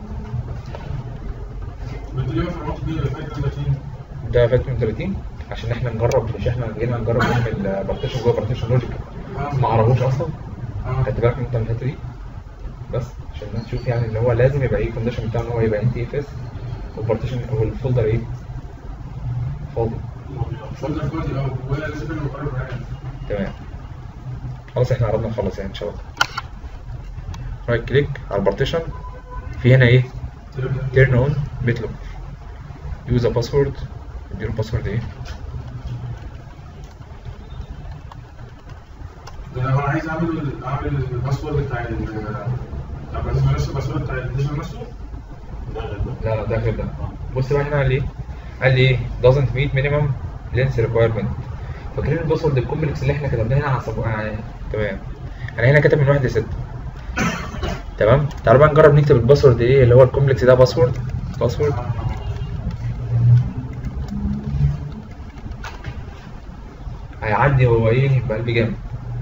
S2: بدي اليوم في الوقت دي اللي فات 30
S4: ده فات من 30 عشان احنا نجرب مش احنا جينا نجرب نعمل بارتيشن جوه بارتيشن لوجيك ما عرفوش اصلا
S2: اه
S4: خدت بالك انت من الحته دي بس عشان الناس تشوف يعني ان هو لازم يبقى ايه الكونديشن بتاعه ان هو يبقى انتي اف اس والبارتيشن والفولدر ايه فاضي
S2: فولدر فاضي اه ولا لسه كنا بنقرب معايا
S4: تمام خلاص احنا قربنا نخلص يعني ان شاء الله رايت كليك على البارتيشن في هنا ايه تيرن اون بيت لوك يوز ا باسورد اديله باسورد ايه
S2: ده انا عايز اعمل اعمل الباسورد بتاع ال طب بس نفس الباسورد بتاع الديجيتال نفسه
S4: لا لا ده غير ده بص بقى هنا قال ايه قال لي ايه doesn't meet minimum length requirement فاكرين الباسورد الكومبلكس اللي احنا كتبناه هنا على صبو... آه، تمام انا هنا كاتب من واحد لستة تمام تعالوا بقى نجرب نكتب الباسورد ايه اللي هو الكومبلكس ده باسورد باسورد هيعدي هو ايه بقلب جامد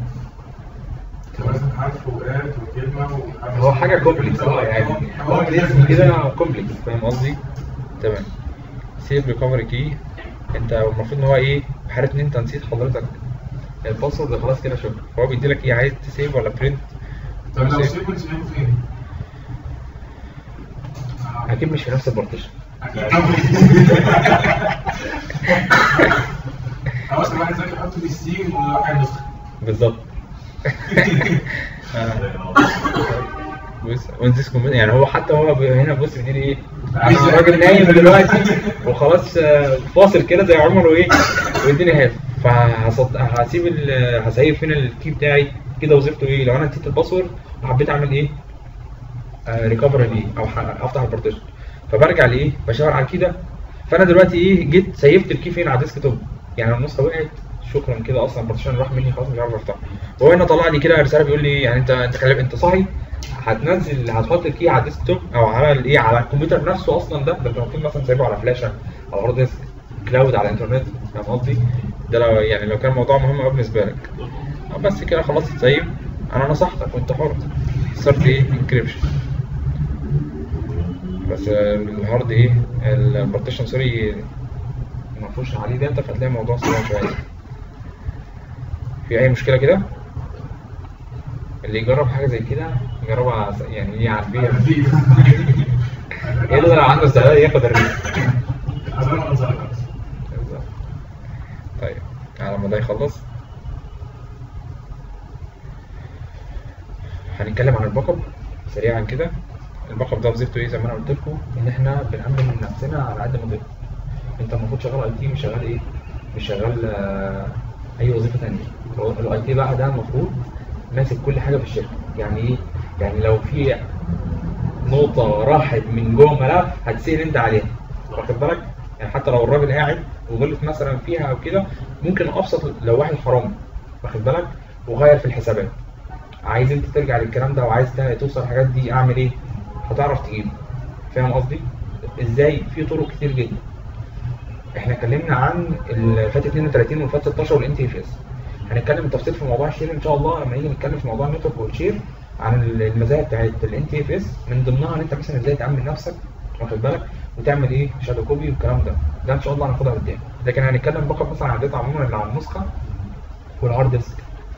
S2: مثلا حرف وآت وكلمة وحرف
S4: هو حاجه كومبلكس اه يعني هو الاسم كده كومبلكس فاهم قصدي تمام سيف ريكفري كي انت المفروض ان هو ايه في حاله ان انت نسيت حضرتك الباسورد خلاص كده شكرا فهو بيدي لك ايه عايز تسيف ولا برنت
S2: طب لو سيكونس يبقى فين؟
S4: اكيد مش في نفس البارتيشن
S2: خلاص الواحد زي يحط في السي وواحد نسخة
S4: بالظبط بص ونسيس كومبين يعني هو حتى هو ب- هنا بص بيديني ايه
S2: عايز
S4: انا راجل نايم دلوقتي وخلاص آه، فاصل كده زي عمر وايه ويديني هاف فهصد هسيب ال- هسيب فين الكي بتاعي كده وظيفته ايه لو انا نسيت الباسورد وحبيت اعمل ايه ريكفر ليه او ح- افتح البارتيشن فبرجع لايه بشاور على الكي ده فانا دلوقتي ايه جيت سيفت الكي فين على الديسك توب يعني النسخه وقعت شكرا كده اصلا البارتيشن راح مني خلاص مش عارف افتحه وهو هنا طلع لي كده رساله بيقول لي يعني انت انت خلي انت صاحي هتنزل هتحط الكي على الديسك توب او على الايه على الكمبيوتر نفسه اصلا ده ده انت المفروض مثلا سايبه على فلاشه على هارد ديسك كلاود على الانترنت فاهم قصدي؟ ده لو يعني لو كان الموضوع مهم قوي بالنسبه لك آه بس كده خلاص اتسيب انا نصحتك وانت حر صرت ايه انكريبشن بس آه، الهارد ايه البارتيشن سوري ما فيهوش عليه داتا فتلاقي الموضوع صعب شويه في اي مشكله كده اللي يجرب حاجه زي كده يجربها س- يعني ايه على البيئه ايه لو عنده استعداد ياخد الريسك بالظبط. طيب على ما ده يخلص هنتكلم عن الباك اب سريعا كده الباك اب ده وظيفته ايه زي ما انا قلت لكم ان احنا بنأمن نفسنا على قد ما نقدر انت المفروض شغال اي تي مش شغال ايه مش شغال آه، اي وظيفه ثانيه الاي تي بقى ده المفروض ماسك كل حاجه في الشركه يعني ايه يعني لو في نقطه راحت من جوه ملف هتسال انت عليها واخد بالك يعني حتى لو الراجل قاعد وغلط مثلا فيها او كده ممكن ابسط لو واحد حرامي واخد بالك وغير في الحسابات عايز انت ترجع للكلام ده وعايز تا- توصل الحاجات دي اعمل ايه هتعرف تجيبه فاهم قصدي ازاي في طرق كتير جدا احنا اتكلمنا عن الفات 32 والفات 16 والان تي اف اس هنتكلم بالتفصيل في موضوع الشير ان شاء الله لما نيجي نتكلم في موضوع النتورك والشير عن المزايا بتاعت الان تي اف اس من ضمنها ان انت مثلا ازاي تامن نفسك واخد بالك وتعمل ايه شادو كوبي والكلام ده ده ان شاء الله هناخدها قدام لكن هنتكلم بقى مثلا عن الداتا عموما اللي على النسخه والهارد ديسك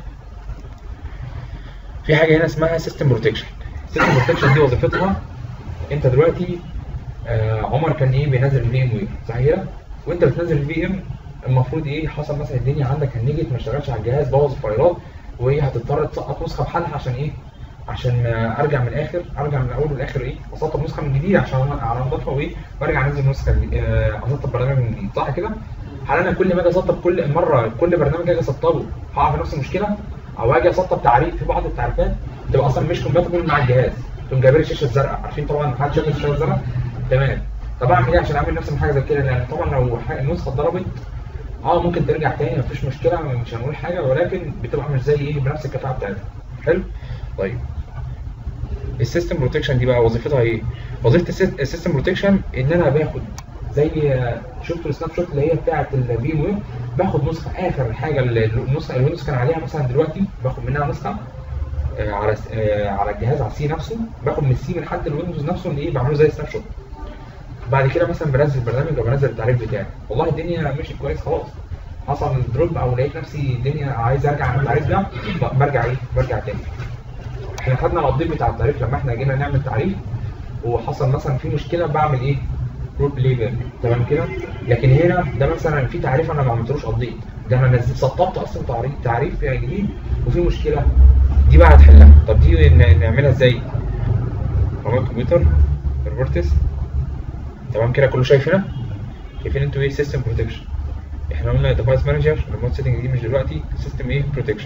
S4: في حاجه هنا اسمها سيستم بروتكشن سيستم بروتكشن دي وظيفتها انت دلوقتي آه عمر كان ايه بينزل الفي ام وير صحيح كده؟ وانت بتنزل الفي ام المفروض ايه حصل مثلا الدنيا عندك هنجت ما اشتغلش على الجهاز بوظ الفايلات وهي هتضطر تسقط نسخه بحالها عشان ايه؟ عشان آه، ارجع من الاخر ارجع من الاول والاخر ايه؟ اسطب نسخه من جديد عشان أنا- على نضافها وايه؟ وارجع انزل نسخه جديد- آه، اسطب برنامج من جديد صح كده؟ هل انا كل ما اجي اسطب كل مره كل برنامج اجي اسطبه هقع في نفس المشكله؟ او اجي اسطب تعريف في بعض التعريفات بتبقى اصلا مش كومباتبل مع الجهاز تقوم جايب لي الشاشه الزرقاء عارفين طبعا محدش شاف الشاشه الزرقاء تمام طب اعمل ايه عشان اعمل نفس الحاجه زي كده لان طبعا لو ح- النسخه اتضربت اه ممكن ترجع تاني مفيش مشكله مش هنقول حاجه ولكن بتبقى مش زي ايه بنفس الكفاءه بتاعتها حلو طيب السيستم بروتكشن دي بقى وظيفتها ايه وظيفه السيستم بروتكشن ان انا باخد زي شفت السناب شوت اللي هي بتاعه الفي ام وير باخد نسخه اخر حاجه اللي النسخه اللي الويندوز كان عليها مثلا دلوقتي باخد منها نسخه آه، على س- آه، على الجهاز على السي نفسه باخد من السي لحد الويندوز نفسه اللي ايه بعمله زي سناب شوت بعد كده مثلا بنزل برنامج او بنزل التعريف بتاعي والله الدنيا مشيت كويس خلاص حصل دروب او لقيت نفسي الدنيا عايز ارجع عن التعريف ده ب- برجع ايه برجع تاني احنا خدنا الابديت بتاع التعريف لما احنا جينا نعمل تعريف وحصل مثلا في مشكله بعمل ايه روت ليبل تمام كده لكن هنا ده مثلا في تعريف انا ما عملتلوش ابديت ده انا نزلت سطبت اصلا تعريف تعريف يعني جديد وفي مشكله دي بقى هتحلها طب دي ن- نعملها ازاي رقم الكمبيوتر الفورتس تمام كده كله شايف هنا شايفين انتوا ايه سيستم بروتكشن احنا قلنا ديفايس مانجر ريموت سيتنج دي مش دلوقتي سيستم ايه بروتكشن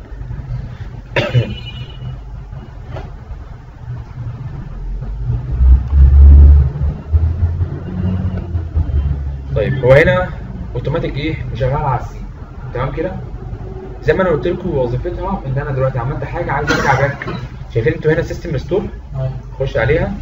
S4: طيب هو هنا اوتوماتيك ايه شغال على السي تمام كده زي ما انا قلت لكم وظيفتها ان انا دلوقتي عملت حاجه عايز ارجع باك شايفين انتوا هنا سيستم ريستور خش عليها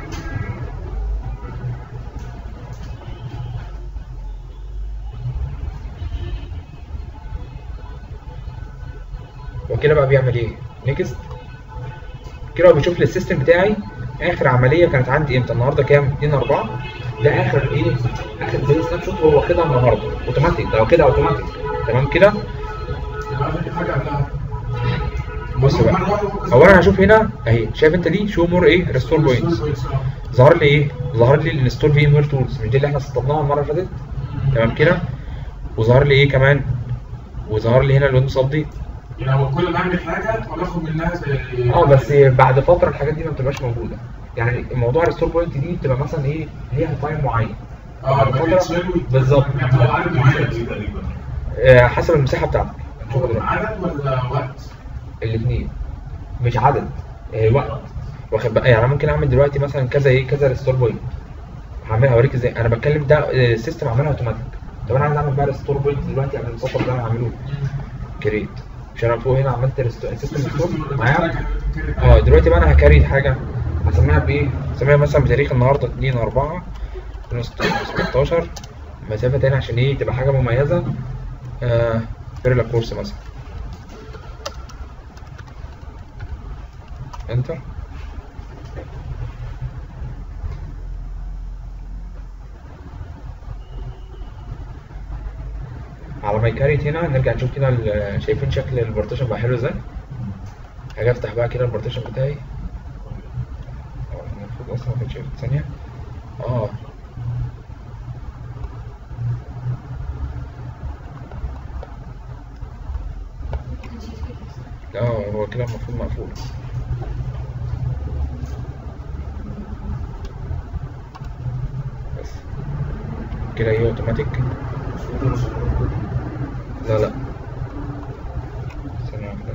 S4: وكده بقى بيعمل ايه نيكست كده هو بيشوف لي السيستم بتاعي اخر عمليه كانت عندي امتى النهارده كام 2 4 ده اخر ايه اخر زي سناب شوت هو واخدها النهارده اوتوماتيك ده كده اوتوماتيك تمام كده
S2: عملت حاجه قبلها
S4: بص بقى اولا هشوف هنا اهي شايف انت دي شو مور ايه ريستور بوينتس ظهر لي ايه ظهر لي الانستول في وير تولز مش دي اللي احنا سطبناها المره اللي فاتت تمام كده وظهر لي ايه كمان وظهر لي هنا الويندوز ابديت
S2: يعني هو كل ما اعمل حاجه باخد منها زي
S4: اه بس بعد فتره الحاجات دي ما بتبقاش موجوده يعني موضوع الريستور بوينت دي بتبقى مثلا ايه ليها تايم معين
S2: اه
S4: بعد
S2: ما
S4: فتره
S2: بيتشالوا
S4: بالظبط
S2: يعني هو عدد معين
S3: دي تقريبا
S4: آه، حسب المساحه بتاعتك شوف
S2: هو
S4: دلوقتي
S2: عدد ولا وقت؟
S4: الاثنين مش عدد آه، وقت واخد بقى يعني أنا ممكن اعمل دلوقتي مثلا كذا ايه كذا ريستور بوينت هعملها اوريك ازاي انا بتكلم ده سيستم عاملها اوتوماتيك طب انا عايز اعمل بقى ريستور بوينت دلوقتي قبل السطر ده انا هعمله كريت مش انا فوق هنا عملت سيستم ريستور معايا اه دلوقتي بقى انا هكري حاجه هسميها بايه؟ هسميها مثلا بتاريخ النهارده 2 4 2016 مسافه تاني عشان ايه تبقى حاجه مميزه آه بيرلا كورس مثلا انتر على ما يكريت هنا نرجع نشوف كده ال- شايفين شكل البارتيشن بقى حلو ازاي هاجي افتح بقى كده البارتيشن بتاعي اه، المفروض اصلا ما كانش ياخد ثانيه اه اه هو كده المفروض مقفول بس كده ايه اوتوماتيك لا لا ثانية واحدة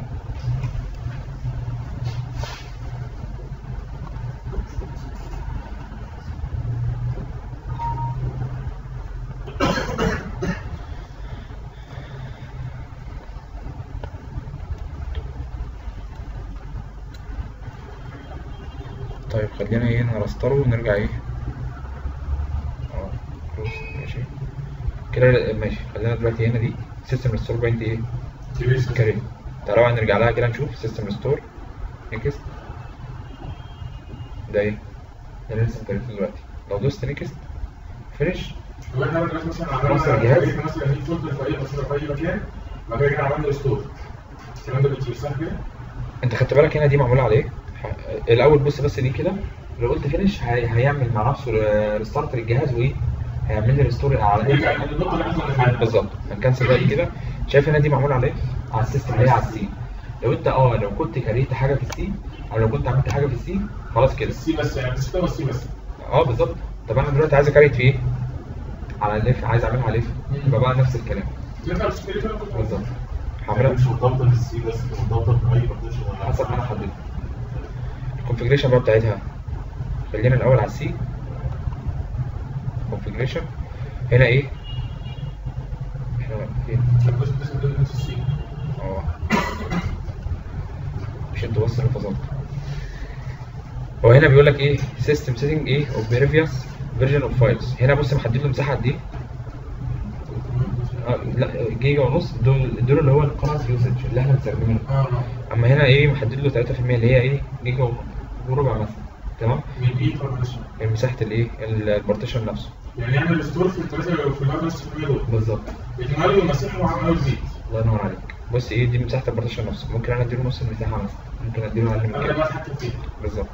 S4: طيب خلينا ايه نرستره ونرجع ايه اه كروس ماشي كده ماشي خلينا دلوقتي هنا دي سيستم ريستور بوينت ايه كريم تعالوا بقى نرجع لها كده نشوف سيستم ريستور نيكست ده ايه ده اللي لسه كريم دلوقتي لو دوست نيكست فينش
S2: هو احنا دلوقتي مثلا
S4: خلاص
S2: عملنا
S4: الجهاز.
S2: جبنا مثلا 100 فولدر في اي مثلا في اي مكان بعد كده جينا عملنا ريستور الكلام ده بيتشيل صح كده؟
S4: انت خدت بالك هنا دي معموله على ايه ح- الاول بص بس دي كده لو قلت فينش هي... هيعمل مع نفسه ريستارت للجهاز وايه هيعمل لي ريستور على ايه
S2: يعني النقطه اللي احنا واقفين عليها.
S4: بالظبط هنكنسل بقى دي كده شايف هنا دي معموله على ايه على السيستم اللي هي على السي لو انت اه لو كنت كريت حاجه في السي او لو كنت عملت حاجه في السي خلاص كده
S2: السي بس يعني السي بس السي بس
S4: اه بالظبط طب انا دلوقتي عايز اكريت في ايه على الاف عايز اعملها على الاف يبقى بقى نفس الكلام
S2: ينفع تشتري فيها
S4: بالظبط هعملها
S3: مش مرتبطه بالسي بس مرتبطه باي بارتيشن
S4: حسب ما انا حددت الكونفجريشن بقى بتاعتها خلينا الاول على السي كونفجريشن هنا ايه احنا فين
S2: بس بس ده نفس السي
S4: اه مش انت بص انا فصلت هو هنا بيقول لك ايه سيستم سيتنج ايه اوف بريفيوس فيرجن اوف فايلز هنا بص محدد له مساحه قد ايه آه لا جيجا ونص دول دول اللي هو القناه يوزج اللي احنا بنستخدمه
S2: اه
S4: اما هنا ايه محدد له 3% اللي هي ايه جيجا وربع مثلا تمام
S2: من اي بارتيشن
S4: مساحه الايه البارتيشن نفسه
S2: يعني يعمل ستور في الثلاثه في الارض نفس في دول
S4: بالظبط
S2: يتملوا المساحه وعملوا جديد
S4: الله ينور عليك بص ايه دي مساحه البارتيشن نفسه ممكن انا اديله نص المساحه مثلا ممكن اديله اقل من
S2: انا
S4: كده
S2: بقى اتحكم فيه
S4: بالظبط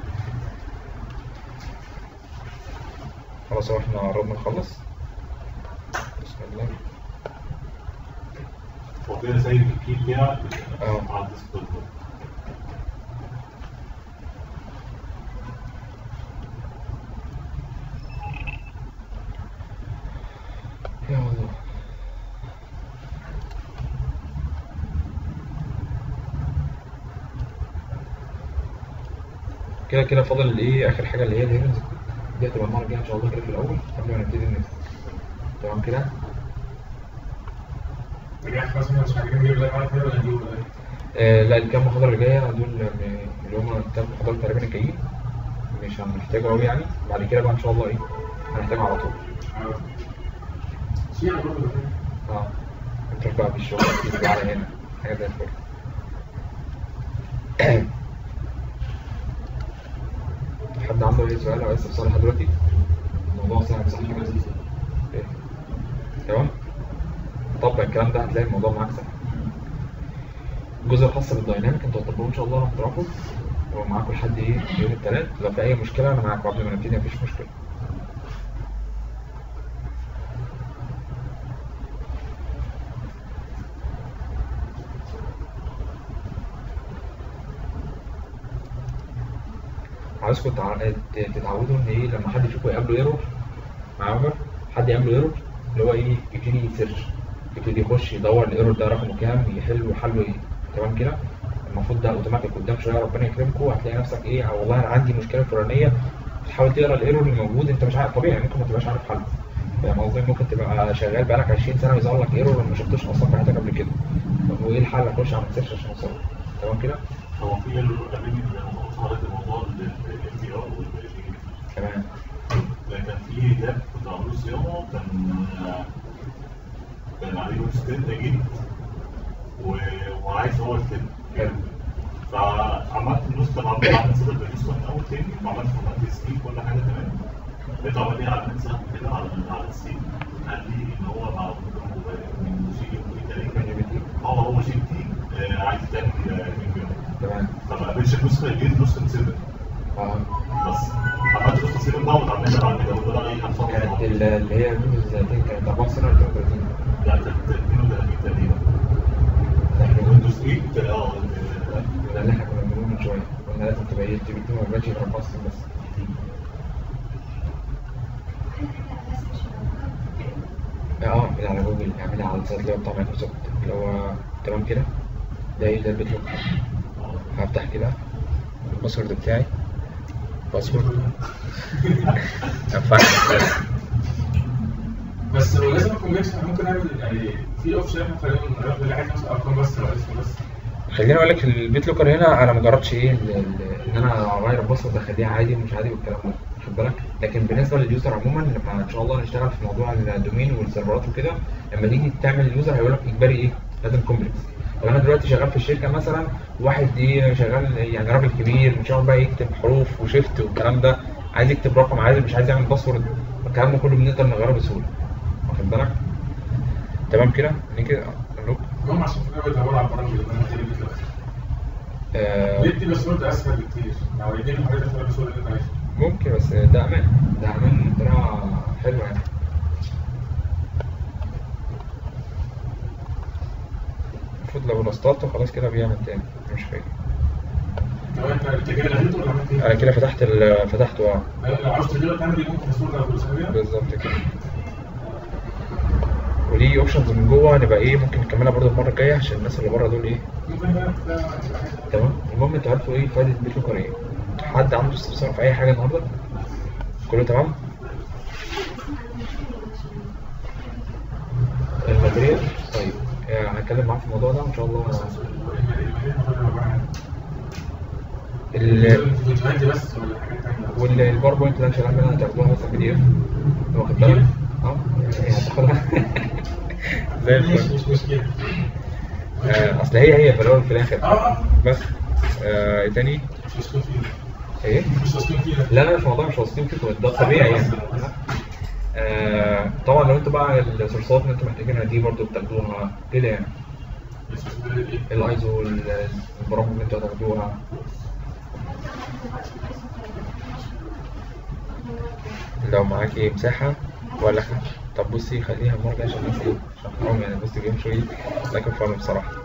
S4: خلاص هو احنا قربنا نخلص بسم الله
S3: هو كده سايب الكي بتاعك
S4: اه.
S3: على الديسكتوب
S4: يا الله كده كده فاضل الايه اخر حاجه اللي هي الهيرنز دي هتبقى المره الجايه ان شاء الله كده في الاول قبل ما نبتدي ننزل تمام كده
S2: رجعت خلاص احنا مش عارفين نجيب لا عارف ولا نجيب ولا
S4: آه لا الكام محاضره اللي جايه دول م- اللي هم الثلاث محاضرات تقريبا الجايين مش هنحتاجه قوي يعني بعد كده بقى ان شاء الله ايه هنحتاجه على طول
S2: شيء برضه ده.
S4: اه نتروح بقى في الشغل تيجي بقى على هنا حاجه زي الفل حد عنده اي سؤال او اي استفسار لحد دلوقتي؟ الموضوع سهل صح كده؟ إيه؟ تمام؟ طبق الكلام ده هتلاقي الموضوع معاك سهل الجزء الخاص بالدايناميك انتوا هتطبقوه ان شاء الله لما تروحوا ومعاكم لحد ايه يوم الثلاث لو في اي مشكله انا معاكم قبل ما نبتدي مفيش مشكله عايزكم تع- ت- تتعودوا ان ايه لما حد فيكم يقابله ايرور مع عمر حد يعمل ايرور اللي هو ايه يبتدي يسيرش يبتدي يخش يدور الايرور ده رقمه كام يحل وحله ايه تمام كده المفروض ده اوتوماتيك قدام شويه ربنا يكرمكم هتلاقي نفسك ايه أو والله انا عندي مشكله فلانيه تحاول تقرا الايرور اللي موجود انت مش عارف طبيعي ممكن ما تبقاش عارف حله فاهم قصدي ممكن تبقى شغال بقالك 20 سنه ويظهر لك ايرور ما شفتوش اصلا في حياتك قبل كده طب وايه الحل اخش اعمل سيرش عشان اوصل له. تمام كده
S3: هو في قابلني حضرتك الموضوع الاف بي ار والبريفنج
S4: تمام
S3: كان في جاب كنت عامله صيانه كان كان عليه ستيت جديد وعايز هو الفيلم
S4: حلو
S3: فعملت النسخه بعد ما عملت صدر بالنسخه من اول تاني وعملت فورمات السي كل حاجه تمام لقيت عمل لي على نفسها كده على على السي قال لي ان هو مع من شيء تقريبا هو هو شيء تي عايز تعمل فيديو
S4: تمام
S3: فما قابلش النسخه الجديده نسخه 7
S4: اه
S3: بس عملت نسخه 7 بقى واتعملت بعد كده وطلع ايه
S4: كانت
S3: 35
S4: ال- اللي هي ويندوز 30 كانت 4 سنه ولا 32
S3: لا كانت 32 تقريبا
S4: احنا
S3: ويندوز 8 اه
S4: ده اللي احنا كنا بنقوله من شويه قلنا لازم تبقى ايه تي بي 2 ما بقتش غير 4 سنين بس اه اعملها على جوجل اعملها على السايت اللي هو بتاع مايكروسوفت اللي هو تمام كده ده ايه ده البيت لوك هفتح كده الباسورد بتاعي باسورد هفتح
S2: بس هو لازم يكون ميكس ممكن نعمل يعني في اوبشن احنا خلينا نعرف اللي عايز مثلا ارقام بس ولا اسم بس
S4: خليني اقول لك البيت لوكر هنا انا ما جربتش ايه ال- ال- ان انا اغير الباسورد اخليه عادي ومش عادي والكلام ده واخد بالك لكن بالنسبه لليوزر عموما لما ان شاء الله نشتغل في موضوع الدومين والسيرفرات وكده لما تيجي تعمل اليوزر هيقول لك اجباري ايه لازم كومبلكس طب انا دلوقتي شغال في الشركه مثلا واحد ايه شغال يعني راجل كبير مش هيقعد بقى يكتب حروف وشيفت والكلام ده عايز يكتب رقم عادي مش عايز يعمل باسورد الكلام ده كله بنقدر نغيره بسهوله واخد بالك تمام كده نيجي نلوك
S2: المهم عشان كده بدور على البرامج اللي انا هتلاقي دلوقتي
S4: آه
S2: بيدي باسورد اسهل بكتير لو يديني حضرتك اسهل باسورد اللي انت عايزه
S4: ممكن بس ده امان ده امان بطريقه حلوه يعني المفروض لو نستطه خلاص كده بيعمل تاني مش فاكر
S2: لو انت انت كده لغيته ولا عملت
S4: انا
S2: ايه؟
S4: كده فتحت ال... فتحته اه
S2: لو عاوز تغيره تعمل ايه ممكن باسورد او باسورد
S4: بالظبط كده ودي اوبشنز من جوه نبقى ايه ممكن نكملها برضه المره الجايه عشان الناس اللي بره دول ايه
S2: ممكن بقى ده
S4: تمام المهم انتوا عارفوا ايه فايده بيت لوكر ايه حد عنده استفسار في اي حاجه النهارده كله تمام الماتريال طيب آه، هنتكلم معاك في الموضوع ده وان شاء الله ال-
S2: فيديوهات دي بس ولا حاجات تانية؟
S4: والباوربوينت ده شغال منها هتاخدوها مثلا بي دي اف واخد بالك اه يعني هتاخدها زي
S2: ماشي
S4: الفل
S2: مش مشكلة
S4: آه، اصل هي هي في الاول وفي الاخر
S2: اه اه
S4: بس آه، ايه تاني
S2: مش واثقين فيه
S4: ايه
S2: مش واثقين فيه
S4: لا لا مش موضوع مش واثقين فيكم ده طبيعي يعني آه طبعا لو انتوا بقى السورسات اللي انتوا محتاجينها دي برضو بتاخدوها كده يعني
S2: بس واثقين ايه؟
S4: الايزو البرامج اللي انتوا هتاخدوها لو معاكي مساحة ولا حاجة طب بصي خليها المرة الجاية عشان الناس ايه عشان حرام يعني بصي جيم شوي لكن فاهم بصراحة